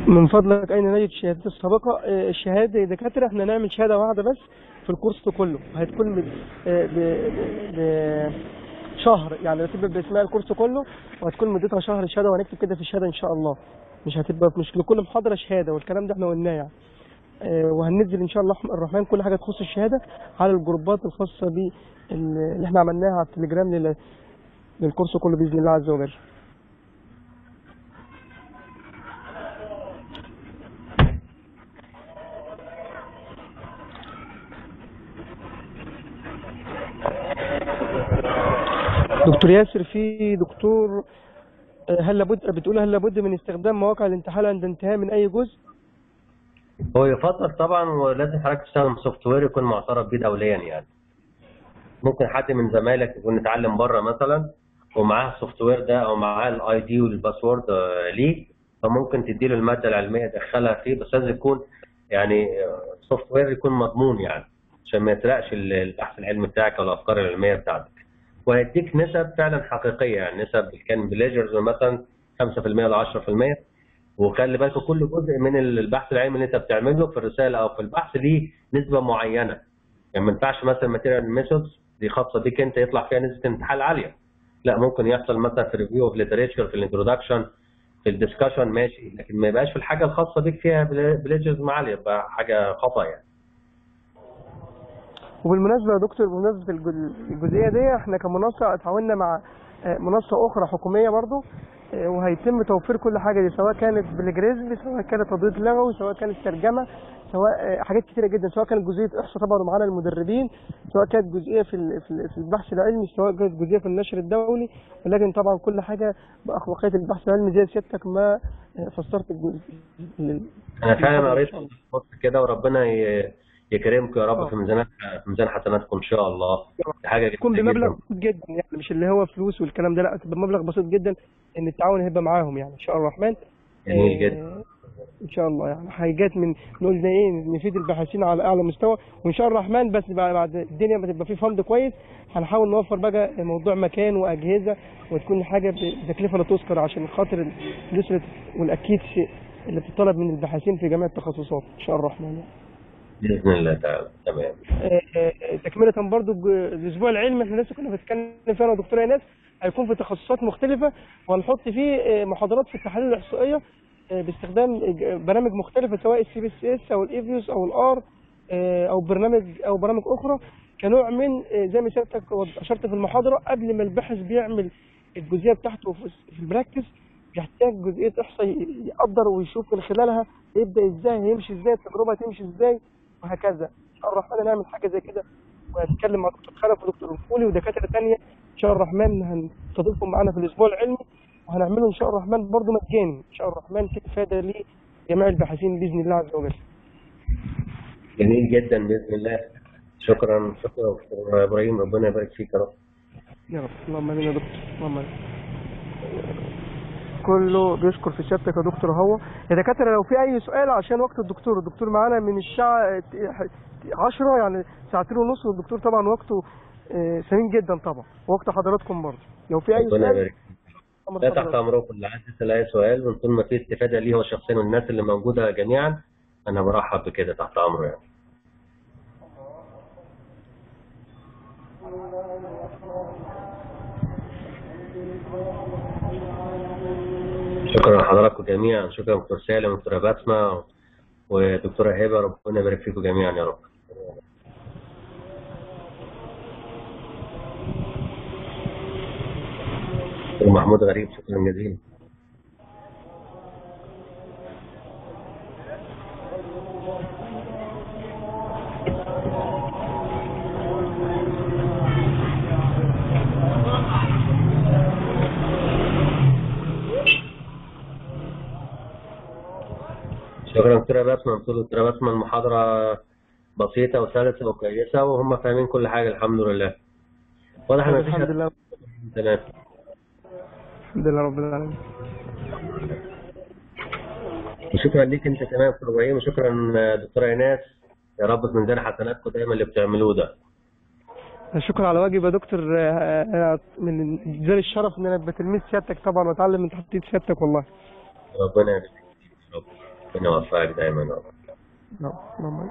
من فضلك اين نجد الشهادات السابقه آه، الشهاده يا دكاتره احنا نعمل شهاده واحده بس في الكورس كله هتكون ب- آه، ب- ب- شهر يعني هتبقى باسمها الكورس كله وهتكون مدتها شهر شهاده وهنكتب كده في الشهاده ان شاء الله مش هتبقى مش لكل محاضره شهاده والكلام ده احنا قلناه يعني آه، وهننزل ان شاء الله الرحمن كل حاجه تخص الشهاده على الجروبات الخاصه ب اللي احنا عملناها على التليجرام لل- للكورس كله باذن الله عز وجل دكتور ياسر في دكتور آه، هل لابد بتقول هل لابد من استخدام مواقع الانتحال عند انتهاء من اي جزء هو يفضل طبعا ولازم حضرتك تستخدم سوفت وير يكون معترف بيه دوليا يعني ممكن حد من زمايلك يكون اتعلم بره مثلا ومعاه السوفت وير ده او معاه الاي دي والباسورد آه، ليه فممكن تديله الماده العلميه يدخلها فيه بس لازم يكون يعني سوفت وير يكون مضمون يعني عشان ما يسرقش ال- البحث العلمي بتاعك او الافكار العلميه بتاعتك وهيديك نسب فعلا حقيقيه يعني نسب كان بليجرز مثلا 5% ل 10% وخلي بالكم كل جزء من البحث العلمي اللي انت بتعمله في الرساله او في البحث ليه نسبه معينه يعني ما ينفعش مثلا ماتيريال ميثودز دي خاصه بيك انت يطلع فيها نسبه انتحال عاليه لا ممكن يحصل مثلا في ريفيو اوف ليتريتشر في الانترودكشن في الدسكشن ماشي لكن ما يبقاش في الحاجه الخاصه بيك فيها بليجرز عاليه يبقى حاجه خطا يعني وبالمناسبه يا دكتور بمناسبه الج- الجزئيه دي احنا كمنصه اتعاوننا مع آه، منصه اخرى حكوميه برضو آه، وهيتم توفير كل حاجه دي سواء كانت بالجريزلي سواء كانت تضييق لغوي سواء كانت ترجمه سواء آه، حاجات كتيره جدا سواء كانت جزئيه احصاء طبعا ومعانا المدربين سواء كانت جزئيه في ال- في ال- في البحث العلمي سواء كانت جزئيه في النشر الدولي ولكن طبعا كل حاجه باخلاقيه البحث العلمي زي سيادتك ما آه، فسرت الجزء انا فعلا قريت بص كده وربنا ي- يكرمكم يا رب آه. في ميزان في ميزان حسناتكم ان شاء الله دي حاجه تكون جميلة بمبلغ جدا. بسيط جدا يعني مش اللي هو فلوس والكلام ده لا تبقى بمبلغ بسيط جدا ان التعاون هيبقى معاهم يعني ان شاء الله الرحمن جميل آه، جدا ان شاء الله يعني حاجات من نقول زي ايه نفيد الباحثين على اعلى مستوى وان شاء الله الرحمن بس بعد بعد الدنيا ما تبقى في فند كويس هنحاول نوفر بقى موضوع مكان واجهزه وتكون حاجه بتكلفه لا تذكر عشان خاطر الفلوس اللي بت- والاكيد شيء اللي بتطلب من الباحثين في جميع التخصصات ان شاء الله الرحمن يعني. باذن الله تعالى تمام آه، آه، تكملة برضو ج- الأسبوع العلمي احنا لسه كنا بنتكلم فيه أنا ودكتورة إيناس هيكون في تخصصات مختلفة وهنحط فيه آه، محاضرات في التحاليل الإحصائية آه، باستخدام ج- برامج مختلفة سواء السي بي اس اس أو الإيفيوس أو الآر أو برنامج أو برامج أخرى كنوع من آه، زي ما سيادتك وض- أشرت في المحاضرة قبل ما الباحث بيعمل الجزئية بتاعته في في البراكتس بيحتاج جزئية إحصاء ي- يقدر ويشوف من خلالها يبدأ إزاي هيمشي إزاي التجربة هتمشي إزاي وهكذا ان شاء الله الرحمن هنعمل حاجه زي كده وهنتكلم مع دكتور خلف ودكتور الفولي ودكاتره تانية ان شاء الله الرحمن هنستضيفهم معانا في الاسبوع العلمي وهنعمله ان شاء الله الرحمن برضه مجاني ان شاء الله الرحمن كافاده لجميع الباحثين باذن الله عز وجل جميل جدا باذن الله شكرا شكرا دكتور ابراهيم ربنا يبارك فيك يا رب يا رب اللهم امين يا دكتور اللهم امين كله بيشكر في سيادتك يا دكتور هو يا دكاتره لو في اي سؤال عشان وقت الدكتور الدكتور معانا من الساعه 10 يعني ساعتين ونص والدكتور طبعا وقته آه، ثمين جدا طبعا وقت حضراتكم برضه لو في اي ربنا سؤال يبارك أمر لا تحت حضرتك. امركم اللي عايز يسال اي سؤال من طول ما في استفاده ليه هو شخصيا والناس اللي موجوده جميعا انا برحب بكده تحت امره يعني شكرا لحضراتكم جميعا شكرا دكتور سالم ودكتوره بسمه ودكتوره هبه ربنا يبارك فيكم جميعا يا رب دكتور محمود غريب شكرا جزيلا شكرا دكتورة بسمة بتقول دكتورة بسمة المحاضرة بسيطة وسلسة وكويسة وهم فاهمين كل حاجة الحمد لله واضح ان مفيش الحمد لله تمام الحمد لله رب العالمين وشكرا ليك انت كمان دكتور ابراهيم وشكرا دكتورة ايناس يا رب في ميزان حسناتكم دايما اللي بتعملوه ده شكرا على واجب يا دكتور آه، آه، من جزيل الشرف ان انا ابقى تلميذ سيادتك طبعا واتعلم من تحت ايد سيادتك والله ربنا يبارك فيك يا رب ربنا يوفقك دايما يا رب نعم نعم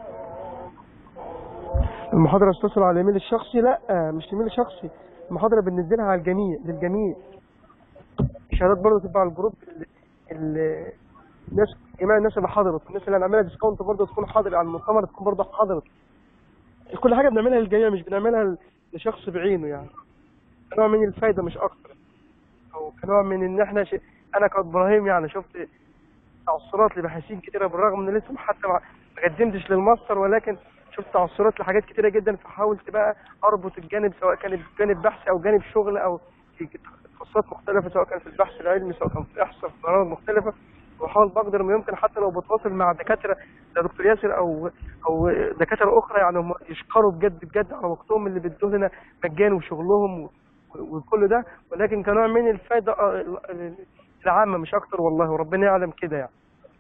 المحاضرة تتصل على الايميل الشخصي لا مش الايميل الشخصي المحاضرة بننزلها على الجميع للجميع اشارات برضه تبقى على الجروب ال- ال- الناس جميع الناس اللي حضرت الناس اللي هنعملها ديسكاونت برضه تكون حاضر على المؤتمر تكون برضه حضرت كل حاجة بنعملها للجميع مش بنعملها لشخص بعينه يعني كنوع من الفايدة مش أكتر أو كنوع من إن إحنا ش... أنا كإبراهيم يعني شفت تعثرات لباحثين كتيرة بالرغم إن لسه حتى ما ما قدمتش للماستر ولكن شفت تعثرات لحاجات كتيرة جدا فحاولت بقى أربط الجانب سواء كان جانب بحث أو جانب شغل أو في تخصصات مختلفة سواء كان في البحث العلمي سواء كان في إحصاء في برامج مختلفة وأحاول بقدر ما يمكن حتى لو بتواصل مع دكاترة زي دكتور ياسر أو أو دكاترة أخرى يعني هم يشكروا بجد بجد على وقتهم اللي بيدوه لنا مجاني وشغلهم و- وكل ده ولكن كنوع من الفائدة آه، ال- ال- العامة مش أكتر والله وربنا يعلم كده يعني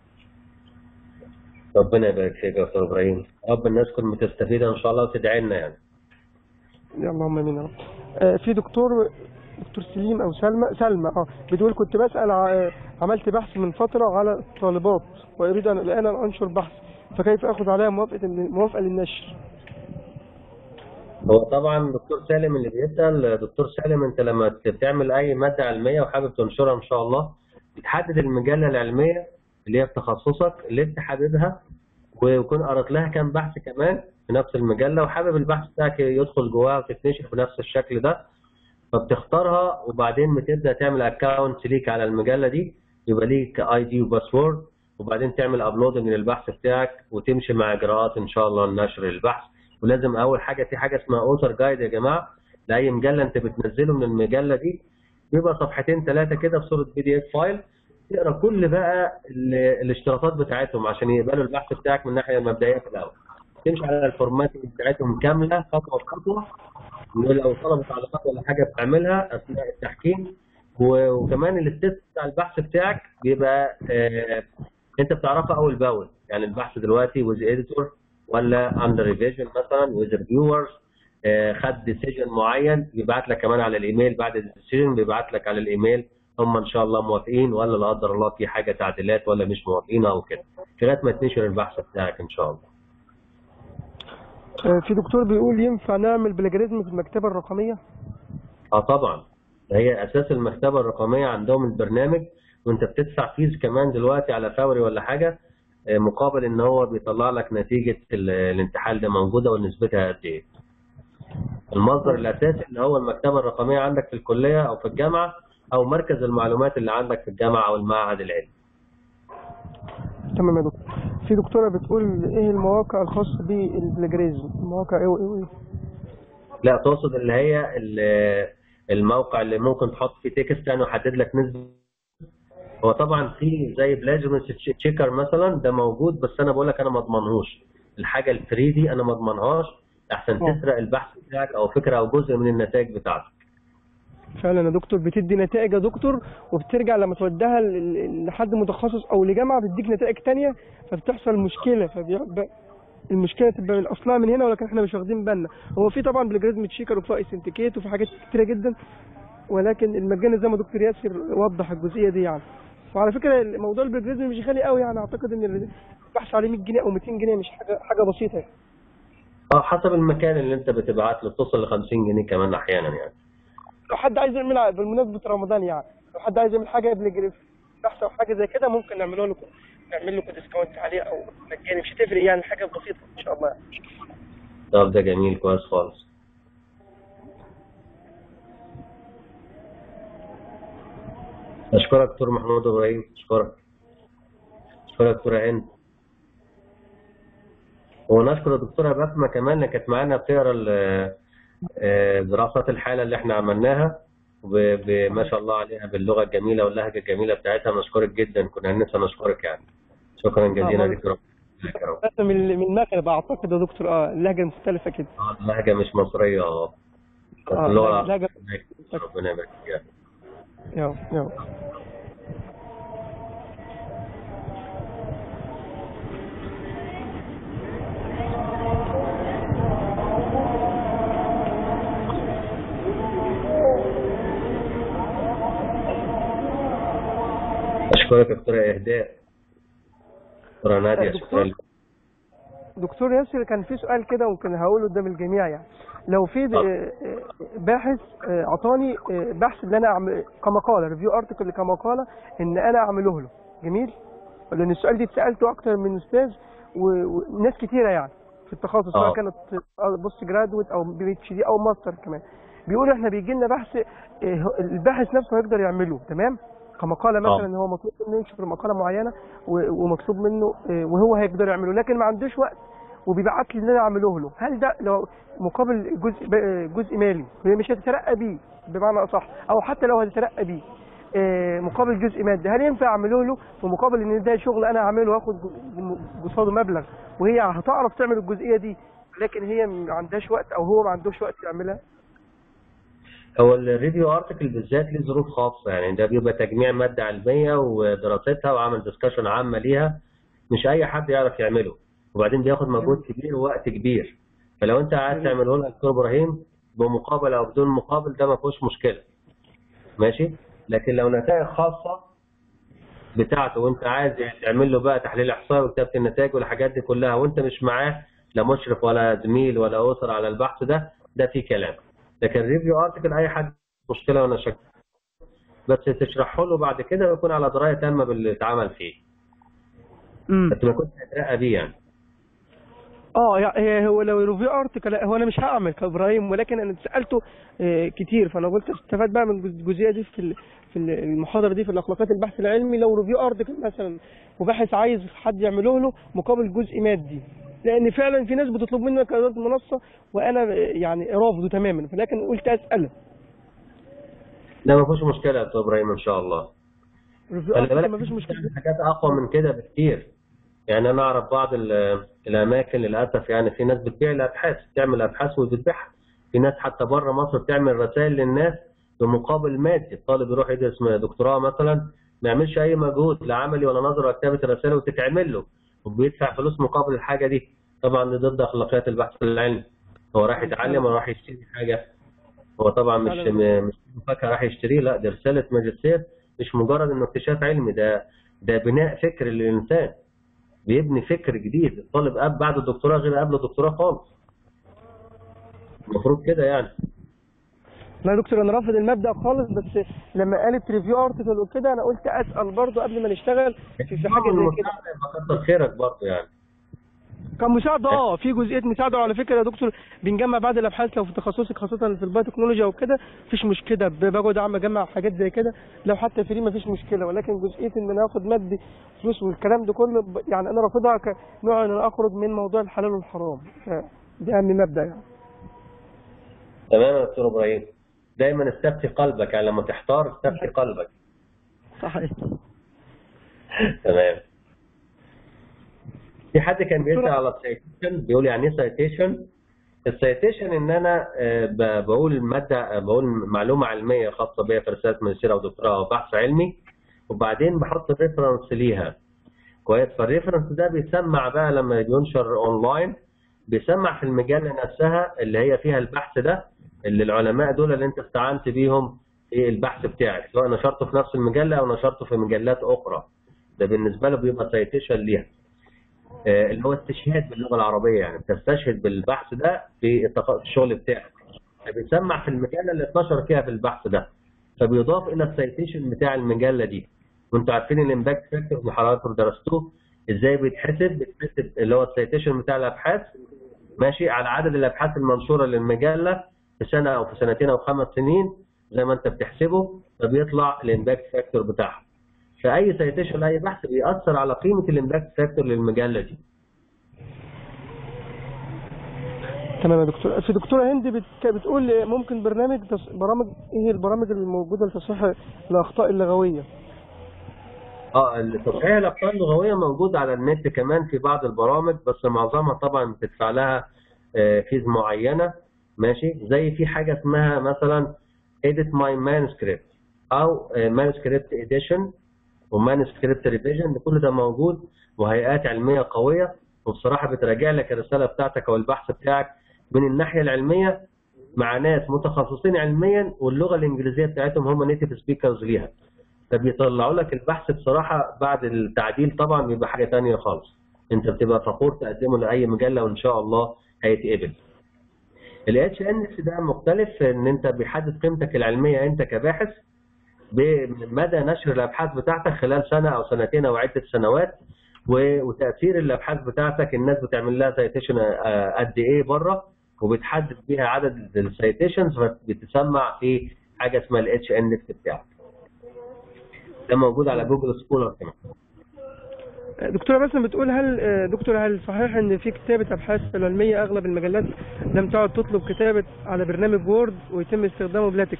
ربنا يبارك فيك يا دكتور ابراهيم يا رب الناس تكون متستفيده ان شاء الله وتدعي لنا يعني يا اللهم امين يا رب آه، في دكتور دكتور سليم او سلمى سلمى اه بتقول كنت بسال ع- عملت بحث من فتره على الطالبات واريد ان الان ان انشر بحث فكيف اخذ عليها موافقه موافقه للنشر هو طبعا دكتور سالم اللي بيسال دكتور سالم انت لما بتعمل اي ماده علميه وحابب تنشرها ان شاء الله بتحدد المجله العلميه اللي هي في تخصصك اللي انت حاببها ويكون قرأت لها كام بحث كمان في نفس المجله وحابب البحث بتاعك يدخل جواها وتتنشر بنفس الشكل ده فبتختارها وبعدين بتبدا تعمل اكونت ليك على المجله دي يبقى ليك اي دي وباسورد وبعدين تعمل ابلودنج للبحث بتاعك وتمشي مع اجراءات ان شاء الله نشر البحث ولازم اول حاجه في حاجه اسمها اوثر جايد يا جماعه لاي مجله انت بتنزله من المجله دي بيبقى صفحتين ثلاثه كده في صوره بي دي اف فايل تقرا كل بقى ال- الاشتراطات بتاعتهم عشان يقبلوا البحث بتاعك من الناحيه المبدئيه في الاول تمشي على الفورمات بتاعتهم كامله خطوه بخطوه ولو طلبت تعليقات ولا حاجه بتعملها اثناء التحكيم و- وكمان الستيب بتاع البحث بتاعك بيبقى آه انت بتعرفها اول باول يعني البحث دلوقتي ويز اديتور ولا اندر ريفيجن مثلا ويز ريفيورز خد ديسيجن معين بيبعت لك كمان على الايميل بعد الديسيجن بيبعت لك على الايميل هم ان شاء الله موافقين ولا لا قدر الله في حاجه تعديلات ولا مش موافقين او كده لغايه ما تنشر البحث بتاعك ان شاء الله آه، في دكتور بيقول ينفع نعمل بلاجريزم في المكتبه الرقميه اه طبعا ده هي اساس المكتبه الرقميه عندهم البرنامج وانت بتدفع فيز كمان دلوقتي على فوري ولا حاجه آه، مقابل ان هو بيطلع لك نتيجه ال- الامتحان ده موجوده ونسبتها قد ايه. المصدر الاساسي اللي هو المكتبه الرقميه عندك في الكليه او في الجامعه او مركز المعلومات اللي عندك في الجامعه او المعهد العلمي. تمام يا دكتور في دكتوره بتقول ايه المواقع الخاصه بالبلاجريزم المواقع ايه وايه وايه لا تقصد اللي هي ال- الموقع اللي ممكن تحط فيه تكست يعني ويحدد لك نسبه هو طبعا في زي بلاجمنت تشيكر مثلا ده موجود بس انا بقول لك انا ما اضمنهوش الحاجه الفري دي انا ما اضمنهاش احسن آه. تسرق البحث بتاعك او فكره او جزء من النتائج بتاعتك فعلا يا دكتور بتدي نتائج يا دكتور وبترجع لما توديها ل- ل- لحد متخصص او لجامعه بتديك نتائج تانية فبتحصل مشكله فبيبقى المشكله تبقى من اصلها من هنا ولكن احنا مش واخدين بالنا هو في طبعا بلاجريزم تشيكر وفي سنتيكيت وفي حاجات كتيره جدا ولكن المجاني زي ما دكتور ياسر وضح الجزئيه دي يعني وعلى فكره موضوع البلاجريزم مش غالي قوي يعني اعتقد ان البحث عليه 100 جنيه او 200 جنيه مش حاجه حاجه بسيطه يعني. اه حسب المكان اللي انت بتبعت له بتوصل ل 50 جنيه كمان احيانا يعني لو حد عايز يعمل بمناسبه رمضان يعني لو حد عايز يعمل حاجه قبل بحث او حاجه زي كده ممكن نعمله لكم نعمل لكم ديسكاونت عليه او مجاني مش هتفرق يعني حاجه بسيطه ان شاء الله طب ده جميل كويس خالص اشكرك دكتور محمود ابراهيم اشكرك اشكرك دكتوره هند ونشكر الدكتوره بسمه كمان اللي كانت معانا بتقرا ال- آه، دراسات الحاله اللي احنا عملناها وب- ب- ما شاء الله عليها باللغه الجميله واللهجه الجميله بتاعتها نشكرك جدا كنا هننسى نشكرك يعني شكرا جزيلا آه، لك رب يبارك يا رب. بس من من المغرب اعتقد يا دكتور اه اللهجه مختلفه كده آه، اللهجه مش مصريه اه بس آه، اللغه لهجة- ربنا يبارك فيها يلا يلا اشكرك يا دكتوره اهداء دكتورة نادية دكتور. شكرا لك. دكتور ياسر كان في سؤال كده ممكن هقوله قدام الجميع يعني لو في اتفضل. آه، آه، باحث آه، اعطاني آه، بحث اللي انا اعمل كمقاله ريفيو ارتكل كمقاله ان انا اعمله له جميل لان السؤال دي اتسالته اكتر من استاذ و- وناس كتيره يعني في التخصص سواء اه. كانت بوست جرادويت او بي اتش دي او ماستر كمان بيقولوا احنا بيجي لنا بحث آه، الباحث نفسه هيقدر يعمله تمام كمقاله اه. مثلا هو مطلوب منه ينشر مقاله معينه و- ومطلوب منه آه، وهو هيقدر يعمله لكن ما عندوش وقت وبيبعت لي ان انا اعمله له هل ده لو مقابل جزء ب- جزء مالي هي مش هتترقى بيه بمعنى اصح او حتى لو هتترقى بيه آه، مقابل جزء مادي هل ينفع اعمله له في مقابل ان ده شغل انا هعمله واخد ج- قصاده مبلغ وهي هتعرف تعمل الجزئيه دي لكن هي ما عندهاش وقت او هو ما عندوش وقت يعملها هو الريفيو ارتكل بالذات ليه ظروف خاصة يعني ده بيبقى تجميع مادة علمية ودراستها وعمل ديسكشن عامة ليها مش أي حد يعرف يعمله وبعدين بياخد مجهود كبير ووقت كبير فلو أنت عايز تعمله لنا دكتور إبراهيم بمقابل أو بدون مقابل ده ما فيهوش مشكلة ماشي لكن لو نتائج خاصة بتاعته وأنت عايز تعمل له بقى تحليل إحصائي وكتابة النتائج والحاجات دي كلها وأنت مش معاه لا مشرف ولا زميل ولا أسر على البحث ده ده في كلام لكن ريفيو ارتكل اي حد مشكله وانا شك بس تشرحه له بعد كده ويكون على درايه تامه باللي اتعمل فيه بس ما كنتش هترقى بيه يعني اه يعني هو لو ريفيو ارتكل هو انا مش هعمل كابراهيم ولكن انا سالته آه، كتير فانا قلت استفاد بقى من الجزئيه دي في ال- في ال- المحاضره دي في الاخلاقيات البحث العلمي لو ريفيو ارتكل مثلا وباحث عايز حد يعمله له مقابل جزء مادي لان فعلا في ناس بتطلب منك اداره المنصه وانا آه، يعني رافضه تماما فلكن قلت اساله لا ما فيش مشكله يا استاذ ابراهيم ان شاء الله ريفيو خلي ارتكل بالك مفيش مشكله في حاجات اقوى من كده بكتير يعني انا اعرف بعض ال- الاماكن للاسف يعني في ناس بتبيع الابحاث تعمل ابحاث وبتبيعها في ناس حتى بره مصر بتعمل رسائل للناس بمقابل مادي الطالب يروح يدرس دكتوراه مثلا ما يعملش اي مجهود لا عملي ولا نظري ولا كتابه الرسائل وتتعمل له وبيدفع فلوس مقابل الحاجه دي طبعا دي ضد اخلاقيات البحث العلمي هو راح يتعلم ولا راح يشتري حاجه هو طبعا مش م- مش فاكر راح يشتريه لا دي رساله ماجستير مش مجرد انه اكتشاف علمي ده ده بناء فكر للانسان بيبني فكر جديد الطالب قبل بعد الدكتوراه غير قبل الدكتوراه خالص المفروض كده يعني لا يا دكتور انا رافض المبدا خالص بس لما قالت ريفيو ارتكل وكده انا قلت اسال برضه قبل ما نشتغل في في حاجه زي كده كتر خيرك برضه يعني كان مساعدة اه في جزئية مساعدة وعلى فكرة يا دكتور بنجمع بعض الابحاث لو في تخصصك خاصة في البايوتكنولوجيا وكده مفيش مشكلة ب- بقعد اعمل اجمع حاجات زي كده لو حتى فري مفيش مشكلة ولكن جزئية ان انا اخد مادي فلوس والكلام ده كله ب- يعني انا رافضها كنوع ان انا اخرج من موضوع الحلال والحرام ف- دي اهم مبدأ يعني تمام يا دكتور ابراهيم دايما استفتي قلبك يعني لما تحتار استفتي قلبك صحيح تمام في حد كان بيسأل على السيتيشن بيقول يعني ايه سيتيشن السيتيشن ان انا آه، ب- بقول ماده آه، بقول معلومه علميه خاصه بيا في رساله ماجستير او دكتوراه او بحث علمي وبعدين بحط ريفرنس ليها كويس فالريفرنس ده بيسمع بقى لما بينشر اونلاين بيسمع في المجله نفسها اللي هي فيها البحث ده اللي العلماء دول اللي انت استعنت بيهم في البحث بتاعك سواء نشرته في نفس المجله او نشرته في مجلات اخرى ده بالنسبه له بيبقى سيتيشن ليها آه، اللي هو استشهاد باللغه العربيه يعني بتستشهد بالبحث ده في التخ- الشغل بتاعك بيسمع في المجله اللي اتنشر فيها في البحث ده فبيضاف الى السيتيشن بتاع المجله دي وانتوا عارفين الامباكت فاكتور اللي حضراتكم درستوه ازاي بيتحسب بيتحسب اللي هو السيتيشن بتاع الابحاث ماشي على عدد الابحاث المنشوره للمجله في سنه او في سنتين او خمس سنين زي ما انت بتحسبه فبيطلع الامباكت فاكتور بتاعها فاي سيتيشن لاي بحث بيأثر على قيمه الامباكت فاكتور للمجله دي تمام يا دكتور في دكتورة هند بت... بتقول ممكن برنامج تص... برامج ايه البرامج الموجودة لتصحيح الاخطاء اللغوية اه تصحيح الاخطاء اللغويه موجود على النت كمان في بعض البرامج بس معظمها طبعا بتدفع لها آه، فيز معينه ماشي زي في حاجه اسمها مثلا edit my manuscript او آه، manuscript edition ومانuscript revision كل ده موجود وهيئات علميه قويه وبصراحه بتراجع لك الرساله بتاعتك او البحث بتاعك من الناحيه العلميه مع ناس متخصصين علميا واللغه الانجليزيه بتاعتهم هم نيتيف سبيكرز ليها فبيطلعوا لك البحث بصراحه بعد التعديل طبعا بيبقى حاجه تانية خالص انت بتبقى فخور تقدمه لاي مجله وان شاء الله هيتقبل الاتش ان ده مختلف ان انت بيحدد قيمتك العلميه انت كباحث بمدى نشر الابحاث بتاعتك خلال سنه او سنتين او عده سنوات و- وتاثير الابحاث بتاعتك الناس بتعمل لها سايتيشن قد ايه بره وبتحدد بيها عدد السايتيشنز فبتسمع في حاجه اسمها الاتش ان بتاعك ده موجود على جوجل سكولر كمان دكتورة باسم بتقول هل آه، دكتور هل صحيح ان في كتابة ابحاث علمية اغلب المجلات لم تعد تطلب كتابة على برنامج وورد ويتم استخدامه بلاتكس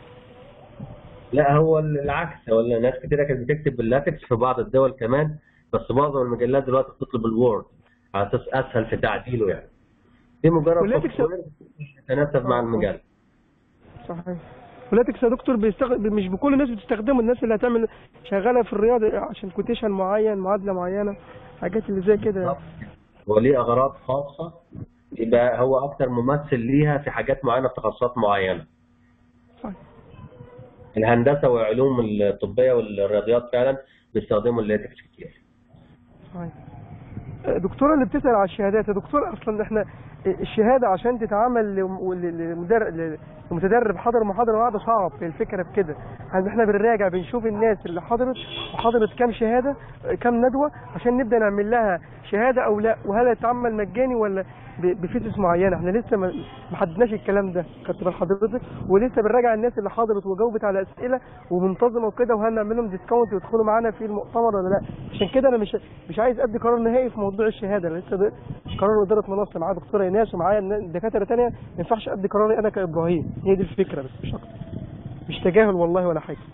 لا هو العكس هو ناس كتير كانت بتكتب باللاتكس في بعض الدول كمان بس معظم المجلات دلوقتي بتطلب الوورد على اساس اسهل في تعديله يعني دي مجرد واللاتكس- سوفت وير يتناسب مع المجال صحيح ولاتكس يا دكتور بيستخدم مش بكل الناس بتستخدمه الناس اللي هتعمل شغالة في الرياضة عشان كوتيشن معين معادلة معينة حاجات اللي زي كده يعني. وليه اغراض خاصه يبقى هو اكتر ممثل ليها في حاجات معينه في تخصصات معينه صحيح الهندسه والعلوم الطبيه والرياضيات فعلا بيستخدموا اللاتكس كتير صحيح دكتورة اللي بتسأل على الشهادات يا دكتور اصلا احنا الشهادة عشان تتعمل لم- لمدرب لمتدرب حضر محاضرة واحدة صعب الفكرة في كده يعني احنا بنراجع بنشوف الناس اللي حضرت وحضرت كام شهادة كام ندوة عشان نبدأ نعمل لها شهادة او لا وهل هتتعمل مجاني ولا ب- بفيتس معينة احنا لسه ما ما حددناش الكلام ده خدت بال حضرتك ولسه بنراجع الناس اللي حضرت وجاوبت على اسئلة ومنتظمة وكده وهل نعمل لهم ديسكاونت ويدخلوا معانا في المؤتمر ولا لا عشان كده انا مش مش عايز ادي قرار نهائي في موضوع الشهاده انا لسه ده قرار اداره منصه معايا دكتوره ايناس ومعايا النا- دكاتره تانية ما ينفعش ادي قراري انا كابراهيم هي دي الفكره بس مش اكتر مش تجاهل والله ولا حاجه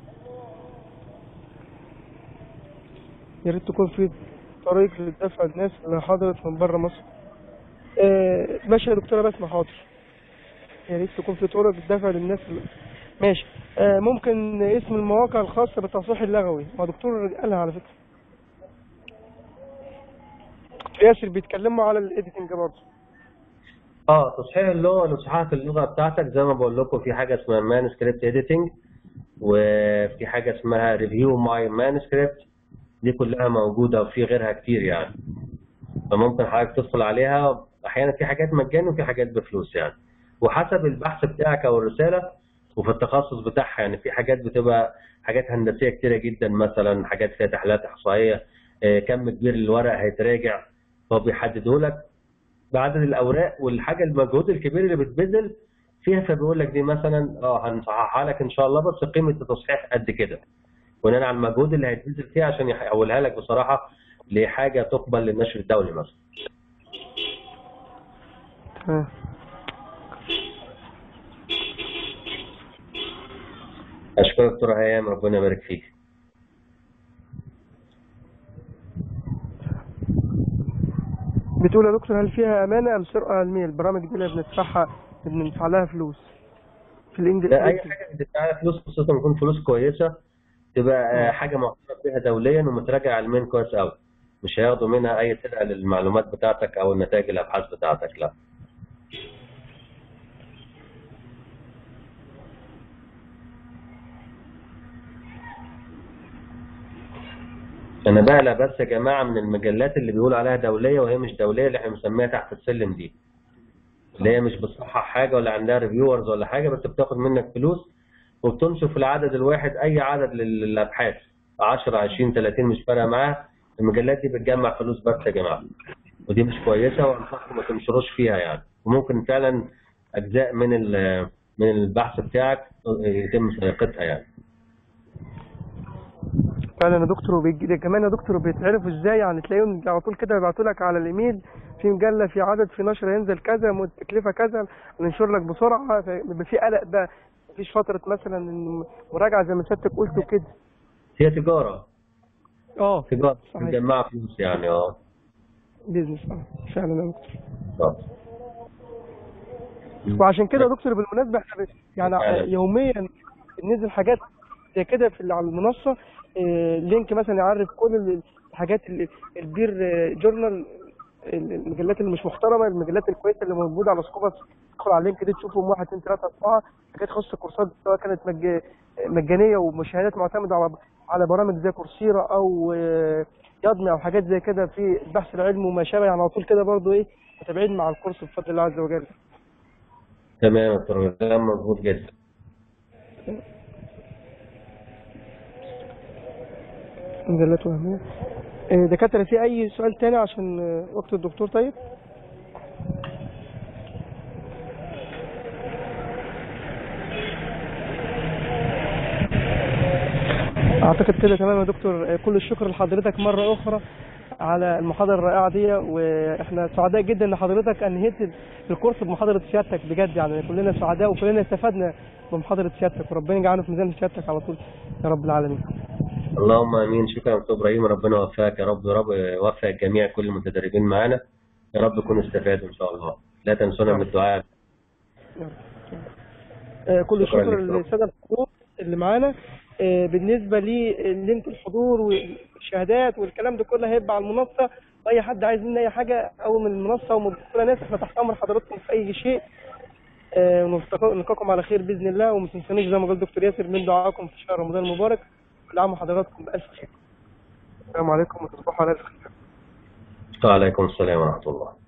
يا ريت تكون في طريق لدفع الناس اللي حضرت من بره مصر آه ماشي يا دكتوره بسمة حاضر يا ريت تكون في طرق للدفع للناس اللي... ماشي آه ممكن اسم المواقع الخاصة بالتصحيح اللغوي ما دكتور قالها على فكرة دكتور ياسر بيتكلموا على الايديتنج برضه اه تصحيح اللغه لصحاحه اللغه بتاعتك زي ما بقول لكم في حاجه اسمها مانسكريبت اديتنج وفي حاجه اسمها ريفيو ماي مانسكريبت دي كلها موجوده وفي غيرها كتير يعني فممكن حضرتك تدخل عليها احيانا في حاجات مجاني وفي حاجات بفلوس يعني وحسب البحث بتاعك او الرساله وفي التخصص بتاعها يعني في حاجات بتبقى حاجات هندسيه كتيره جدا مثلا حاجات فيها تحليلات احصائيه آه، كم كبير الورق هيتراجع فبيحددوا لك بعدد الاوراق والحاجه المجهود الكبير اللي بتبذل فيها فبيقول لك دي مثلا اه هنصححها لك ان شاء الله بس قيمه التصحيح قد كده بناء على المجهود اللي هيتبذل فيها عشان يحولها لك بصراحه لحاجه تقبل للنشر الدولي مثلا تمام اشكرك دكتور هيام ربنا يبارك فيك بتقول يا دكتور هل فيها امانه ام سرقه علميه البرامج دي اللي بندفعها بندفع لها فلوس في الانجليزي لا اي حاجه بتدفع لها فلوس خصوصا يكون فلوس كويسه تبقى آه، حاجه معترف بها دوليا ومتراجعه علميا كويس قوي مش هياخدوا منها اي سرقه للمعلومات بتاعتك او نتائج الابحاث بتاعتك لا انا بقلق بس يا جماعه من المجلات اللي بيقولوا عليها دوليه وهي مش دوليه اللي احنا بنسميها تحت السلم دي اللي هي مش بتصحح حاجه ولا عندها ريفيورز ولا حاجه بس بتاخد منك فلوس وبتنشر في العدد الواحد اي عدد لل- للابحاث 10 20 30 مش فارقه معاها المجلات دي بتجمع فلوس بس يا جماعه ودي مش كويسه وانصحكم ما تنشروش فيها يعني وممكن فعلا اجزاء من ال- من البحث بتاعك يتم سرقتها يعني فعلا يا دكتور وبيجي ده كمان يا دكتور بيتعرفوا ازاي يعني تلاقيهم على طول كده يبعتوا لك على الايميل في مجله في عدد في نشر ينزل كذا مد- تكلفه كذا ننشر لك بسرعه فبيبقى في قلق بقى مفيش فتره مثلا إن مراجعه زي ما سيادتك قلت وكده هي تجاره اه تجاره صحيح. مجمعه فلوس يعني اه بيزنس اه فعلا يا دكتور آه. وعشان كده يا دكتور بالمناسبه احنا ب- يعني فعلا. يوميا بننزل حاجات زي كده في على المنصه آه، لينك مثلا يعرف كل الحاجات اللي البير آه، جورنال المجلات اللي مش محترمه المجلات الكويسه اللي موجوده على سكوبس تدخل على اللينك دي تشوفهم واحد اثنين ثلاثه اربعه حاجات تخص الكورسات سواء كانت مج... مجانيه ومشاهدات معتمده على على برامج زي كورسيرا او آه، يضمي او حاجات زي كده في البحث العلمي وما شابه يعني على طول كده برضه ايه متابعين مع الكورس بفضل الله عز وجل تمام يا دكتور كلام مظبوط جدا مجلات وهمية آه، دكاترة في أي سؤال تاني عشان آه، وقت الدكتور طيب؟ أعتقد كده تمام يا دكتور آه، كل الشكر لحضرتك مرة أخرى على المحاضرة الرائعة دي وإحنا سعداء جدا إن حضرتك أنهيت الكورس بمحاضرة سيادتك بجد يعني كلنا سعداء وكلنا استفدنا بمحاضرة سيادتك وربنا يجعله في ميزان سيادتك على طول يا رب العالمين. اللهم امين شكرا يا دكتور ابراهيم ربنا يوفقك يا رب يا رب يوفق الجميع كل المتدربين معانا يا رب يكونوا استفادوا ان شاء الله لا تنسونا من الدعاء آه، كل شكراً الشكر لك طبعاً. للساده الحضور اللي معانا آه، بالنسبه للينك الحضور والشهادات والكلام ده كله هيبقى على المنصه واي حد عايز مني اي حاجه او من المنصه ومدخله ناس احنا تحت امر حضراتكم في اي شيء آه، ونلتقى- نلقاكم على خير باذن الله وما تنسونيش زي ما قال دكتور ياسر من دعائكم في شهر رمضان المبارك كل عام وحضراتكم بالف خير السلام عليكم وتصبحوا على الف خير وعليكم السلام ورحمه الله